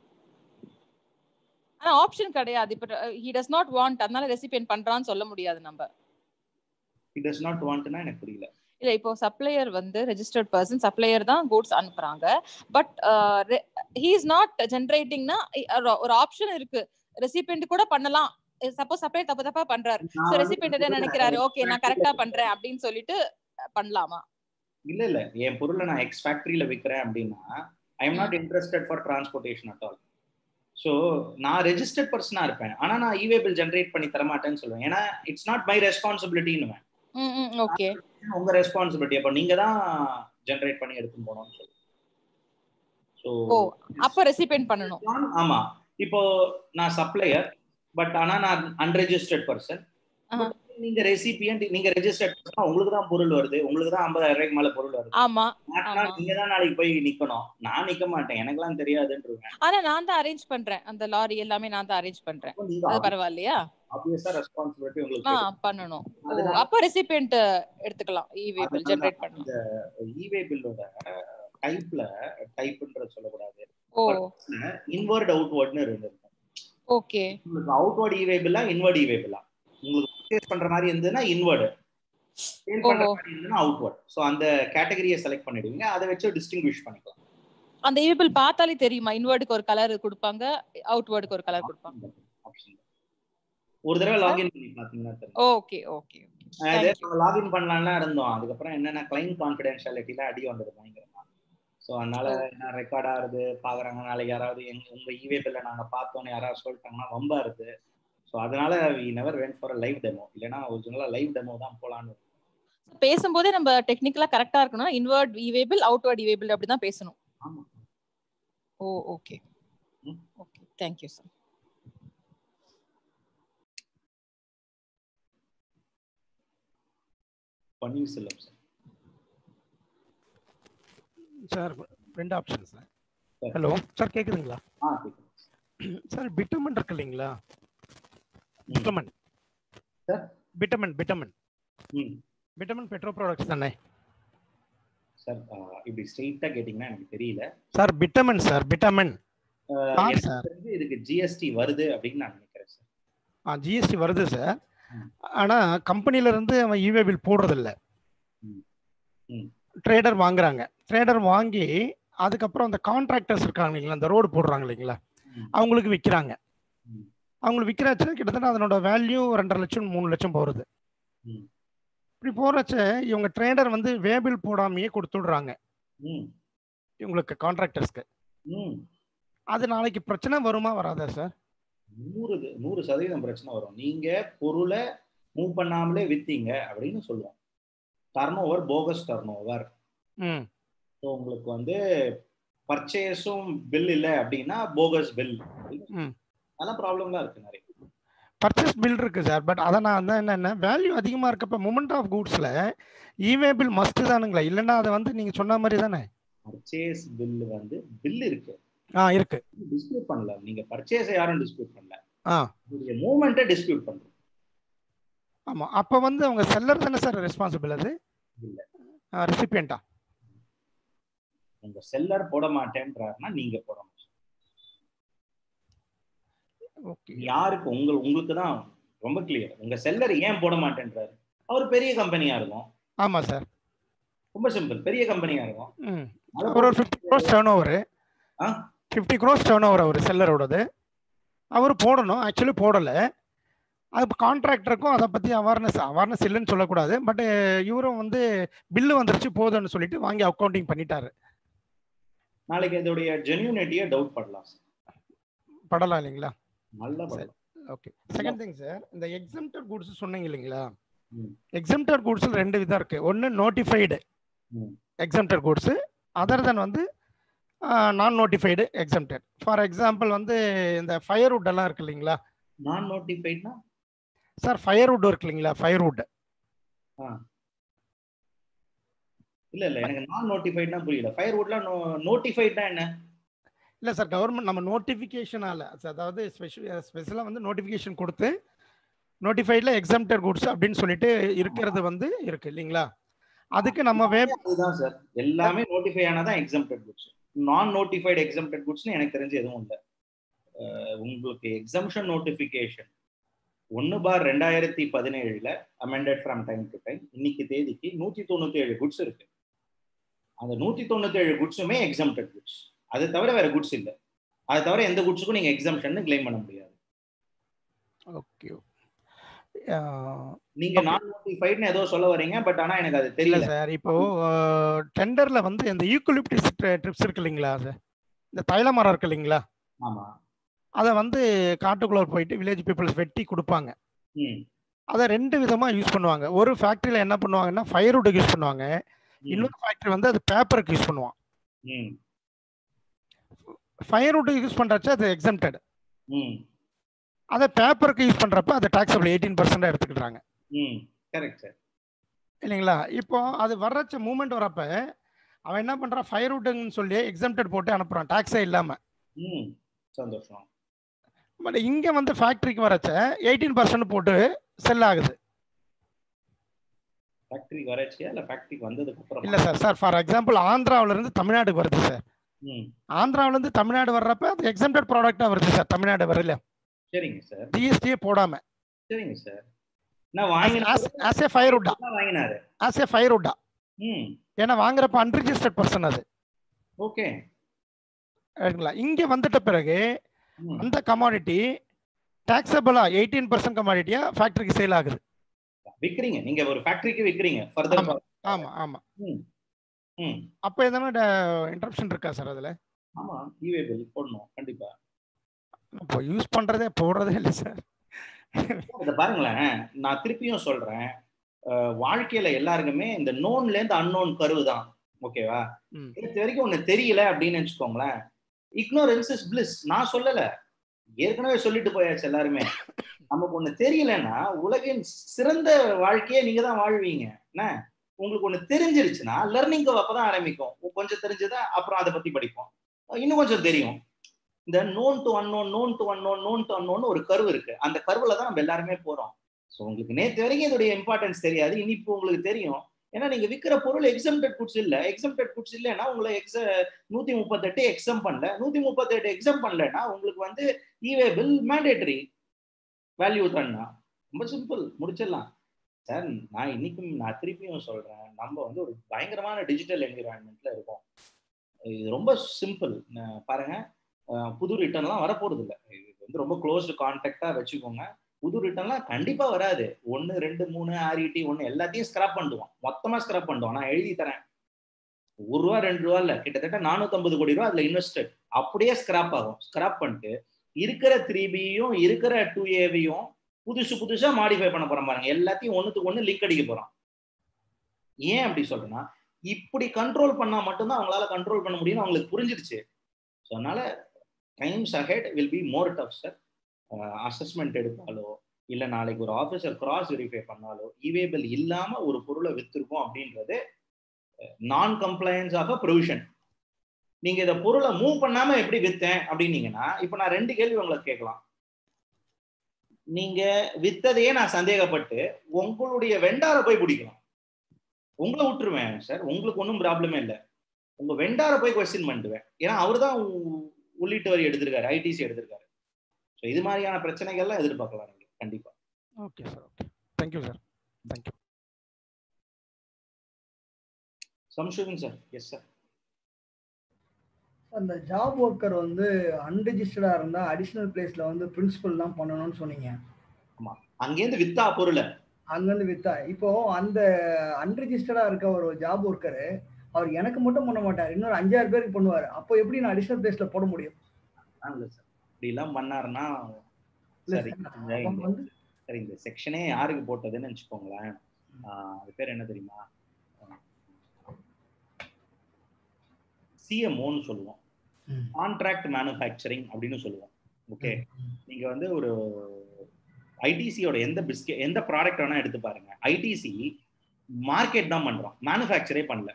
G: ஆனா ஆப்ஷன் கிடையாது இப்ப ஹி டஸ் நாட் வாண்ட் அதனால ரெசிபியன்ட் பண்றான்னு சொல்ல முடியாது நம்ம
A: இட் டஸ் நாட் வாண்ட்னா எனக்கு புரியல
G: இல்ல இப்போ சப்ளையர் வந்து ரெஜிஸ்டர்ட் பர்சன் சப்ளையர் தான் கூட்ஸ் அனுப்புறாங்க பட் ஹி இஸ் நாட் ஜென்ரேட்டிங்னா ஒரு ஆப்ஷன் இருக்கு ரெசிபியன்ட் கூட பண்ணலாம் சப்போஸ் சப்ளையர் தப்பு தப்பா பண்றாரு சோ ரெசிபியன்ட் என்ன நினைக்கிறாரு ஓகே நான் கரெக்டா பண்றேன் அப்படின்னு சொல்லிட்டு பண்ணலாமா
A: இல்ல இல்ல என் பொருளை நான் எக்ஸ் ஃபேக்டரியில விற்கிறேன் அப்படின்னா I am not interested for transportation at all so நான் ரெஜிஸ்டர்ட் பர்சனா இருப்பேன் ஆனா நான் இவே பில் ஜென்ரேட் பண்ணி தர மாட்டேன்னு சொல்லுவேன் ஏன்னா இட்ஸ் நாட் மை ரெஸ்பான்சிபிலிட்டின்னு
G: ஓகே
A: உங்க ரெஸ்பான்சிபிலிட்டி அப்போ நீங்க தான் ஜென்ரேட் பண்ணி எடுத்து போகணும்னு சொல்லு ஸோ
G: ஓ அப்ப ரெசிபியன்ட் பண்ணணும்
A: ஆமா இப்போ நான் சப்ளையர் பட் ஆனா நான் அன்ரெஜிஸ்டர்ட் பர்சன் நீங்க ரெசிபியன்ட் நீங்க ரெஜிஸ்டர்ட் பர்சன் உங்களுக்கு தான் பொருள் வருது உங்களுக்கு தான் ஐம்பதாயிரம் ரூபாய்க்கு மேல பொருள் வருது
G: ஆமா
A: மாட்டினா நீங்க தான் நாளைக்கு போய் நிக்கணும் நான் நிக்க மாட்டேன் எனக்கெல்லாம் தெரியாதுன்றேன்
G: ஆனா நான் தான் அரேஞ்ச் பண்றேன் அந்த லாரி எல்லாமே நான் தான் அரேஞ்ச் பண்றேன் அது பரவாயில்லையா
A: ஆப்வியஸா ரெஸ்பான்சிபிலிட்டி
G: ஆ
A: உங்களுக்கு
G: பண்ணணும் ஓ, அப்ப ரெசிபியன்ட் எடுத்துக்கலாம் இவே பில் ஜெனரேட் பண்ணணும்
A: இந்த இவே பில்லோட டைப்ல டைப்ன்றது சொல்லக்கூடாது
G: ஓ
A: இன்வர்ட் அவுட்வர்ட்னு இருந்திருக்கும்
G: ஓகே
A: உங்களுக்கு அவுட்வர்ட் இவே பில்லா இன்வர்ட் இவே பில்லா உங்களுக்கு பர்ச்சேஸ் பண்ற மாதிரி இருந்ததுன்னா இன்வர்டு சேல் பண்ற
G: ஓஹோ.
A: மாதிரி இருந்ததுன்னா அவுட்வர்ட் ஸோ அந்த கேட்டகரியை செலக்ட் பண்ணிடுவீங்க அதை வச்சு டிஸ்டிங்விஷ் பண்ணிக்கலாம்
G: அந்த இவே பில் பார்த்தாலே தெரியுமா இன்வர்டுக்கு ஒரு கலர் கொடுப்பாங்க அவுட்வர்டுக்கு ஒரு கலர் கொடுப்பாங்க
A: Option. ஒரு தடவை லாகின் பண்ணி பாத்தீங்கன்னா தெரியும்
G: ஓகே ஓகே
A: அதே லாகின் பண்ணலாம்லாம் இருந்தோம் அதுக்கப்புறம் என்னென்ன கிளைம் கான்ஃபிடென்ஷியாலிட்டில அடி வந்தது பயங்கரமா ஸோ அதனால என்ன ரெக்கார்ட் ஆகுது பாக்குறாங்க நாளைக்கு யாராவது எங்க உங்க இவே பில்ல நாங்க பார்த்தோன்னு யாராவது சொல்லிட்டாங்கன்னா வம்பா இருக்கு ஸோ அதனால we never went for live demo இல்லைன்னா ஒரிஜினலா லைவ் டெமோ தான் போலான்னு
G: பேசும்போதே நம்ம டெக்னிக்கலா கரெக்டா இருக்கணும் இன்வர்ட் இவேபிள் அவுட்வர்ட் இவேபிள் அப்படி தான் பேசணும்
A: ஆமா
G: ஓ ஓகே
A: ம்.
G: Okay thank you sir
A: Panneerselvam sir
E: sir ரெண்டு option sir
A: Sir.
E: Hello sir கேக்குதுங்களா
A: ஆ கேட்குது
E: சார் பிட்டமன் இருக்கு இல்லைங்களா
A: ம்.
E: பிட்டமன்
A: சார்
E: பிட்டமன் பிட்டமன்
A: ம்
E: பிட்டமன் பெட்ரோ ப்ராடக்ட்ஸ் தானே
A: சார் இப்படி ஸ்ட்ரெயிட்டா கேட்டிங்கன்னா எனக்கு தெரியல
E: சார் பிட்டமன் சார் பிட்டமன்
A: அஹ்,
E: ஆ,
A: எனக்கு
E: சார்.
A: தெரிஞ்சு இதுக்கு ஜிஎஸ்டி வருது அப்படின்னு நான் நினைக்கிறேன் சார்
E: ஆ ஜிஎஸ்டி வருது சார்
A: ம்.
E: ஆனா கம்பெனில இருந்து அவன் இவே பில் போடுறது இல்ல
A: ம். ம்.
E: ட்ரேடர் வாங்குறாங்க ட்ரேடர் வாங்கி அதுக்கப்புறம் அந்த கான்ட்ராக்டர்ஸ் இருக்காங்க இல்லைங்களா அந்த ரோடு போடுறாங்க இல்லைங்களா
A: ம்.
E: அவங்களுக்கு விற்கிறாங்க
A: ம்.
E: அவங்களுக்கு விற்கிறாச்சுன்னா கிட்டத்தட்ட அதனோட வேல்யூ ரெண்டரை லட்சம் மூணு லட்சம் போகிறது
A: ம்.
E: இப்படி போகிறச்ச இவங்க ட்ரேடர் வந்து வேபிள் போடாமையே கொடுத்துடுறாங்க
A: ம்
E: இவங்களுக்கு கான்ட்ராக்டர்ஸ்க்கு
A: ம்
E: அது நாளைக்கு பிரச்சனை வருமா வராதா சார்
A: நூறு இது- நூறு சதவீதம் பிரச்சனை வரும் நீங்க பொருளை மூவ் பண்ணாமலே வித்தீங்க அப்படின்னு சொல்லுவோம் turn over bogus turn over
E: ம்
A: ஸோ உங்களுக்கு வந்து பர்ச்சேஸும் பில் இல்லை அப்படின்னா போகஸ் பில்
E: ம்.
A: அதெல்லாம் ப்ராப்ளம்லாம் இருக்கு நிறைய
E: பர்ச்சேஸ் பில் இருக்கு சார் பட் அதை நான் வந்து என்னென்ன வேல்யூ அதிகமாக இருக்கப்ப மூமெண்ட் ஆஃப் கூட்ஸில் இவே பில் மஸ்ட் தானுங்களா இல்லைன்னா அதை வந்து நீங்கள் சொன்ன மாதிரி தானே
A: பர்ச்சேஸ் பில் வந்து பில் இருக்கு
E: ஆ இருக்கு
A: டிஸ்பியூட் பண்ணல நீங்க பர்ச்சேஸை யாரும் டிஸ்பியூட் பண்ணல
E: ஆ
A: உங்களுடைய மூமெண்ட்டை டிஸ்பியூட் பண்றோம்
E: ஆமாம் அப்போ வந்து அவங்க செல்லர் தானே சார் ரெஸ்பான்சிபிள் அது
A: இல்ல.
E: ரெசிபியண்டா
A: உங்க செல்லர் போட மாட்டேன்றாருன்னா நீங்க போட மாட்டீங்க
E: ஓகே
A: யாருக்கு உங்க உங்களுக்கு தான் ரொம்ப கிளியர் உங்க செல்லர் ஏன் போட மாட்டேன்றாரு அவர் பெரிய கம்பெனியா இருக்கும்
E: ஆமாம் சார்
A: ரொம்ப சிம்பிள் பெரிய கம்பெனியா இருக்கும்
E: ம்
A: அதை
E: அவர் ஒரு ஃபிஃப்டி க்ரோஸ் டேர்ன் ஓவர்
A: ஆ?
E: ஃபிஃப்டி க்ரோஸ் டேர்ன் ஓவர் அவர் செல்லரோடது அவர் போடணும் ஆக்சுவலி போடலை அது கான்ட்ராக்டருக்கும் அதை பற்றி அவேர்னஸ் அவேர்னஸ் இல்லைன்னு சொல்லக்கூடாது பட் இவரும் வந்து பில்லு வந்துருச்சு போதும்னு சொல்லிட்டு வாங்கி அக்கௌண்டிங் பண்ணிட்டாரு
A: நாளைக்கு இதோடைய ஜென்யூனிட்டியை டவுட் படலாம்
E: படலாம் இல்லைங்களா
A: நல்லா படலாம்
E: ஓகே செகண்ட் திங் சார் இந்த எக்ஸம்டட் கூட்ஸ் சொன்னீங்க இல்லைங்களா
A: ம்.
E: எக்ஸம்டட் கூட்ஸில் ரெண்டு விதம் இருக்கு ஒன்று நோட்டிஃபைடு
A: ம்.
E: எக்ஸம்டட் கூட்ஸு அதர் தென் வந்து நான் நோட்டிஃபைடு எக்ஸம்டட் ஃபார் எக்ஸாம்பிள் வந்து இந்த ஃபயர்வுட் எல்லாம் இருக்கு இல்லைங்களா
A: நான் நோட்டிஃபைட்னா
E: சார் ஃபயர்வுட் இருக்கு இல்லைங்களா ஃபயர்வுட்
A: இல்ல இல்ல எனக்கு நான் நோட்டிஃபைட்னா புரியல ஃபயர்வுட்லாம் நோட்டிஃபைட்னா என்ன
E: இல்லை சார் கவர்மெண்ட் நம்ம நோட்டிஃபிகேஷனால அதாவது ஸ்பெஷல் ஸ்பெஷலாக வந்து நோட்டிஃபிகேஷன் கொடுத்து நோட்டிஃபைடில் எக்ஸம்டட் கூட்ஸ் அப்படின்னு சொல்லிட்டு இருக்கிறது வந்து இருக்கு இல்லைங்களா அதுக்கு நம்ம வே
A: அதுதான் சார் எல்லாமே நோட்டிஃபை ஆனதான் எக்ஸம்டட் குட்ஸ் நான் நோட்டிஃபைடு எக்ஸம்டட் குட்ஸ்னு எனக்கு தெரிஞ்சு எதுவும் இல்லை அஹ் உங்களுக்கு எக்ஸம்ஷன் நோட்டிஃபிகேஷன் ஒன்று பார் ரெண்டாயிரத்தி பதினேழுல amended from time to time இன்னைக்கு தேதிக்கு நூற்றி தொண்ணூற்றி ஏழு குட்ஸ் இருக்கு அந்த நூற்றி தொண்ணூற்றி ஏழு குட்ஸுமே எக்ஸம்டட் குட்ஸ் அது தவிர வேற குட்ஸ் இல்லை அது தவிர எந்த குட்ஸுக்கும் நீங்கள் எக்ஸம்ஷன் கிளைம் பண்ண முடியாது
E: ஓகே
A: நீங்க நான் நோட்டிஃபைட்னு ஏதோ சொல்ல வரீங்க பட் ஆனா எனக்கு அது
E: இல்லை
A: தெரியல
E: சார் இப்போ டெண்டரில் வந்து இந்த ஈக்குலிப்டிஸ் ட்ரிப்ஸ் இருக்கு இல்லைங்களா அது இந்த தைல மரம் இருக்கு இல்லைங்களா
A: ஆமா
E: அதை வந்து காட்டுக்குள்ள போயிட்டு வில்லேஜ் பீப்புள்ஸ் வெட்டி கொடுப்பாங்க
A: ம்
E: அதை ரெண்டு விதமாக யூஸ் பண்ணுவாங்க ஒரு ஃபேக்ட்ரியில் என்ன பண்ணுவாங்கன்னா ஃபயர்வுட்டுக்கு யூஸ் பண்ணுவாங்க
A: ம்,
E: இன்னொரு ஃபேக்ட்ரி வந்து அது பேப்பருக்கு யூஸ் பண்ணுவான்
A: ம்
E: ஃபயர்வுட்டுக்கு யூஸ் பண்ணுறச்ச அது எக்ஸம்டட்
A: ம்
E: அதை பேப்பருக்கு யூஸ் பண்ணுறப்ப அது டாக்ஸபிள் எயிட்டீன் பர்சன்டாக எடுத்துக்கிட்டாங்க
A: ம் கரெக்ட் சார்
E: இல்லைங்களா இப்போ அது வர்றச்ச மூமெண்ட் வரப்ப அவன் என்ன பண்ணுறான் ஃபயர்வுட்டுன்னு சொல்லி எக்ஸம்டட் போட்டு அனுப்புகிறான் டாக்ஸே இல்லாமல்
A: ம் சந்தோஷம்
E: பட் இங்கே வந்து ஃபேக்ட்ரிக்கு வரச்ச எயிட்டீன் பர்சன்ட் போட்டு செல் ஆகுது
A: ஃபேக்டரிக்கு வராச்சியா இல்ல ஃபேக்டரிக்கு வந்ததுக்கு அப்புறம்
E: இல்லை சார் சார் ஃபார் எக்ஸாம்பிள் ஆந்திராவிலேருந்து தமிழ்நாடுக்கு வருது சார்
A: ம்
E: ஆந்திராவிலேருந்து தமிழ்நாடு வர்றப்ப அது எக்ஸம்டட் ப்ராடக்டாக வருது சார் தமிழ்நாடு வரல
A: சரிங்க சார்
E: ஜிஎஸ்டியே போடாமல்
A: சரிங்க சார் நான் வாங்கின
E: ஆஸ் ஏ ஃபயர்வுட்டா
A: வாங்கினாரு
E: ஆஸ் ஏ ஃபயர்வுட்டா
A: ம்
E: ஏன்னா வாங்குறப்ப அன்ரிஜிஸ்டர்ட் பர்சன் அது
A: ஓகே
E: சரிங்களா இங்கே வந்துட்ட பிறகு
A: ம்
E: அந்த கமாடிட்டி டாக்ஸபிளா எயிட்டீன் பர்சன்ட் கமாடிட்டியா ஃபேக்டரிக்கு சேல் ஆகுது
A: விக்கிறீங்க நீங்க ஒரு ஃபேக்டரிக்கு விக்கிறீங்க ஃபர்தர்
E: ஆமா. ஆமா ஆமா
A: ம் ம்
E: அப்போ எதனா இன்டரப்ஷன் இருக்கா சார் அதுல
A: ஆமா இவே பில் போடணும் கண்டிப்பா
E: இப்போ யூஸ் பண்றதே போடுறதே இல்லை சார்
A: இதை பாருங்களேன் நான் திருப்பியும் சொல்றேன் அஹ், வாழ்க்கையில எல்லாருக்குமே இந்த நோன்ல இருந்து அன்னோன் கருவு தான் ஓகேவா
E: ம்.
A: இது வரைக்கும் ஒண்ணு தெரியல அப்படின்னு வச்சுக்கோங்களேன் இக்னோரன்ஸ் இஸ் பிளிஸ் நான் சொல்லல ஏற்கனவே சொல்லிட்டு போயாச்சு எல்லாருமே நமக்கு ஒண்ணு தெரியலன்னா உலகின் சிறந்த வாழ்க்கையை நீங்க தான் வாழ்வீங்க என்ன உங்களுக்கு ஒண்ணு தெரிஞ்சிருச்சுன்னா லேர்னிங் அப்பதான் ஆரம்பிக்கும் கொஞ்சம் தெரிஞ்சதா அப்புறம் அதை பத்தி படிப்போம் இன்னும் கொஞ்சம் தெரியும் இந்த known to unknown known to unknown known to unknown ஒரு கருவு இருக்கு அந்த கருவுல தான் நம்ம எல்லாருமே போறோம் ஸோ உங்களுக்கு நேற்று வரைக்கும் இதோடைய இம்பார்ட்டன்ஸ் தெரியாது இனி இப்போ உங்களுக்கு தெரியும் ஏன்னா நீங்க விற்கிற பொருள் எக்ஸம்டட் குட்ஸ் இல்ல எக்ஸம்டட் குட்ஸ் இல்லைன்னா உங்களை எக்ஸ நூத்தி முப்பத்தெட்டு எக்ஸம் பண்ணல நூத்தி முப்பத்தெட்டு எக்ஸம் பண்ணலன்னா உங்களுக்கு வந்து இவே பில் மேண்டேட்டரி வேல்யூ தான்னா ரொம்ப சிம்பிள் முடிச்சிடலாம் சார் நான் இன்னைக்கும் நான் திருப்பியும் சொல்றேன் நம்ம வந்து ஒரு பயங்கரமான டிஜிட்டல் என்விரான்மெண்ட்ல இருக்கோம் இது ரொம்ப சிம்பிள் பாருங்க அஹ் புது ரிட்டர்ன்லாம் வரப்போறது இல்லை இது வந்து ரொம்ப க்ளோஸ்டு கான்டாக்டா வச்சுக்கோங்க புது ரிட்டர்ன்லாம் கண்டிப்பா வராது ஒன்னு ரெண்டு மூணு ஆர்இடி ஒன்னு எல்லாத்தையும் ஸ்கிராப் பண்ணிடுவோம் மொத்தமா ஸ்கிராப் பண்ணிடுவோம் நான் எழுதி தரேன் ஒரு ரூபா ரெண்டு ரூபா இல்ல கிட்டத்தட்ட நானூத்தம்பது கோடி ரூபா அதுல இன்வெஸ்டட் அப்படியே ஸ்கிராப் ஆகும் ஸ்கிராப் பண்ணிட்டு இருக்கிற த்ரீ பியும் இருக்கிற டூ ஏவியும் புதுசு புதுசா மாடிஃபை பண்ண போறோம் பாருங்க எல்லாத்தையும் ஒண்ணுத்துக்கு ஒண்ணு லிங்க் அடிக்க போறோம் ஏன் அப்படி சொல்றேன்னா இப்படி கண்ட்ரோல் பண்ணா மட்டும்தான் அவங்களால கண்ட்ரோல் பண்ண முடியும்னு அவங்களுக்கு புரிஞ்சிருச்சு ஸோ அதனால times ahead will be more tough sir assessment எடுத்தாலோ இல்லை நாளைக்கு ஒரு ஆஃபீஸர் கிராஸ் வெரிஃபை பண்ணாலோ இவேபிள் இல்லாம ஒரு பொருளை வித்திருக்கோம் அப்படின்றது நான் கம்ப்ளையன்ஸ் ஆஃப் அ ப்ரொவிஷன் நீங்க இந்த பொருளை மூவ் பண்ணாம எப்படி வித்தேன் அப்படின்னீங்கன்னா இப்போ நான் ரெண்டு கேள்வி உங்களுக்கு கேட்கலாம் நீங்க வித்ததையே நான் சந்தேகப்பட்டு உங்களுடைய வெண்டாரை போய் பிடிக்கலாம் உங்களை விட்டுருவேன் சார் உங்களுக்கு ஒன்றும் ப்ராப்ளமே இல்லை உங்க வெண்டாரை போய் கொஸ்டின் பண்ணிடுவேன் ஏன்னா அவர் தான் உள்ளீட்டு வரி எடுத்திருக்காரு ஐடிசி எடுத்திருக்காரு ஸோ இது மாதிரியான பிரச்சனைகள்லாம் எதிர்பார்க்கலாம் நீங்க கண்டிப்பா
E: okay sir okay thank you sir thank you
A: Shamsudhan sir yes sir
D: அந்த ஜாப் ஒர்க்கர் வந்து அன்ரிஜிஸ்டர்டா இருந்தா அடிஷனல் பிளேஸ்ல வந்து பிரின்சிபல் தான் பண்ணணும்னு சொன்னீங்க
A: அங்கேருந்து வித்தா பொருளை
D: அங்கிருந்து வித்தா இப்போ அந்த அன்ரிஜிஸ்டர்டா இருக்க ஒரு ஜாப் ஒர்க்கரு அவர் எனக்கு மட்டும் பண்ண மாட்டார் இன்னொரு அஞ்சாறு பேருக்கு பண்ணுவார் அப்போ எப்படி நான் அடிஷனல் பிளேஸ்ல போட முடியும்
A: இல்லை சார் இப்படி எல்லாம் பண்ணாருன்னா
D: இல்ல
A: சரி
D: சார்,
A: இந்த-
D: அவங்க
A: இந்த-
D: வந்து
A: சரி இந்த செக்ஷனே யாருக்கு போட்டதுன்னு வச்சுக்கோங்களேன் ஆஹ் அது பேர் என்ன தெரியுமா சிஎம்ஓன்னு சொல்லுவோம்
D: ம்.
A: கான்ட்ராக்ட் மேனுஃபேக்சரிங் அப்படின்னு சொல்லுவோம் ஓகே நீங்க வந்து ஒரு ஐடிசியோட எந்த பிஸ்கெ எந்த ப்ராடக்ட் வேணா எடுத்து பாருங்க ஐடிசி மார்க்கெட் தான் பண்றோம் மேனுஃபேக்சரே பண்ணல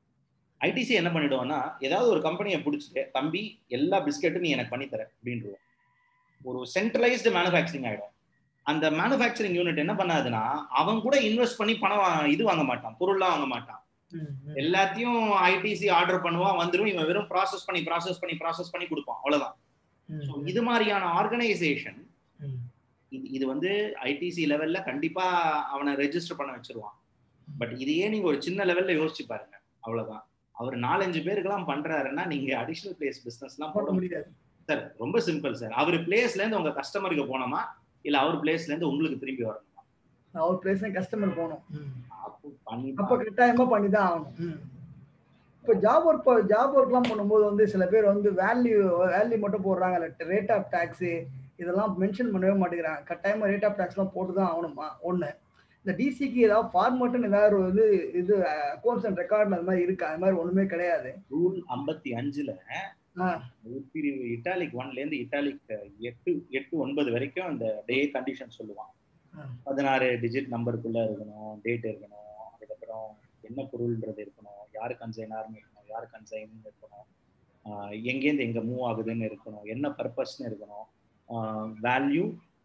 A: ஐடிசி என்ன பண்ணிடுவோம்னா ஏதாவது ஒரு கம்பெனியை பிடிச்சிட்டு தம்பி எல்லா பிஸ்கெட்டும் நீ எனக்கு பண்ணித்தர அப்படின்றோம் ஒரு சென்ட்ரலைஸ்டு மேனுஃபேக்சரிங் ஆயிடும் அந்த மேனுஃபேக்சரிங் யூனிட் என்ன பண்ணாதுன்னா அவன் கூட இன்வெஸ்ட் பண்ணி பணம் வா- இது வாங்க மாட்டான் பொருள்லாம் வாங்க மாட்டான்
D: ம், ம்.
A: எல்லாத்தையும் ஐடிசி ஆர்டர் பண்ணுவான் வந்துரும் இவன் வெறும் ப்ராசஸ் பண்ணி ப்ராசஸ் பண்ணி ப்ராசஸ் பண்ணி கொடுப்பான் அவ்வளவுதான்
D: ம்,
A: So, இது மாதிரியான ஆர்கனைசேஷன்
D: ம்.
A: இது இது வந்து ஐடிசி லெவல்ல கண்டிப்பா அவனை ரெஜிஸ்டர் பண்ண வச்சிருவான் பட் இதையே நீங்க ஒரு சின்ன லெவல்ல யோசிச்சு பாருங்க அவ்வளவுதான் அவர் நாலஞ்சு பேருக்கெல்லாம் பண்றாருன்னா நீங்க அடிஷனல் பிளேஸ் பிசினஸ் எல்லாம்
D: போட
A: போட
D: முடியாது
A: சார் ரொம்ப சிம்பிள் சார் அவர் பிளேஸ்ல இருந்து உங்க கஸ்டமருக்கு போனோமா இல்ல அவர் பிளேஸ்ல இருந்து உங்களுக்கு திரும்பி வரணுமா
D: அவர் பிளேஸ் கஸ்டமர் போகணும் ம்.
A: அப்போ பண்ணி
D: அப்ப கட்டாயமா பண்ணி தான் ஆகணும் ம். இப்போ ஜாப் ஒர்க் ஜாப் ஒர்க்லாம் பண்ணும்போது வந்து சில பேர் வந்து வேல்யூ வேல்யூ மட்டும் போடுறாங்க ரேட் ஆஃப் டேக்ஸு இதெல்லாம் மென்ஷன் பண்ணவே மாட்டேங்கிறாங்க கட்டாயமா ரேட் ஆஃப் டேக்ஸ்லாம் போட்டு தான் ஆகணுமா ஒன்று இந்த டிசிக்கு ஏதாவது ஃபார்மட்னு ஏதாவது ஒரு இது இது அக்கௌண்ட்ஸ் அண்ட் ரெக்கார்டில் அது மாதிரி இருக்கு அது மாதிரி ஒன்றுமே கிடையாது
A: ரூல் ஐம்பத்தி அஞ்சுல
D: ஆ.
A: உட்பிரிவு இட்டாலிக் ஒன்ல இருந்து இட்டாலிக் எட்டு எட்டு ஒன்பது வரைக்கும் அந்த டே கண்டிஷன் சொல்லுவான்
D: ஆ.
A: பதினாறு டிஜிட் நம்பருக்குள்ள இருக்கணும் டேட் இருக்கணும் அதுக்கப்புறம் என்ன பொருள்ன்றது இருக்கணும் யாரு கன்சைனார்னு இருக்கணும் யாரு கன்சைன் இருக்கணும் ஆஹ் எங்கேருந்து எங்க மூவ் ஆகுதுன்னு இருக்கணும் என்ன பர்பஸ்னு இருக்கணும் value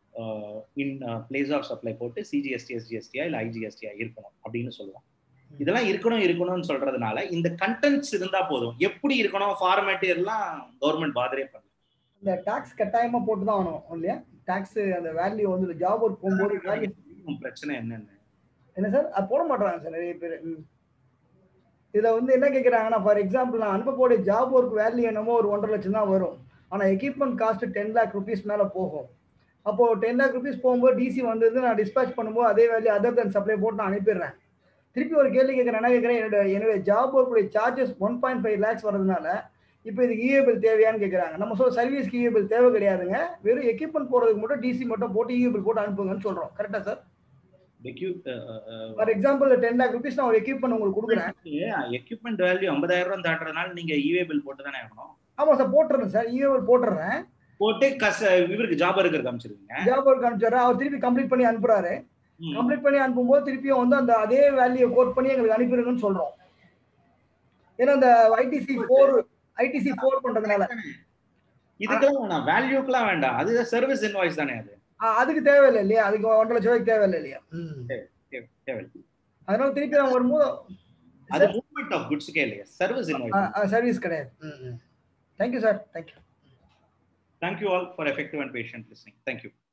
A: in place of supply போட்டு சிஜிஎஸ்டி எஸ்ஜிஎஸ்டியா இல்லை ஐஜிஎஸ்டியா இருக்கணும் அப்படின்னு சொல்லுவான் இதெல்லாம் இருக்கணும் இருக்கணும்னு சொல்றதுனால இந்த கண்டென்ட்ஸ் இருந்தா போதும் எப்படி இருக்கணும் ஃபார்மேட் எல்லாம் கவர்மெண்ட் பாதரே பண்ணல
D: இந்த டாக்ஸ் கட்டாயமா போட்டு தான் ஆகணும் இல்லையா டாக்ஸ் அந்த வேல்யூ வந்து ஜாப் ஒர்க் போகும்போது வேல்யூ
A: உன் பிரச்சனை என்னன்னு
D: என்ன சார் அது போட மாட்டாங்க சார் நிறைய பேர் ம். இதுல வந்து என்ன கேட்குறாங்கன்னா ஃபார் எக்ஸாம்பிள் நான் அனுப்ப போட ஜாப் ஒர்க் வேல்யூ என்னமோ ஒரு ஒன்றரை லட்சம் தான் வரும் ஆனா equipment cost ten lakh rupees மேல போகும் அப்போ டென் லேக் ருபீஸ் போகும்போது டிசி வந்தது நான் டிஸ்பேச் பண்ணும்போது அதே வேல்யூ அதர் தன் சப்ளை போட்டு நான் அனுப்பிடுறேன் திருப்பி ஒரு கேள்வி கேட்குறேன் என்ன கேட்குறேன் என்னோட என்னுடைய ஜாப் ஒர்க்குடைய charges one point five lakhs வரதுனால இப்போ இதுக்கு இஏபிள் தேவையான்னு கேட்குறாங்க நம்ம சொல்ல சர்வீஸ்க்கு இஏபிள் தேவை கிடையாதுங்க வெறும் எக்யூப்மெண்ட் போடுறதுக்கு மட்டும் டிசி மட்டும் போட்டு இஏபிள் போட்டு அனுப்புங்கன்னு சொல்றோம் கரெக்டா sir for example ten lakh rupees நான் ஒரு எக்யூப்மெண்ட் உங்களுக்கு கொடுக்குறேன்
A: எக்யூப்மெண்ட் வேல்யூ ஐம்பதாயிரம் ரூபாய் தாட்டுறதுனால நீங்க இவே பில் போட்டு தானே ஆகணும்
D: ஆமா சார் போட்டுறேன் சார் இஏபிள் போட்டுறேன்
A: போட்டு கச இவருக்கு ஜாப் இருக்கிறது காமிச்சிருக்கீங்க
D: ஜாப் ஒர்க் அனுப்பிச்சாரு அவர் திருப்பி கம்ப்ளீட் பண்ணி அனுப்புறாரு
A: ம்.
D: கம்ப்ளீட் பண்ணி அனுப்பும்போது திருப்பியும் வந்து அந்த அதே வேல்யூ கோட் பண்ணி எங்களுக்கு அனுப்பிடுங்கன்னு சொல்றோம் ஏன்னா அந்த ஐடிசி ஃபோர் ஐடிசி ஃபோர் பண்றதுனால
A: இதுக்கெல்லாம் வேணாம் வேல்யூக்கெல்லாம் வேண்டாம் அது சர்வீஸ் இன்வாய்ஸ் தானே அது
D: ஆ, அதுக்கு தேவையில்லை இல்லையா அதுக்கு ஒன்றரை லட்சம் ரூபாய்க்கு தேவையில்லை இல்லையா
A: தேவை- தேவையில்லை
D: அதனால திருப்பி நான் வரும்போது
A: அது மூவ்மெண்ட் ஆஃப் குட்ஸ்க்கே இல்லையா சர்வீஸ் இன்வாய்ஸ்
D: சர்வீஸ் கிடையாது thank you sir thank you
A: thank you all for effective and patient listening thank you